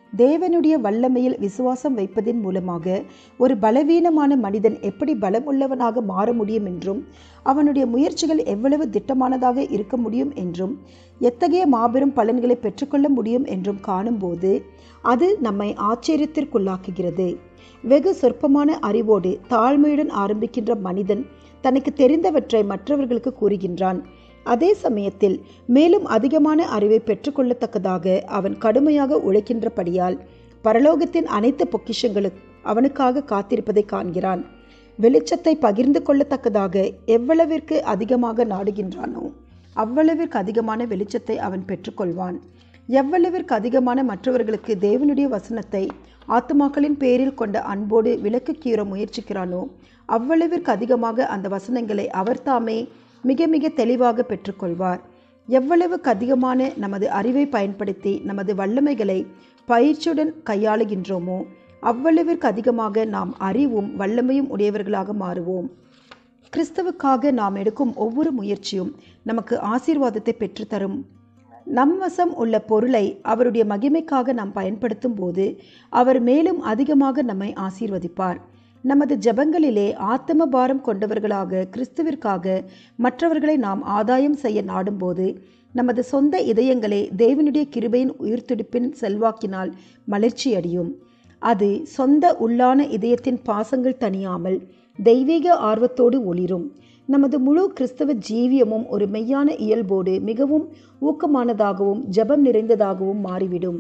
தேவனுடைய வல்லமையில் விசுவாசம் வைப்பதின் மூலமாக ஒரு பலவீனமான மனிதன் எப்படி பலமுள்ளவனாக மாற முடியும் என்றும் அவனுடைய முயற்சிகள் எவ்வளவு திட்டமானதாக இருக்க முடியும் என்றும் எத்தகைய மாபெரும் பலன்களை பெற்றுக்கொள்ள முடியும் என்றும் காணும்போது அது நம்மை ஆச்சரியத்திற்குள்ளாக்குகிறது வெகு சொற்பமான அறிவோடு தாழ்மையுடன் ஆரம்பிக்கின்ற மனிதன் தனக்கு தெரிந்தவற்றை மற்றவர்களுக்கு கூறுகின்றான் அதே சமயத்தில் மேலும் அதிகமான அறிவை பெற்றுக்கொள்ளத்தக்கதாக அவன் கடுமையாக உழைக்கின்றபடியால் பரலோகத்தின் அனைத்து பொக்கிஷங்களும் அவனுக்காக காத்திருப்பதை காண்கிறான் வெளிச்சத்தை பகிர்ந்து கொள்ளத்தக்கதாக எவ்வளவிற்கு அதிகமாக நாடுகின்றானோ அவ்வளவிற்கு அதிகமான வெளிச்சத்தை அவன் பெற்றுக்கொள்வான் எவ்வளவிற்கு அதிகமான மற்றவர்களுக்கு தேவனுடைய வசனத்தை ஆத்துமாக்களின் பேரில் கொண்ட அன்போடு விளக்கு கீற முயற்சிக்கிறானோ அவ்வளவிற்கு அதிகமாக அந்த வசனங்களை அவர் தாமே மிக மிக தெளிவாக பெற்றுக்கொள்வார் எவ்வளவுக்கு அதிகமான நமது அறிவை பயன்படுத்தி நமது வல்லமைகளை பயிற்சியுடன் கையாளுகின்றோமோ அவ்வளவிற்கு அதிகமாக நாம் அறிவும் வல்லமையும் உடையவர்களாக மாறுவோம் கிறிஸ்தவுக்காக நாம் எடுக்கும் ஒவ்வொரு முயற்சியும் நமக்கு ஆசீர்வாதத்தை பெற்றுத்தரும் நம் வசம் உள்ள பொருளை அவருடைய மகிமைக்காக நாம் பயன்படுத்தும் போது அவர் மேலும் அதிகமாக நம்மை ஆசீர்வதிப்பார் நமது ஜெபங்களிலே ஆத்தம பாரம் கொண்டவர்களாக கிறிஸ்துவிற்காக மற்றவர்களை நாம் ஆதாயம் செய்ய நாடும்போது நமது சொந்த இதயங்களே தேவனுடைய கிருபையின் உயிர்த்துடிப்பின் செல்வாக்கினால் மலர்ச்சியடையும் அது சொந்த உள்ளான இதயத்தின் பாசங்கள் தணியாமல் தெய்வீக ஆர்வத்தோடு ஒளிரும் நமது முழு கிறிஸ்தவ ஜீவியமும் ஒரு மெய்யான இயல்போடு மிகவும் ஊக்கமானதாகவும் ஜெபம் நிறைந்ததாகவும் மாறிவிடும்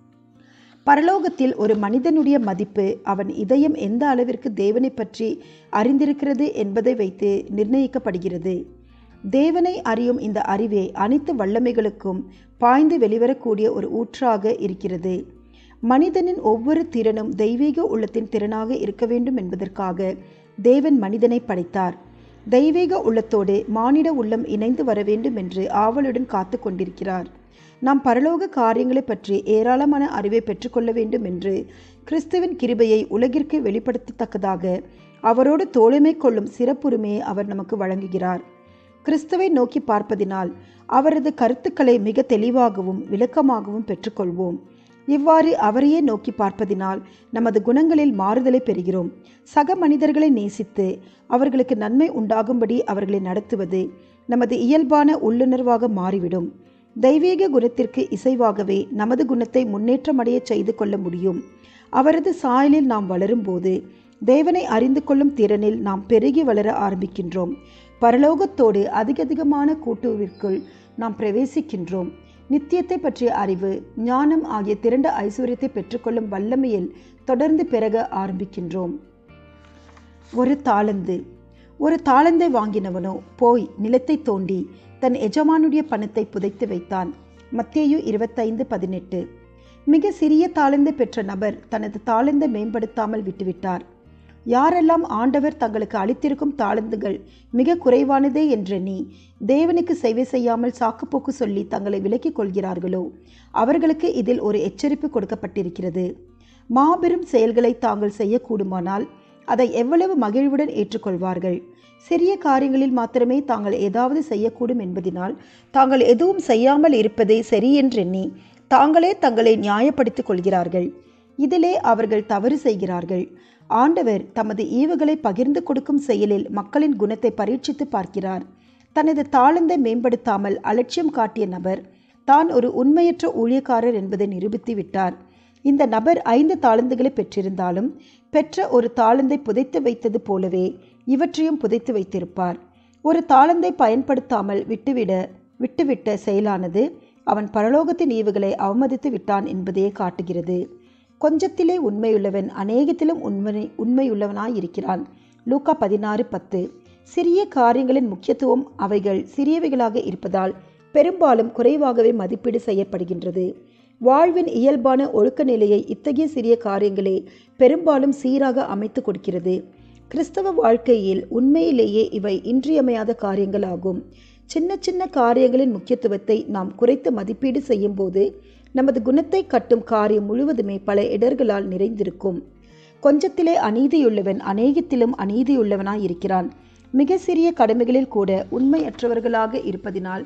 பரலோகத்தில் ஒரு மனிதனுடைய மதிப்பு அவன் இதயம் எந்த அளவிற்கு தேவனை பற்றி அறிந்திருக்கிறது என்பதை வைத்து நிர்ணயிக்கப்படுகிறது தேவனை அறியும் இந்த அறிவே அனைத்து வல்லமைகளுக்கும் பாய்ந்து வெளிவரக்கூடிய ஒரு ஊற்றாக இருக்கிறது மனிதனின் ஒவ்வொரு திறனும் தெய்வீக உள்ளத்தின் திறனாக இருக்க வேண்டும் என்பதற்காக தேவன் மனிதனை படைத்தார் தெய்வீக உள்ளத்தோடு மானிட உள்ளம் இணைந்து வர வேண்டும் என்று ஆவலுடன் காத்து கொண்டிருக்கிறார் நாம் பரலோக காரியங்களை பற்றி ஏராளமான அறிவை பெற்றுக்கொள்ள வேண்டும் என்று கிறிஸ்துவின் கிருபையை உலகிற்கு வெளிப்படுத்தத்தக்கதாக அவரோடு தோழமை கொள்ளும் சிறப்புரிமையை அவர் நமக்கு வழங்குகிறார் கிறிஸ்துவை நோக்கி பார்ப்பதினால் அவரது கருத்துக்களை மிக தெளிவாகவும் விளக்கமாகவும் பெற்றுக்கொள்வோம் இவ்வாறு அவரையே நோக்கி பார்ப்பதினால் நமது குணங்களில் மாறுதலை பெறுகிறோம் சக மனிதர்களை நேசித்து அவர்களுக்கு நன்மை உண்டாகும்படி அவர்களை நடத்துவது நமது இயல்பான உள்ளுணர்வாக மாறிவிடும் தெய்வீக குணத்திற்கு இசைவாகவே நமது குணத்தை முன்னேற்றமடைய செய்து கொள்ள முடியும் அவரது சாயலில் நாம் வளரும்போது தேவனை அறிந்து கொள்ளும் திறனில் நாம் பெருகி வளர ஆரம்பிக்கின்றோம் பரலோகத்தோடு அதிகதிகமான கூட்டுவிற்குள் நாம் பிரவேசிக்கின்றோம் நித்தியத்தை பற்றிய அறிவு ஞானம் ஆகிய திரண்ட ஐஸ்வர்யத்தை பெற்றுக்கொள்ளும் வல்லமையில் தொடர்ந்து பெருக ஆரம்பிக்கின்றோம் ஒரு தாளந்து ஒரு தாளந்தை வாங்கினவனோ போய் நிலத்தை தோண்டி தன் எஜமானுடைய பணத்தை புதைத்து வைத்தான் மத்தேயு இருபத்தைந்து பதினெட்டு மிக சிறிய தாளந்தை பெற்ற நபர் தனது தாளந்தை மேம்படுத்தாமல் விட்டுவிட்டார் யாரெல்லாம் ஆண்டவர் தங்களுக்கு அளித்திருக்கும் தாளந்துகள் மிக குறைவானதே என்றெண்ணி தேவனுக்கு சேவை செய்யாமல் சாக்குப்போக்கு சொல்லி தங்களை விலக்கிக் கொள்கிறார்களோ அவர்களுக்கு இதில் ஒரு எச்சரிப்பு கொடுக்கப்பட்டிருக்கிறது மாபெரும் செயல்களை தாங்கள் செய்யக்கூடுமானால் அதை எவ்வளவு மகிழ்வுடன் ஏற்றுக்கொள்வார்கள் சிறிய காரியங்களில் மாத்திரமே தாங்கள் ஏதாவது செய்யக்கூடும் என்பதினால் தாங்கள் எதுவும் செய்யாமல் இருப்பதே சரியென்றெண்ணி தாங்களே தங்களை நியாயப்படுத்திக் கொள்கிறார்கள் இதிலே அவர்கள் தவறு செய்கிறார்கள் ஆண்டவர் தமது ஈவுகளை பகிர்ந்து கொடுக்கும் செயலில் மக்களின் குணத்தை பரீட்சித்து பார்க்கிறார் தனது தாளந்தை மேம்படுத்தாமல் அலட்சியம் காட்டிய நபர் தான் ஒரு உண்மையற்ற ஊழியக்காரர் என்பதை நிரூபித்து விட்டார் இந்த நபர் ஐந்து தாளந்துகளை பெற்றிருந்தாலும் பெற்ற ஒரு தாளந்தை புதைத்து வைத்தது போலவே இவற்றையும் புதைத்து வைத்திருப்பார் ஒரு தாளந்தை பயன்படுத்தாமல் விட்டுவிட விட்டுவிட்ட செயலானது அவன் பரலோகத்தின் ஈவுகளை அவமதித்து விட்டான் என்பதையே காட்டுகிறது கொஞ்சத்திலே உண்மையுள்ளவன் அநேகத்திலும் உண்மை உண்மையுள்ளவனாய் இருக்கிறான் லூக்கா பதினாறு பத்து சிறிய காரியங்களின் முக்கியத்துவம் அவைகள் சிறியவைகளாக இருப்பதால் பெரும்பாலும் குறைவாகவே மதிப்பீடு செய்யப்படுகின்றது வாழ்வின் இயல்பான ஒழுக்க நிலையை இத்தகைய சிறிய காரியங்களே பெரும்பாலும் சீராக அமைத்து கொடுக்கிறது கிறிஸ்தவ வாழ்க்கையில் உண்மையிலேயே இவை இன்றியமையாத காரியங்கள் ஆகும் சின்ன சின்ன காரியங்களின் முக்கியத்துவத்தை நாம் குறைத்து மதிப்பீடு செய்யும்போது நமது குணத்தை கட்டும் காரியம் முழுவதுமே பல இடர்களால் நிறைந்திருக்கும் கொஞ்சத்திலே அநீதியுள்ளவன் அநேகத்திலும் அநீதியுள்ளவனாய் இருக்கிறான் மிக சிறிய கடமைகளில் கூட உண்மையற்றவர்களாக இருப்பதினால்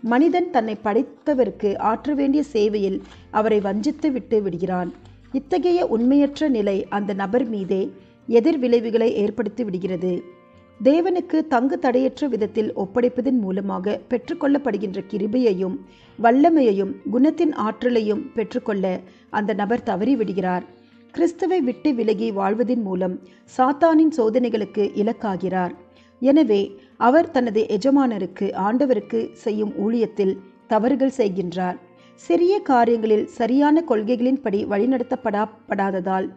மனிதன் தன்னை படைத்தவருக்கு ஆற்ற வேண்டிய சேவையில் அவரை வஞ்சித்து விட்டு விடுகிறான் இத்தகைய உண்மையற்ற நிலை அந்த நபர் மீதே எதிர் விளைவுகளை ஏற்படுத்தி விடுகிறது தேவனுக்கு தங்கு தடையற்ற விதத்தில் ஒப்படைப்பதன் மூலமாக பெற்றுக்கொள்ளப்படுகின்ற கிருபையையும் வல்லமையையும் குணத்தின் ஆற்றலையும் பெற்றுக்கொள்ள அந்த நபர் தவறிவிடுகிறார் கிறிஸ்துவை விட்டு விலகி வாழ்வதன் மூலம் சாத்தானின் சோதனைகளுக்கு இலக்காகிறார் எனவே அவர் தனது எஜமானருக்கு ஆண்டவருக்கு செய்யும் ஊழியத்தில் தவறுகள் செய்கின்றார் சிறிய காரியங்களில் சரியான கொள்கைகளின்படி வழிநடத்தப்படாப்படாததால்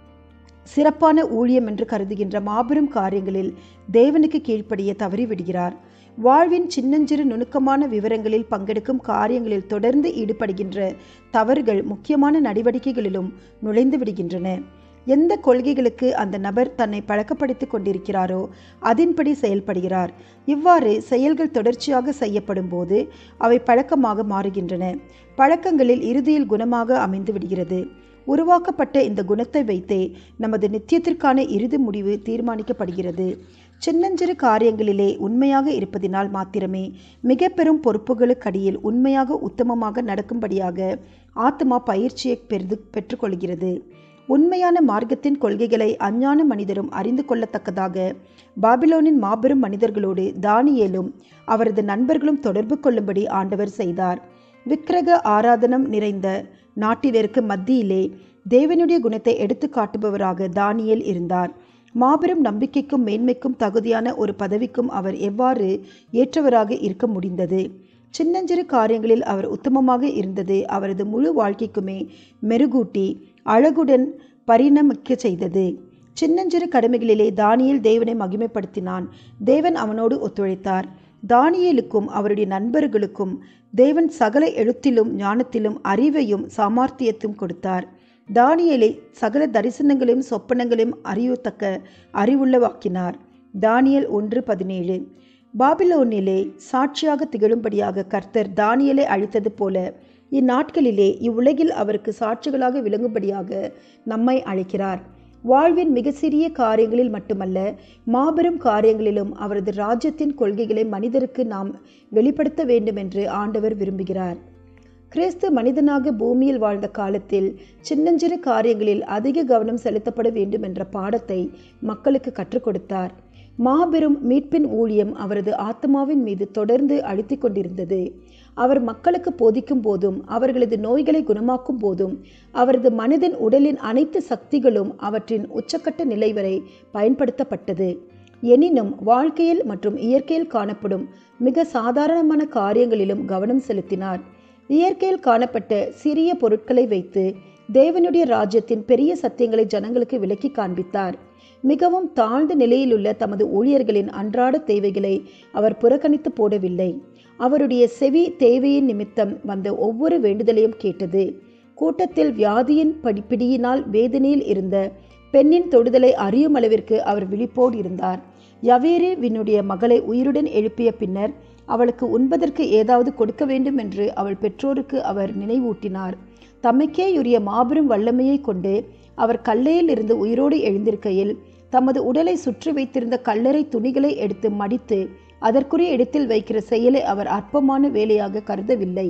சிறப்பான ஊழியம் என்று கருதுகின்ற மாபெரும் காரியங்களில் தேவனுக்கு கீழ்ப்படிய தவறிவிடுகிறார் வாழ்வின் சின்னஞ்சிறு நுணுக்கமான விவரங்களில் பங்கெடுக்கும் காரியங்களில் தொடர்ந்து ஈடுபடுகின்ற தவறுகள் முக்கியமான நடவடிக்கைகளிலும் நுழைந்து விடுகின்றன எந்த கொள்கைகளுக்கு அந்த நபர் தன்னை பழக்கப்படுத்திக் கொண்டிருக்கிறாரோ அதன்படி செயல்படுகிறார் இவ்வாறு செயல்கள் தொடர்ச்சியாக செய்யப்படும் போது அவை பழக்கமாக மாறுகின்றன பழக்கங்களில் இறுதியில் குணமாக அமைந்து விடுகிறது உருவாக்கப்பட்ட இந்த குணத்தை வைத்தே நமது நித்தியத்திற்கான இறுதி முடிவு தீர்மானிக்கப்படுகிறது சின்னஞ்சிறு காரியங்களிலே உண்மையாக இருப்பதினால் மாத்திரமே மிக பெரும் பொறுப்புகளுக்கடியில் உண்மையாக உத்தமமாக நடக்கும்படியாக ஆத்மா பயிற்சியை பெருது பெற்றுக்கொள்கிறது உண்மையான மார்க்கத்தின் கொள்கைகளை அஞ்ஞான மனிதரும் அறிந்து கொள்ளத்தக்கதாக பாபிலோனின் மாபெரும் மனிதர்களோடு தானியேலும் அவரது நண்பர்களும் தொடர்பு கொள்ளும்படி ஆண்டவர் செய்தார் விக்கிரக ஆராதனம் நிறைந்த நாட்டினருக்கு மத்தியிலே தேவனுடைய குணத்தை எடுத்து காட்டுபவராக தானியேல் இருந்தார் மாபெரும் நம்பிக்கைக்கும் மேன்மைக்கும் தகுதியான ஒரு பதவிக்கும் அவர் எவ்வாறு ஏற்றவராக இருக்க முடிந்தது சின்னஞ்சிறு காரியங்களில் அவர் உத்தமமாக இருந்தது அவரது முழு வாழ்க்கைக்குமே மெருகூட்டி அழகுடன் பரிணமிக்க செய்தது சின்னஞ்சிறு கடமைகளிலே தானியேல் தேவனை மகிமைப்படுத்தினான் தேவன் அவனோடு ஒத்துழைத்தார் தானியேலுக்கும் அவருடைய நண்பர்களுக்கும் தேவன் சகல எழுத்திலும் ஞானத்திலும் அறிவையும் சாமர்த்தியத்தையும் கொடுத்தார் தானியேலை சகல தரிசனங்களையும் சொப்பனங்களையும் அறியத்தக்க அறிவுள்ளவாக்கினார் தானியல் ஒன்று பதினேழு பாபிலோனிலே சாட்சியாக திகழும்படியாக கர்த்தர் தானியலை அழித்தது போல இந்நாட்களிலே இவ்வுலகில் அவருக்கு சாட்சிகளாக விளங்கும்படியாக நம்மை அழைக்கிறார் வாழ்வின் மிக சிறிய காரியங்களில் மட்டுமல்ல மாபெரும் காரியங்களிலும் அவரது ராஜ்யத்தின் கொள்கைகளை மனிதருக்கு நாம் வெளிப்படுத்த வேண்டும் என்று ஆண்டவர் விரும்புகிறார் கிறிஸ்து மனிதனாக பூமியில் வாழ்ந்த காலத்தில் சின்னஞ்சிறு காரியங்களில் அதிக கவனம் செலுத்தப்பட வேண்டும் என்ற பாடத்தை மக்களுக்கு கற்றுக் கொடுத்தார் மாபெரும் மீட்பின் ஊழியம் அவரது ஆத்மாவின் மீது தொடர்ந்து அழித்து கொண்டிருந்தது அவர் மக்களுக்கு போதிக்கும் போதும் அவர்களது நோய்களை குணமாக்கும் போதும் அவரது மனிதன் உடலின் அனைத்து சக்திகளும் அவற்றின் உச்சக்கட்ட நிலை வரை பயன்படுத்தப்பட்டது எனினும் வாழ்க்கையில் மற்றும் இயற்கையில் காணப்படும் மிக சாதாரணமான காரியங்களிலும் கவனம் செலுத்தினார் இயற்கையில் காணப்பட்ட சிறிய பொருட்களை வைத்து தேவனுடைய ராஜ்யத்தின் பெரிய சத்தியங்களை ஜனங்களுக்கு விளக்கி காண்பித்தார் மிகவும் தாழ்ந்த நிலையிலுள்ள தமது ஊழியர்களின் அன்றாட தேவைகளை அவர் புறக்கணித்து போடவில்லை அவருடைய செவி தேவையின் நிமித்தம் வந்த ஒவ்வொரு வேண்டுதலையும் கேட்டது கூட்டத்தில் வியாதியின் படிப்பிடியினால் வேதனையில் இருந்த பெண்ணின் தொடுதலை அறியும் அளவிற்கு அவர் விழிப்போடு இருந்தார் யவேரே வினுடைய மகளை உயிருடன் எழுப்பிய பின்னர் அவளுக்கு உண்பதற்கு ஏதாவது கொடுக்க வேண்டும் என்று அவள் பெற்றோருக்கு அவர் நினைவூட்டினார் தமக்கேயுரிய மாபெரும் வல்லமையை கொண்டு அவர் கல்லையில் இருந்து உயிரோடு எழுந்திருக்கையில் தமது உடலை சுற்றி வைத்திருந்த கல்லறை துணிகளை எடுத்து மடித்து அதற்குரிய இடத்தில் வைக்கிற செயலை அவர் அற்பமான வேலையாக கருதவில்லை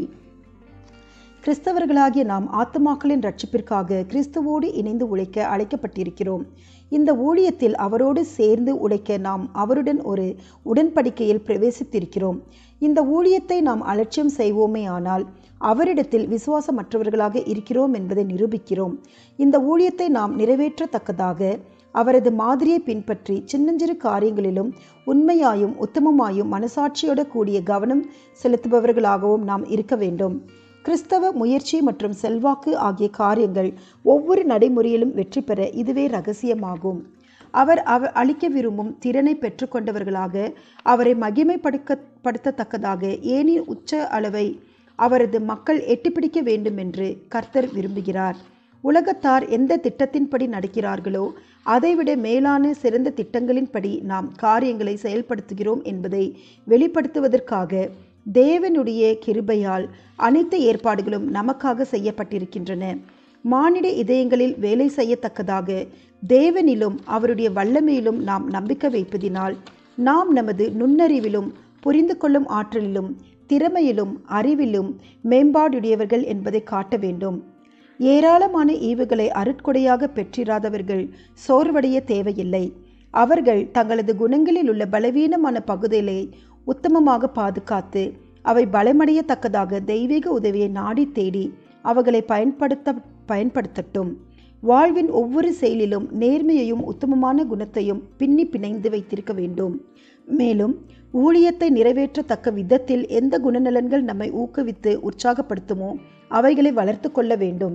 கிறிஸ்தவர்களாகிய நாம் ஆத்மாக்களின் ரட்சிப்பிற்காக கிறிஸ்துவோடு இணைந்து உழைக்க அழைக்கப்பட்டிருக்கிறோம் இந்த ஊழியத்தில் அவரோடு சேர்ந்து உழைக்க நாம் அவருடன் ஒரு உடன்படிக்கையில் பிரவேசித்திருக்கிறோம் இந்த ஊழியத்தை நாம் அலட்சியம் செய்வோமே ஆனால் அவரிடத்தில் விசுவாசமற்றவர்களாக இருக்கிறோம் என்பதை நிரூபிக்கிறோம் இந்த ஊழியத்தை நாம் நிறைவேற்றத்தக்கதாக அவரது மாதிரியை பின்பற்றி சின்னஞ்சிறு காரியங்களிலும் உண்மையாயும் உத்தமமாயும் மனசாட்சியோடு கூடிய கவனம் செலுத்துபவர்களாகவும் நாம் இருக்க வேண்டும் கிறிஸ்தவ முயற்சி மற்றும் செல்வாக்கு ஆகிய காரியங்கள் ஒவ்வொரு நடைமுறையிலும் வெற்றி பெற இதுவே ரகசியமாகும் அவர் அவ அளிக்க விரும்பும் திறனை பெற்றுக்கொண்டவர்களாக அவரை மகிமைப்படுத்தத்தக்கதாக ஏனின் உச்ச அளவை அவரது மக்கள் எட்டிப்பிடிக்க வேண்டும் என்று கர்த்தர் விரும்புகிறார் உலகத்தார் எந்த திட்டத்தின்படி நடக்கிறார்களோ அதைவிட மேலான சிறந்த திட்டங்களின்படி நாம் காரியங்களை செயல்படுத்துகிறோம் என்பதை வெளிப்படுத்துவதற்காக தேவனுடைய கிருபையால் அனைத்து ஏற்பாடுகளும் நமக்காக செய்யப்பட்டிருக்கின்றன மானிட இதயங்களில் வேலை செய்யத்தக்கதாக தேவனிலும் அவருடைய வல்லமையிலும் நாம் நம்பிக்கை வைப்பதினால் நாம் நமது நுண்ணறிவிலும் புரிந்து கொள்ளும் ஆற்றலிலும் திறமையிலும் அறிவிலும் மேம்பாடுடையவர்கள் என்பதை காட்ட வேண்டும் ஏராளமான ஈவுகளை அருட்கொடையாக பெற்றிராதவர்கள் சோர்வடைய தேவையில்லை அவர்கள் தங்களது குணங்களில் உள்ள பலவீனமான பகுதிகளை உத்தமமாக பாதுகாத்து அவை பலமடையத்தக்கதாக தெய்வீக உதவியை நாடி தேடி அவைகளை பயன்படுத்த பயன்படுத்தட்டும் வாழ்வின் ஒவ்வொரு செயலிலும் நேர்மையையும் உத்தமமான குணத்தையும் பின்னி பிணைந்து வைத்திருக்க வேண்டும் மேலும் ஊழியத்தை நிறைவேற்றத்தக்க விதத்தில் எந்த குணநலன்கள் நம்மை ஊக்குவித்து உற்சாகப்படுத்துமோ அவைகளை வளர்த்து கொள்ள வேண்டும்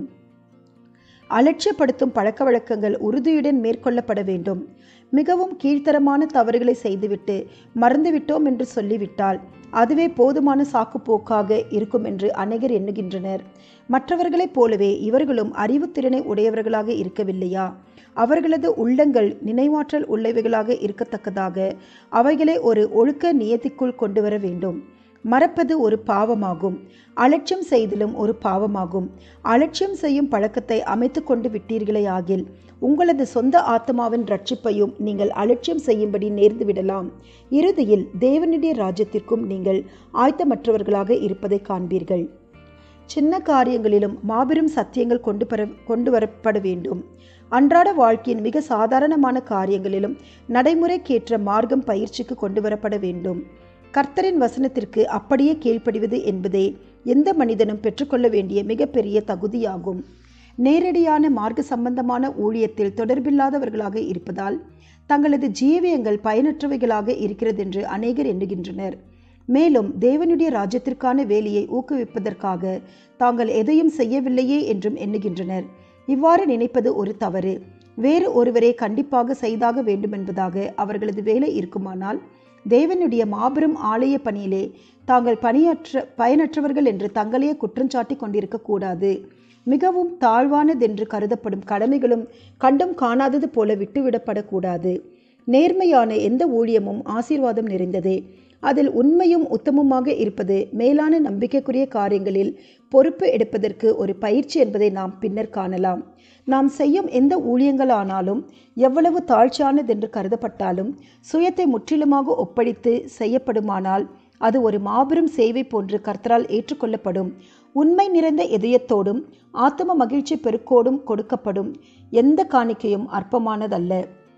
அலட்சியப்படுத்தும் பழக்க வழக்கங்கள் உறுதியுடன் மேற்கொள்ளப்பட வேண்டும் மிகவும் கீழ்த்தரமான தவறுகளை செய்துவிட்டு மறந்துவிட்டோம் என்று சொல்லிவிட்டால் அதுவே போதுமான சாக்குப்போக்காக இருக்கும் என்று அநேகர் எண்ணுகின்றனர் மற்றவர்களைப் போலவே இவர்களும் அறிவுத்திறனை உடையவர்களாக இருக்கவில்லையா அவர்களது உள்ளங்கள் நினைவாற்றல் உள்ளவைகளாக இருக்கத்தக்கதாக அவைகளை ஒரு ஒழுக்க நியத்திக்குள் கொண்டு வர வேண்டும் மறப்பது ஒரு பாவமாகும் அலட்சியம் செய்தலும் ஒரு பாவமாகும் அலட்சியம் செய்யும் பழக்கத்தை அமைத்து கொண்டு விட்டீர்களே ஆகில் உங்களது சொந்த ஆத்மாவின் ரட்சிப்பையும் நீங்கள் அலட்சியம் செய்யும்படி நேர்ந்து விடலாம் இறுதியில் தேவனுடைய ராஜ்யத்திற்கும் நீங்கள் ஆயத்தமற்றவர்களாக இருப்பதை காண்பீர்கள் சின்ன காரியங்களிலும் மாபெரும் சத்தியங்கள் கொண்டு பெற கொண்டு வரப்பட வேண்டும் அன்றாட வாழ்க்கையின் மிக சாதாரணமான காரியங்களிலும் நடைமுறைக்கேற்ற மார்க்கம் பயிற்சிக்கு கொண்டு வரப்பட வேண்டும் கர்த்தரின் வசனத்திற்கு அப்படியே கீழ்ப்படிவது என்பதே எந்த மனிதனும் பெற்றுக்கொள்ள வேண்டிய மிகப்பெரிய தகுதியாகும் நேரடியான மார்க்க சம்பந்தமான ஊழியத்தில் தொடர்பில்லாதவர்களாக இருப்பதால் தங்களது ஜீவியங்கள் பயனற்றவைகளாக இருக்கிறதென்று அநேகர் எண்ணுகின்றனர் மேலும் தேவனுடைய ராஜ்யத்திற்கான வேலையை ஊக்குவிப்பதற்காக தாங்கள் எதையும் செய்யவில்லையே என்றும் எண்ணுகின்றனர் இவ்வாறு நினைப்பது ஒரு தவறு வேறு ஒருவரே கண்டிப்பாக செய்தாக வேண்டுமென்பதாக அவர்களது வேலை இருக்குமானால் தேவனுடைய மாபெரும் ஆலய பணியிலே தாங்கள் பணியற்ற பயனற்றவர்கள் என்று தங்களையே குற்றஞ்சாட்டி கொண்டிருக்க கூடாது மிகவும் தாழ்வானதென்று கருதப்படும் கடமைகளும் கண்டும் காணாதது போல விட்டுவிடப்படக்கூடாது நேர்மையான எந்த ஊழியமும் ஆசீர்வாதம் நிறைந்ததே அதில் உண்மையும் உத்தமமாக இருப்பது மேலான நம்பிக்கைக்குரிய காரியங்களில் பொறுப்பு எடுப்பதற்கு ஒரு பயிற்சி என்பதை நாம் பின்னர் காணலாம் நாம் செய்யும் எந்த ஊழியங்களானாலும் எவ்வளவு தாழ்ச்சியானதென்று கருதப்பட்டாலும் சுயத்தை முற்றிலுமாக ஒப்படைத்து செய்யப்படுமானால் அது ஒரு மாபெரும் சேவை போன்று கர்த்தரால் ஏற்றுக்கொள்ளப்படும் உண்மை நிறைந்த இதயத்தோடும் ஆத்ம மகிழ்ச்சி பெருக்கோடும் கொடுக்கப்படும் எந்த காணிக்கையும் அற்பமானதல்ல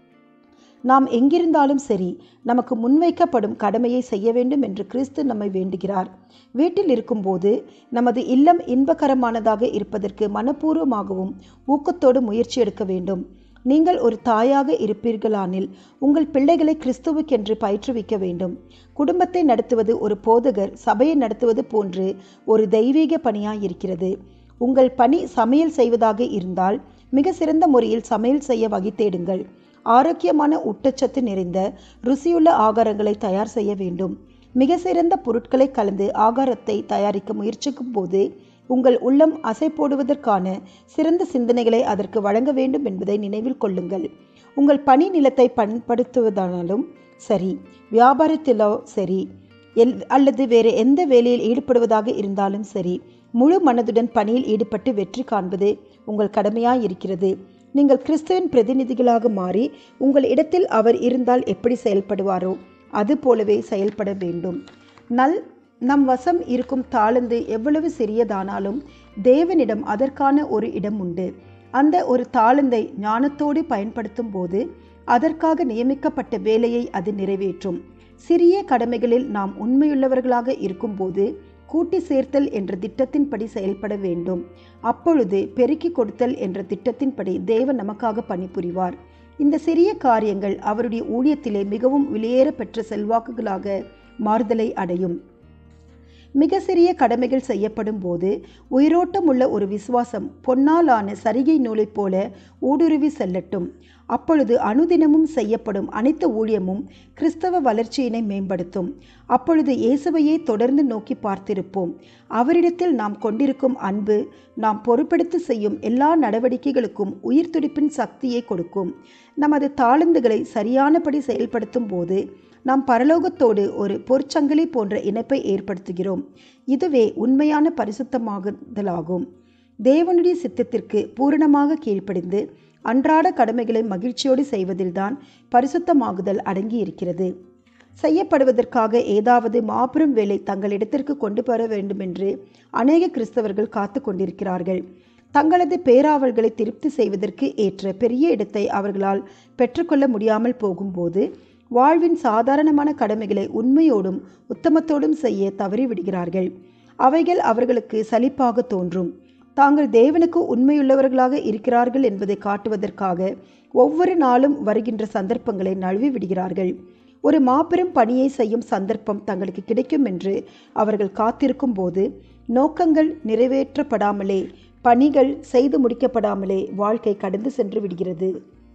நாம் எங்கிருந்தாலும் சரி நமக்கு முன்வைக்கப்படும் கடமையை செய்ய வேண்டும் என்று கிறிஸ்து நம்மை வேண்டுகிறார் வீட்டில் இருக்கும்போது நமது இல்லம் இன்பகரமானதாக இருப்பதற்கு மனப்பூர்வமாகவும் ஊக்கத்தோடு முயற்சி எடுக்க வேண்டும் நீங்கள் ஒரு தாயாக இருப்பீர்களானில் உங்கள் பிள்ளைகளை கிறிஸ்துவுக்கென்று பயிற்றுவிக்க வேண்டும் குடும்பத்தை நடத்துவது ஒரு போதகர் சபையை நடத்துவது போன்று ஒரு தெய்வீக பணியாய் இருக்கிறது உங்கள் பணி சமையல் செய்வதாக இருந்தால் மிக சிறந்த முறையில் சமையல் செய்ய வகை தேடுங்கள் ஆரோக்கியமான ஊட்டச்சத்து நிறைந்த ருசியுள்ள ஆகாரங்களை தயார் செய்ய வேண்டும் மிக சிறந்த பொருட்களை கலந்து ஆகாரத்தை தயாரிக்க முயற்சிக்கும் போது உங்கள் உள்ளம் அசை போடுவதற்கான சிறந்த சிந்தனைகளை அதற்கு வழங்க வேண்டும் என்பதை நினைவில் கொள்ளுங்கள் உங்கள் பணி நிலத்தை பயன்படுத்துவதானாலும் சரி வியாபாரத்திலோ சரி எல் அல்லது வேறு எந்த வேலையில் ஈடுபடுவதாக இருந்தாலும் சரி முழு மனதுடன் பணியில் ஈடுபட்டு வெற்றி காண்பது உங்கள் கடமையாய் இருக்கிறது நீங்கள் கிறிஸ்துவின் பிரதிநிதிகளாக மாறி உங்கள் இடத்தில் அவர் இருந்தால் எப்படி செயல்படுவாரோ அது போலவே செயல்பட வேண்டும் நல் நம் வசம் இருக்கும் தாளந்து எவ்வளவு சிறியதானாலும் தேவனிடம் அதற்கான ஒரு இடம் உண்டு அந்த ஒரு தாளந்தை ஞானத்தோடு பயன்படுத்தும் போது அதற்காக நியமிக்கப்பட்ட வேலையை அது நிறைவேற்றும் சிறிய கடமைகளில் நாம் உண்மையுள்ளவர்களாக இருக்கும்போது கூட்டி சேர்த்தல் என்ற திட்டத்தின்படி செயல்பட வேண்டும் அப்பொழுது பெருக்கி கொடுத்தல் என்ற திட்டத்தின்படி தேவன் நமக்காக பணிபுரிவார் இந்த சிறிய காரியங்கள் அவருடைய ஊழியத்திலே மிகவும் விலையேற பெற்ற செல்வாக்குகளாக மாறுதலை அடையும் மிக சிறிய கடமைகள் செய்யப்படும் போது உயிரோட்டம் உள்ள ஒரு விசுவாசம் பொன்னாலான சரிகை நூலைப் போல ஊடுருவி செல்லட்டும் அப்பொழுது அனுதினமும் செய்யப்படும் அனைத்து ஊழியமும் கிறிஸ்தவ வளர்ச்சியினை மேம்படுத்தும் அப்பொழுது இயேசுவையே தொடர்ந்து நோக்கி பார்த்திருப்போம் அவரிடத்தில் நாம் கொண்டிருக்கும் அன்பு நாம் பொறுப்பெடுத்து செய்யும் எல்லா நடவடிக்கைகளுக்கும் உயிர் துடிப்பின் சக்தியை கொடுக்கும் நமது தாளந்துகளை சரியானபடி செயல்படுத்தும் போது நாம் பரலோகத்தோடு ஒரு பொற்சங்கிலி போன்ற இணைப்பை ஏற்படுத்துகிறோம் இதுவே உண்மையான பரிசுத்தமாகுதலாகும் தேவனுடைய சித்தத்திற்கு பூரணமாக கீழ்ப்படிந்து அன்றாட கடமைகளை மகிழ்ச்சியோடு செய்வதில்தான் பரிசுத்தமாகுதல் அடங்கி இருக்கிறது செய்யப்படுவதற்காக ஏதாவது மாபெரும் வேலை தங்களிடத்திற்கு கொண்டு வர வேண்டும் என்று அநேக கிறிஸ்தவர்கள் காத்து கொண்டிருக்கிறார்கள் தங்களது பேராவல்களை திருப்தி செய்வதற்கு ஏற்ற பெரிய இடத்தை அவர்களால் பெற்றுக்கொள்ள முடியாமல் போகும்போது வாழ்வின் சாதாரணமான கடமைகளை உண்மையோடும் உத்தமத்தோடும் செய்ய தவறிவிடுகிறார்கள் அவைகள் அவர்களுக்கு சலிப்பாக தோன்றும் தாங்கள் தேவனுக்கு உண்மையுள்ளவர்களாக இருக்கிறார்கள் என்பதை காட்டுவதற்காக ஒவ்வொரு நாளும் வருகின்ற சந்தர்ப்பங்களை நழுவி விடுகிறார்கள் ஒரு மாபெரும் பணியை செய்யும் சந்தர்ப்பம் தங்களுக்கு கிடைக்கும் என்று அவர்கள் காத்திருக்கும் போது நோக்கங்கள் நிறைவேற்றப்படாமலே பணிகள் செய்து முடிக்கப்படாமலே வாழ்க்கை கடந்து சென்று விடுகிறது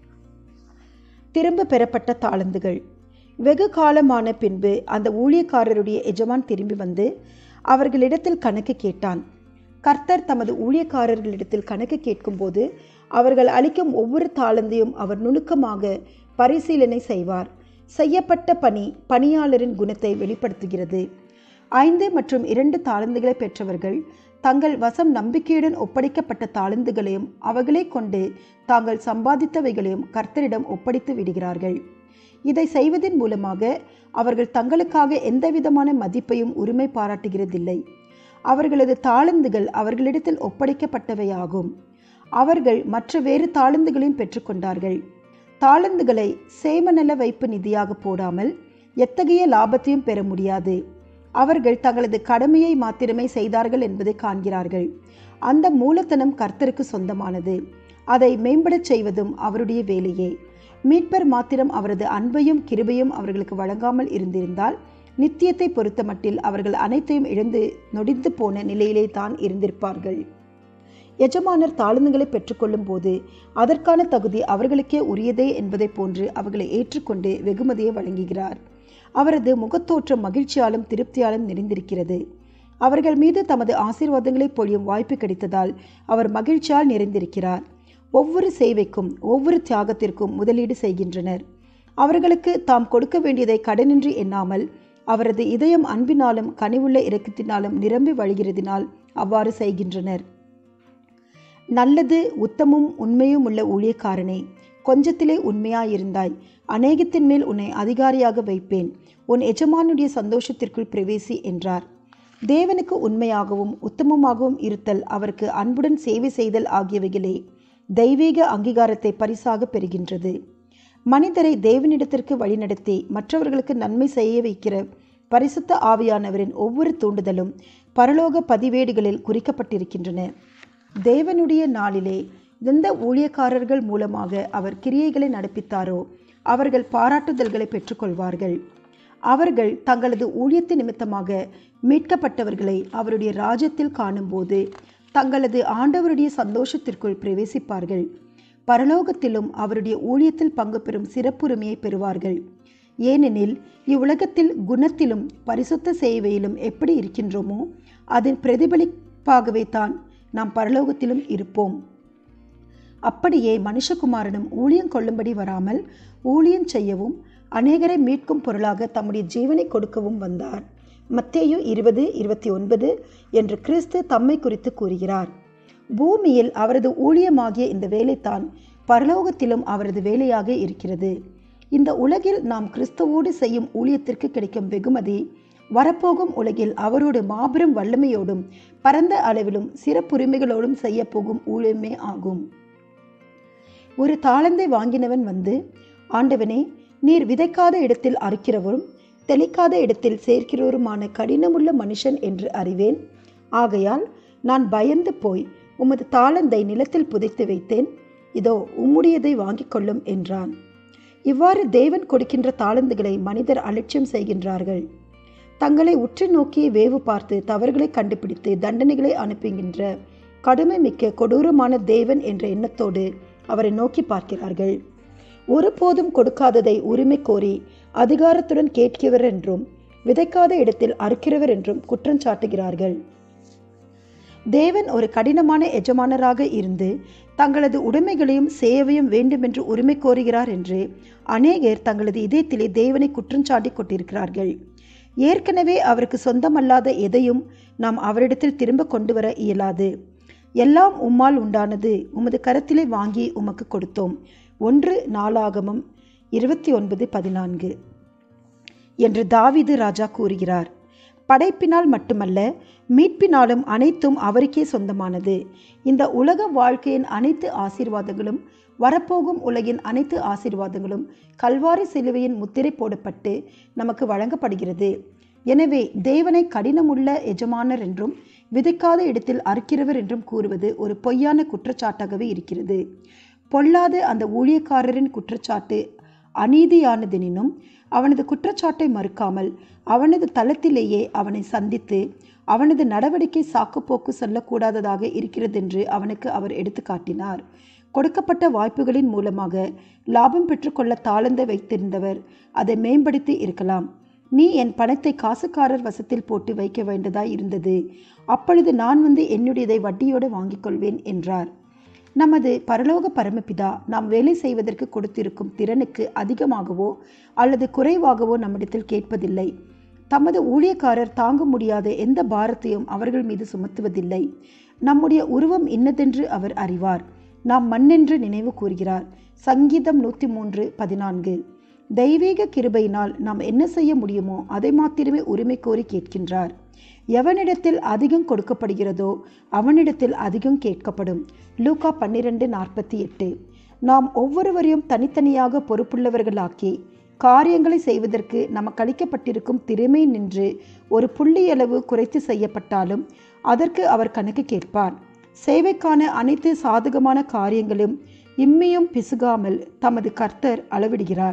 திரும்ப பெறப்பட்ட தாளந்துகள் வெகு காலமான பின்பு அந்த ஊழியக்காரருடைய எஜமான் திரும்பி வந்து அவர்களிடத்தில் கணக்கு கேட்டான் கர்த்தர் தமது ஊழியக்காரர்களிடத்தில் கணக்கு கேட்கும்போது அவர்கள் அளிக்கும் ஒவ்வொரு தாளந்தையும் அவர் நுணுக்கமாக பரிசீலனை செய்வார் செய்யப்பட்ட பணி பணியாளரின் குணத்தை வெளிப்படுத்துகிறது ஐந்து மற்றும் இரண்டு தாளந்துகளை பெற்றவர்கள் தங்கள் வசம் நம்பிக்கையுடன் ஒப்படைக்கப்பட்ட தாளந்துகளையும் அவர்களே கொண்டு தாங்கள் சம்பாதித்தவைகளையும் கர்த்தரிடம் ஒப்படைத்து விடுகிறார்கள் இதை செய்வதன் மூலமாக அவர்கள் தங்களுக்காக எந்தவிதமான மதிப்பையும் உரிமை பாராட்டுகிறதில்லை அவர்களது தாளந்துகள் அவர்களிடத்தில் ஒப்படைக்கப்பட்டவையாகும் அவர்கள் மற்ற வேறு தாளந்துகளையும் பெற்றுக்கொண்டார்கள் தாளந்துகளை சேமநல வைப்பு நிதியாக போடாமல் எத்தகைய லாபத்தையும் பெற முடியாது அவர்கள் தங்களது கடமையை மாத்திரமே செய்தார்கள் என்பதை காண்கிறார்கள் அந்த மூலத்தனம் கர்த்தருக்கு சொந்தமானது அதை மேம்படச் செய்வதும் அவருடைய வேலையே மீட்பர் மாத்திரம் அவரது அன்பையும் கிருபையும் அவர்களுக்கு வழங்காமல் இருந்திருந்தால் நித்தியத்தை பொறுத்தமட்டில் அவர்கள் அனைத்தையும் இழந்து நொடிந்து போன நிலையிலே தான் இருந்திருப்பார்கள் எஜமானர் தாழ்ந்துகளை பெற்றுக்கொள்ளும் போது அதற்கான தகுதி அவர்களுக்கே உரியதே என்பதைப் போன்று அவர்களை ஏற்றுக்கொண்டு வெகுமதியை வழங்குகிறார் அவரது முகத்தோற்றம் மகிழ்ச்சியாலும் திருப்தியாலும் நிறைந்திருக்கிறது அவர்கள் மீது தமது ஆசீர்வாதங்களை பொழியும் வாய்ப்பு கிடைத்ததால் அவர் மகிழ்ச்சியால் நிறைந்திருக்கிறார் ஒவ்வொரு சேவைக்கும் ஒவ்வொரு தியாகத்திற்கும் முதலீடு செய்கின்றனர் அவர்களுக்கு தாம் கொடுக்க வேண்டியதை கடனின்றி எண்ணாமல் அவரது இதயம் அன்பினாலும் கனிவுள்ள இரக்கத்தினாலும் நிரம்பி வழிகிறதினால் அவ்வாறு செய்கின்றனர் நல்லது உத்தமும் உண்மையும் உள்ள ஊழியக்காரனே கொஞ்சத்திலே உண்மையாயிருந்தாய் அநேகத்தின் மேல் உன்னை அதிகாரியாக வைப்பேன் உன் எஜமானுடைய சந்தோஷத்திற்குள் பிரவேசி என்றார் தேவனுக்கு உண்மையாகவும் உத்தமமாகவும் இருத்தல் அவருக்கு அன்புடன் சேவை செய்தல் ஆகியவைகளே தெய்வீக அங்கீகாரத்தை பரிசாக பெறுகின்றது மனிதரை தேவனிடத்திற்கு வழிநடத்தி மற்றவர்களுக்கு நன்மை செய்ய வைக்கிற பரிசுத்த ஆவியானவரின் ஒவ்வொரு தூண்டுதலும் பரலோக பதிவேடுகளில் குறிக்கப்பட்டிருக்கின்றன தேவனுடைய நாளிலே எந்த ஊழியக்காரர்கள் மூலமாக அவர் கிரியைகளை நடப்பித்தாரோ அவர்கள் பாராட்டுதல்களை பெற்றுக்கொள்வார்கள் அவர்கள் தங்களது ஊழியத்து நிமித்தமாக மீட்கப்பட்டவர்களை அவருடைய ராஜ்யத்தில் காணும்போது தங்களது ஆண்டவருடைய சந்தோஷத்திற்குள் பிரவேசிப்பார்கள் பரலோகத்திலும் அவருடைய ஊழியத்தில் பங்கு பெறும் சிறப்புரிமையை பெறுவார்கள் ஏனெனில் இவ்வுலகத்தில் குணத்திலும் பரிசுத்த சேவையிலும் எப்படி இருக்கின்றோமோ அதன் பிரதிபலிப்பாகவே தான் நாம் பரலோகத்திலும் இருப்போம் அப்படியே மனுஷகுமாரனும் ஊழியம் கொள்ளும்படி வராமல் ஊழியம் செய்யவும் அநேகரை மீட்கும் பொருளாக தம்முடைய ஜீவனை கொடுக்கவும் வந்தார் மத்தேயு இருபது இருபத்தி ஒன்பது என்று கிறிஸ்து தம்மை குறித்து கூறுகிறார் பூமியில் அவரது ஊழியமாகிய இந்த வேலைத்தான் பரலோகத்திலும் அவரது வேலையாக இருக்கிறது இந்த உலகில் நாம் கிறிஸ்துவோடு செய்யும் ஊழியத்திற்கு கிடைக்கும் வெகுமதி வரப்போகும் உலகில் அவரோடு மாபெரும் வல்லமையோடும் பரந்த அளவிலும் சிறப்புரிமைகளோடும் செய்ய போகும் ஊழியமே ஆகும் ஒரு தாளந்தை வாங்கினவன் வந்து ஆண்டவனே நீர் விதைக்காத இடத்தில் அறுக்கிறவரும் தெளிக்காத இடத்தில் சேர்க்கிறவருமான கடினமுள்ள மனுஷன் என்று அறிவேன் ஆகையால் நான் பயந்து போய் உமது தாளந்தை நிலத்தில் புதைத்து வைத்தேன் இதோ உம்முடையதை வாங்கிக் கொள்ளும் என்றான் இவ்வாறு தேவன் கொடுக்கின்ற தாளந்துகளை மனிதர் அலட்சியம் செய்கின்றார்கள் தங்களை உற்று நோக்கி வேவு பார்த்து தவறுகளை கண்டுபிடித்து தண்டனைகளை அனுப்புகின்ற கடுமை மிக்க கொடூரமான தேவன் என்ற எண்ணத்தோடு அவரை நோக்கி பார்க்கிறார்கள் ஒருபோதும் கொடுக்காததை உரிமை கோரி அதிகாரத்துடன் கேட்கிறவர் என்றும் விதைக்காத இடத்தில் அறுக்கிறவர் என்றும் குற்றம் சாட்டுகிறார்கள் தேவன் ஒரு கடினமான எஜமானராக இருந்து தங்களது உடைமைகளையும் சேவையும் வேண்டுமென்று உரிமை கோருகிறார் என்று அநேகர் தங்களது இதயத்திலே தேவனை குற்றஞ்சாட்டி கொண்டிருக்கிறார்கள் ஏற்கனவே அவருக்கு சொந்தமல்லாத எதையும் நாம் அவரிடத்தில் திரும்ப கொண்டு வர இயலாது எல்லாம் உம்மால் உண்டானது உமது கரத்திலே வாங்கி உமக்கு கொடுத்தோம் ஒன்று நாளாகமம் இருபத்தி ஒன்பது பதினான்கு என்று தாவீது ராஜா கூறுகிறார் படைப்பினால் மட்டுமல்ல மீட்பினாலும் அனைத்தும் அவருக்கே சொந்தமானது இந்த உலக வாழ்க்கையின் அனைத்து ஆசீர்வாதங்களும் வரப்போகும் உலகின் அனைத்து ஆசீர்வாதங்களும் கல்வாரி சிலுவையின் முத்திரை போடப்பட்டு நமக்கு வழங்கப்படுகிறது எனவே தேவனை கடினமுள்ள எஜமானர் என்றும் விதைக்காத இடத்தில் அறுக்கிறவர் என்றும் கூறுவது ஒரு பொய்யான குற்றச்சாட்டாகவே இருக்கிறது பொல்லாத அந்த ஊழியக்காரரின் குற்றச்சாட்டு அநீதியானதெனினும் அவனது குற்றச்சாட்டை மறுக்காமல் அவனது தளத்திலேயே அவனை சந்தித்து அவனது நடவடிக்கை சாக்குப்போக்கு சொல்லக்கூடாததாக இருக்கிறதென்று அவனுக்கு அவர் எடுத்து காட்டினார் கொடுக்கப்பட்ட வாய்ப்புகளின் மூலமாக லாபம் பெற்றுக்கொள்ள தாளந்த வைத்திருந்தவர் அதை மேம்படுத்தி இருக்கலாம் நீ என் பணத்தை காசுக்காரர் வசத்தில் போட்டு வைக்க வேண்டதாய் இருந்தது அப்பொழுது நான் வந்து என்னுடையதை வட்டியோடு வாங்கிக் கொள்வேன் என்றார் நமது பரலோக பரமபிதா நாம் வேலை செய்வதற்கு கொடுத்திருக்கும் திறனுக்கு அதிகமாகவோ அல்லது குறைவாகவோ நம்மிடத்தில் கேட்பதில்லை தமது ஊழியக்காரர் தாங்க முடியாத எந்த பாரத்தையும் அவர்கள் மீது சுமத்துவதில்லை நம்முடைய உருவம் இன்னதென்று அவர் அறிவார் நாம் மண்ணென்று நினைவு கூறுகிறார் சங்கீதம் நூற்றி மூன்று பதினான்கு தெய்வீக கிருபையினால் நாம் என்ன செய்ய முடியுமோ அதை மாத்திரமே உரிமை கோரி கேட்கின்றார் எவனிடத்தில் அதிகம் கொடுக்கப்படுகிறதோ அவனிடத்தில் அதிகம் கேட்கப்படும் லூகா பன்னிரெண்டு நாற்பத்தி எட்டு நாம் ஒவ்வொருவரையும் தனித்தனியாக பொறுப்புள்ளவர்களாக்கி காரியங்களை செய்வதற்கு நமக்கு அளிக்கப்பட்டிருக்கும் திறமை நின்று ஒரு புள்ளியளவு குறைத்து செய்யப்பட்டாலும் அதற்கு அவர் கணக்கு கேட்பார் சேவைக்கான அனைத்து சாதகமான காரியங்களும் இம்மியும் பிசுகாமல் தமது கர்த்தர் அளவிடுகிறார்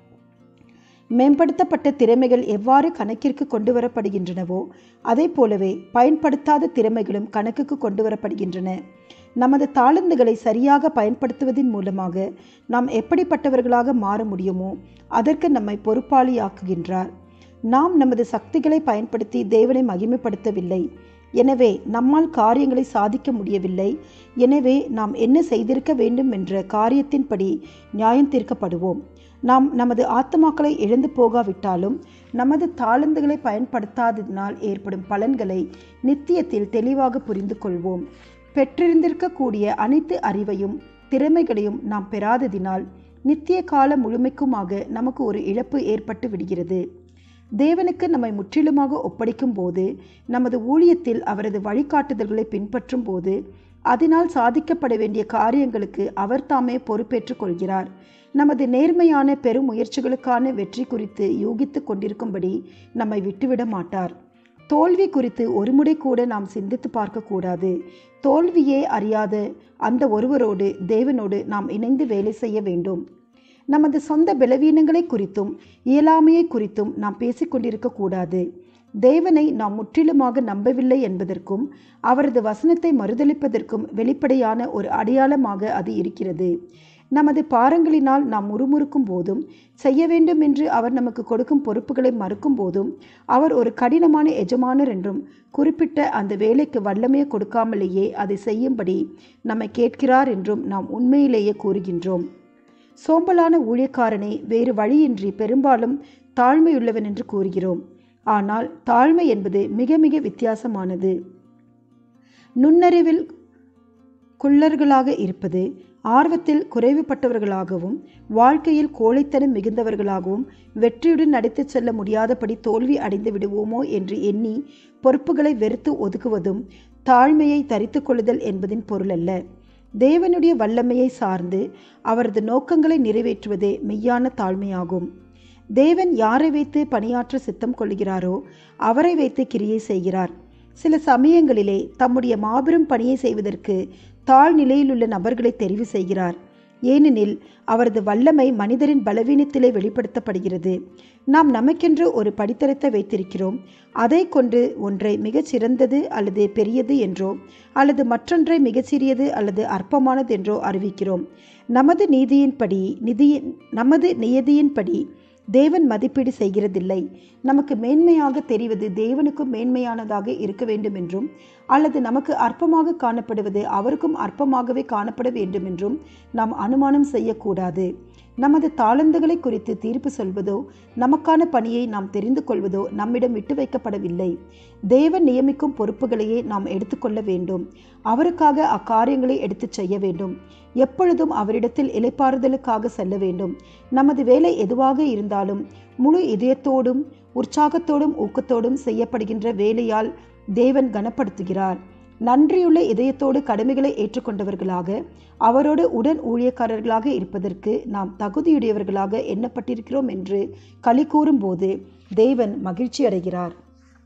மேம்படுத்தப்பட்ட திறமைகள் எவ்வாறு கணக்கிற்கு கொண்டு வரப்படுகின்றனவோ அதே போலவே பயன்படுத்தாத திறமைகளும் கணக்குக்கு கொண்டு வரப்படுகின்றன நமது தாளந்துகளை சரியாக பயன்படுத்துவதன் மூலமாக நாம் எப்படிப்பட்டவர்களாக மாற முடியுமோ அதற்கு நம்மை பொறுப்பாளியாக்குகின்றார் நாம் நமது சக்திகளை பயன்படுத்தி தேவனை மகிமைப்படுத்தவில்லை எனவே நம்மால் காரியங்களை சாதிக்க முடியவில்லை எனவே நாம் என்ன செய்திருக்க வேண்டும் என்ற காரியத்தின்படி நியாயம் தீர்க்கப்படுவோம் நாம் நமது ஆத்மாக்களை இழந்து போகாவிட்டாலும் நமது தாளந்துகளை பயன்படுத்தாததினால் ஏற்படும் பலன்களை நித்தியத்தில் தெளிவாக புரிந்து கொள்வோம் பெற்றிருந்திருக்கக்கூடிய அனைத்து அறிவையும் திறமைகளையும் நாம் பெறாததினால் நித்திய கால முழுமைக்குமாக நமக்கு ஒரு இழப்பு ஏற்பட்டு விடுகிறது தேவனுக்கு நம்மை முற்றிலுமாக ஒப்படைக்கும் போது நமது ஊழியத்தில் அவரது வழிகாட்டுதல்களை பின்பற்றும் போது அதனால் சாதிக்கப்பட வேண்டிய காரியங்களுக்கு அவர் தாமே பொறுப்பேற்றுக் கொள்கிறார் நமது நேர்மையான பெரும் முயற்சிகளுக்கான வெற்றி குறித்து யூகித்து கொண்டிருக்கும்படி நம்மை விட்டுவிட மாட்டார் தோல்வி குறித்து ஒருமுறை கூட நாம் சிந்தித்து பார்க்கக்கூடாது தோல்வியே அறியாத அந்த ஒருவரோடு தேவனோடு நாம் இணைந்து வேலை செய்ய வேண்டும் நமது சொந்த பலவீனங்களை குறித்தும் இயலாமையை குறித்தும் நாம் பேசிக்கொண்டிருக்க கூடாது தேவனை நாம் முற்றிலுமாக நம்பவில்லை என்பதற்கும் அவரது வசனத்தை மறுதளிப்பதற்கும் வெளிப்படையான ஒரு அடையாளமாக அது இருக்கிறது நமது பாரங்களினால் நாம் முறுமுறுக்கும் போதும் செய்ய வேண்டும் என்று அவர் நமக்கு கொடுக்கும் பொறுப்புகளை மறுக்கும் போதும் அவர் ஒரு கடினமான எஜமானர் என்றும் குறிப்பிட்ட அந்த வேலைக்கு வல்லமையை கொடுக்காமலேயே அதை செய்யும்படி நம்மை கேட்கிறார் என்றும் நாம் உண்மையிலேயே கூறுகின்றோம் சோம்பலான ஊழியக்காரனை வேறு வழியின்றி பெரும்பாலும் தாழ்மையுள்ளவன் என்று கூறுகிறோம் ஆனால் தாழ்மை என்பது மிக மிக வித்தியாசமானது நுண்ணறிவில் குள்ளர்களாக இருப்பது ஆர்வத்தில் குறைவுபட்டவர்களாகவும் வாழ்க்கையில் கோழைத்தனம் மிகுந்தவர்களாகவும் வெற்றியுடன் நடித்துச் செல்ல முடியாதபடி தோல்வி அடைந்து விடுவோமோ என்று எண்ணி பொறுப்புகளை வெறுத்து ஒதுக்குவதும் தாழ்மையை தரித்து கொள்ளுதல் என்பதின் பொருளல்ல தேவனுடைய வல்லமையை சார்ந்து அவரது நோக்கங்களை நிறைவேற்றுவதே மெய்யான தாழ்மையாகும் தேவன் யாரை வைத்து பணியாற்ற சித்தம் கொள்கிறாரோ அவரை வைத்து கிரியை செய்கிறார் சில சமயங்களிலே தம்முடைய மாபெரும் பணியை செய்வதற்கு தாழ்நிலையிலுள்ள நபர்களை தெரிவு செய்கிறார் ஏனெனில் அவரது வல்லமை மனிதரின் பலவீனத்திலே வெளிப்படுத்தப்படுகிறது நாம் நமக்கென்று ஒரு படித்தரத்தை வைத்திருக்கிறோம் அதை கொண்டு ஒன்றை மிகச் சிறந்தது அல்லது பெரியது என்றோ அல்லது மற்றொன்றை மிகச்சிறியது அல்லது அற்பமானது என்றோ அறிவிக்கிறோம் நமது நீதியின்படி நிதியின் நமது நியதியின்படி தேவன் மதிப்பீடு செய்கிறதில்லை நமக்கு மேன்மையாக தெரிவது தேவனுக்கும் மேன்மையானதாக இருக்க வேண்டும் என்றும் அல்லது நமக்கு அற்பமாக காணப்படுவது அவருக்கும் அற்பமாகவே காணப்பட வேண்டும் என்றும் நாம் அனுமானம் செய்யக்கூடாது நமது தாளந்துகளை குறித்து தீர்ப்பு சொல்வதோ நமக்கான பணியை நாம் தெரிந்து கொள்வதோ நம்மிடம் விட்டு வைக்கப்படவில்லை தேவன் நியமிக்கும் பொறுப்புகளையே நாம் எடுத்துக்கொள்ள வேண்டும் அவருக்காக அக்காரியங்களை எடுத்துச் செய்ய வேண்டும் எப்பொழுதும் அவரிடத்தில் இலைப்பாறுதலுக்காக செல்ல வேண்டும் நமது வேலை எதுவாக இருந்தாலும் முழு இதயத்தோடும் உற்சாகத்தோடும் ஊக்கத்தோடும் செய்யப்படுகின்ற வேலையால் தேவன் கனப்படுத்துகிறார் நன்றியுள்ள இதயத்தோடு கடமைகளை ஏற்றுக்கொண்டவர்களாக அவரோடு உடன் ஊழியக்காரர்களாக இருப்பதற்கு நாம் தகுதியுடையவர்களாக எண்ணப்பட்டிருக்கிறோம் என்று களி கூறும்போது தேவன் மகிழ்ச்சி அடைகிறார்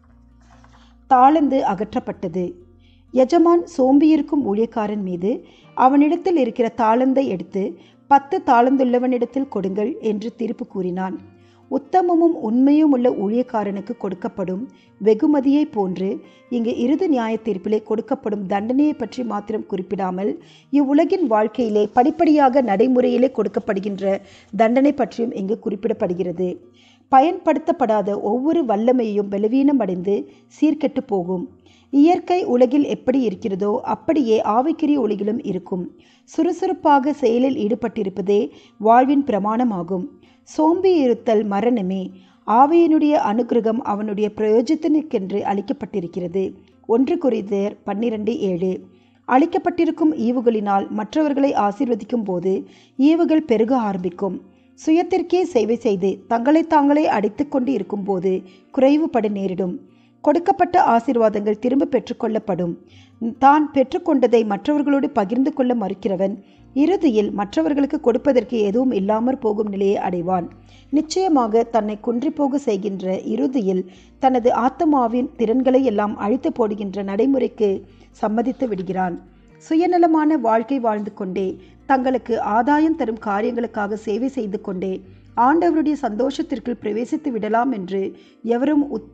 தாளந்து அகற்றப்பட்டது எஜமான் சோம்பியிருக்கும் ஊழியக்காரன் மீது அவனிடத்தில் இருக்கிற தாளந்தை எடுத்து பத்து தாளந்துள்ளவனிடத்தில் கொடுங்கள் என்று தீர்ப்பு கூறினான் உத்தமமும் உண்மையும் உள்ள ஊழியக்காரனுக்கு கொடுக்கப்படும் வெகுமதியை போன்று இங்கு இறுதி நியாய தீர்ப்பிலே கொடுக்கப்படும் தண்டனையை பற்றி மாத்திரம் குறிப்பிடாமல் இவ்வுலகின் வாழ்க்கையிலே படிப்படியாக நடைமுறையிலே கொடுக்கப்படுகின்ற தண்டனை பற்றியும் இங்கு குறிப்பிடப்படுகிறது பயன்படுத்தப்படாத ஒவ்வொரு வல்லமையும் பலவீனம் அடைந்து சீர்கெட்டு போகும் இயற்கை உலகில் எப்படி இருக்கிறதோ அப்படியே ஆவிக்குரிய ஒளிகளும் இருக்கும் சுறுசுறுப்பாக செயலில் ஈடுபட்டிருப்பதே வாழ்வின் பிரமாணமாகும் சோம்பி இருத்தல் மரணமே ஆவியனுடைய அனுகிரகம் அவனுடைய பிரயோஜனத்திற்கென்று அளிக்கப்பட்டிருக்கிறது ஒன்று குறிதர் பன்னிரண்டு ஏழு அளிக்கப்பட்டிருக்கும் ஈவுகளினால் மற்றவர்களை ஆசீர்வதிக்கும் போது ஈவுகள் பெருக ஆரம்பிக்கும் சுயத்திற்கே சேவை செய்து தங்களை தாங்களே அடைத்து கொண்டு இருக்கும்போது குறைவுபட நேரிடும் கொடுக்கப்பட்ட ஆசீர்வாதங்கள் திரும்ப பெற்றுக்கொள்ளப்படும் தான் பெற்றுக்கொண்டதை மற்றவர்களோடு பகிர்ந்து கொள்ள மறுக்கிறவன் இறுதியில் மற்றவர்களுக்கு கொடுப்பதற்கு எதுவும் இல்லாமற் போகும் நிலையை அடைவான் நிச்சயமாக தன்னை குன்றிப்போக செய்கின்ற இறுதியில் தனது ஆத்மாவின் திறன்களை எல்லாம் அழித்து போடுகின்ற நடைமுறைக்கு சம்மதித்து விடுகிறான் சுயநலமான வாழ்க்கை வாழ்ந்து கொண்டே தங்களுக்கு ஆதாயம் தரும் காரியங்களுக்காக சேவை செய்து கொண்டே ஆண்டவருடைய சந்தோஷத்திற்குள் பிரவேசித்து விடலாம் என்று எவரும் உத்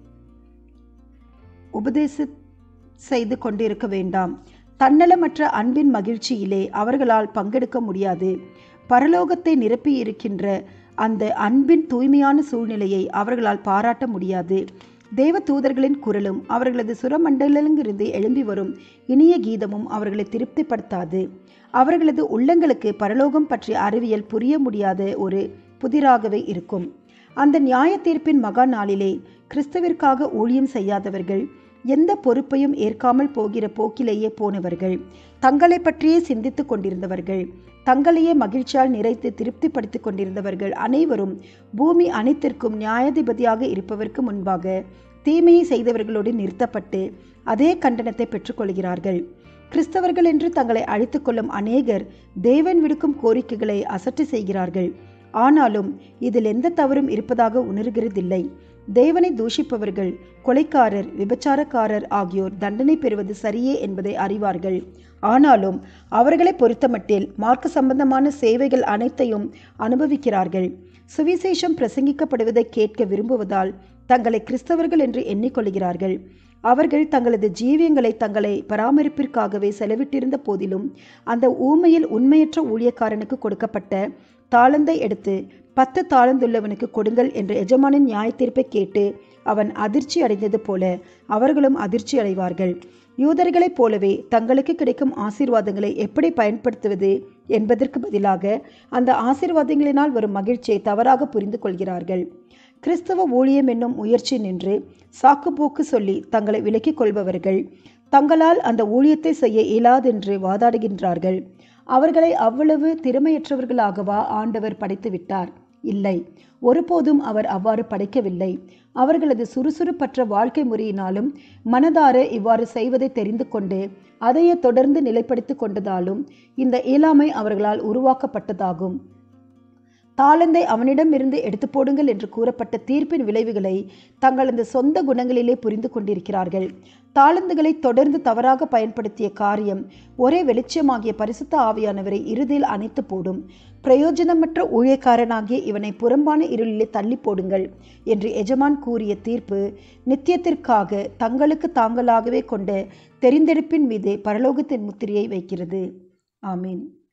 உபதேச செய்து கொண்டிருக்க வேண்டாம் தன்னலமற்ற அன்பின் மகிழ்ச்சியிலே அவர்களால் பங்கெடுக்க முடியாது பரலோகத்தை நிரப்பி இருக்கின்ற அந்த அன்பின் தூய்மையான சூழ்நிலையை அவர்களால் பாராட்ட முடியாது தேவ தூதர்களின் குரலும் அவர்களது சுரமண்டலங்கிருந்து எழும்பி வரும் இனிய கீதமும் அவர்களை திருப்திப்படுத்தாது அவர்களது உள்ளங்களுக்கு பரலோகம் பற்றிய அறிவியல் புரிய முடியாத ஒரு புதிராகவே இருக்கும் அந்த நியாய தீர்ப்பின் மகா நாளிலே கிறிஸ்தவிற்காக ஊழியம் செய்யாதவர்கள் எந்த பொறுப்பையும் ஏற்காமல் போகிற போக்கிலேயே போனவர்கள் தங்களை பற்றியே சிந்தித்துக் கொண்டிருந்தவர்கள் தங்களையே மகிழ்ச்சியால் நிறைத்து திருப்திப்படுத்திக் கொண்டிருந்தவர்கள் அனைவரும் பூமி அனைத்திற்கும் நியாயாதிபதியாக இருப்பவருக்கு முன்பாக தீமையை செய்தவர்களோடு நிறுத்தப்பட்டு அதே கண்டனத்தை பெற்றுக்கொள்கிறார்கள் கிறிஸ்தவர்கள் என்று தங்களை அழைத்துக் கொள்ளும் அநேகர் தேவன் விடுக்கும் கோரிக்கைகளை அசட்டு செய்கிறார்கள் ஆனாலும் இதில் எந்த தவறும் இருப்பதாக உணர்கிறதில்லை தேவனை தூஷிப்பவர்கள் கொலைக்காரர் விபச்சாரக்காரர் ஆகியோர் தண்டனை பெறுவது சரியே என்பதை அறிவார்கள் ஆனாலும் அவர்களை பொறுத்தமட்டில் மார்க்க சம்பந்தமான சேவைகள் அனைத்தையும் அனுபவிக்கிறார்கள் சுவிசேஷம் பிரசங்கிக்கப்படுவதை கேட்க விரும்புவதால் தங்களை கிறிஸ்தவர்கள் என்று எண்ணிக்கொள்கிறார்கள் அவர்கள் தங்களது ஜீவியங்களை தங்களை பராமரிப்பிற்காகவே செலவிட்டிருந்த போதிலும் அந்த ஊமையில் உண்மையற்ற ஊழியக்காரனுக்கு கொடுக்கப்பட்ட தாளந்தை எடுத்து பத்து தாளந்துள்ளவனுக்கு கொடுங்கள் என்ற எஜமானின் நியாய தீர்ப்பை கேட்டு அவன் அதிர்ச்சி அடைந்தது போல அவர்களும் அதிர்ச்சி அடைவார்கள் யூதர்களைப் போலவே தங்களுக்கு கிடைக்கும் ஆசீர்வாதங்களை எப்படி பயன்படுத்துவது என்பதற்கு பதிலாக அந்த ஆசீர்வாதங்களினால் வரும் மகிழ்ச்சியை தவறாக புரிந்து கொள்கிறார்கள் கிறிஸ்தவ ஊழியம் என்னும் முயற்சி நின்று சாக்குப்போக்கு சொல்லி தங்களை விலக்கிக் கொள்பவர்கள் தங்களால் அந்த ஊழியத்தை செய்ய இயலாதென்று வாதாடுகின்றார்கள் அவர்களை அவ்வளவு திறமையற்றவர்களாகவா ஆண்டவர் படைத்து விட்டார் இல்லை ஒருபோதும் அவர் அவ்வாறு படைக்கவில்லை அவர்களது சுறுசுறுப்பற்ற வாழ்க்கை முறையினாலும் மனதார இவ்வாறு செய்வதை தெரிந்து கொண்டு அதையே தொடர்ந்து நிலைப்படுத்திக் கொண்டதாலும் இந்த இயலாமை அவர்களால் உருவாக்கப்பட்டதாகும் தாளந்தை அவனிடமிருந்து எடுத்து போடுங்கள் என்று கூறப்பட்ட தீர்ப்பின் விளைவுகளை தங்களது சொந்த குணங்களிலே புரிந்து கொண்டிருக்கிறார்கள் தாளந்துகளை தொடர்ந்து தவறாக பயன்படுத்திய காரியம் ஒரே வெளிச்சமாகிய பரிசுத்த ஆவியானவரை இறுதியில் அணைத்து போடும் பிரயோஜனமற்ற ஊழியக்காரனாகிய இவனை புறம்பான இருளிலே தள்ளி போடுங்கள் என்று எஜமான் கூறிய தீர்ப்பு நித்தியத்திற்காக தங்களுக்கு தாங்களாகவே கொண்ட தெரிந்தெடுப்பின் மீது பரலோகத்தின் முத்திரையை வைக்கிறது ஆமீன்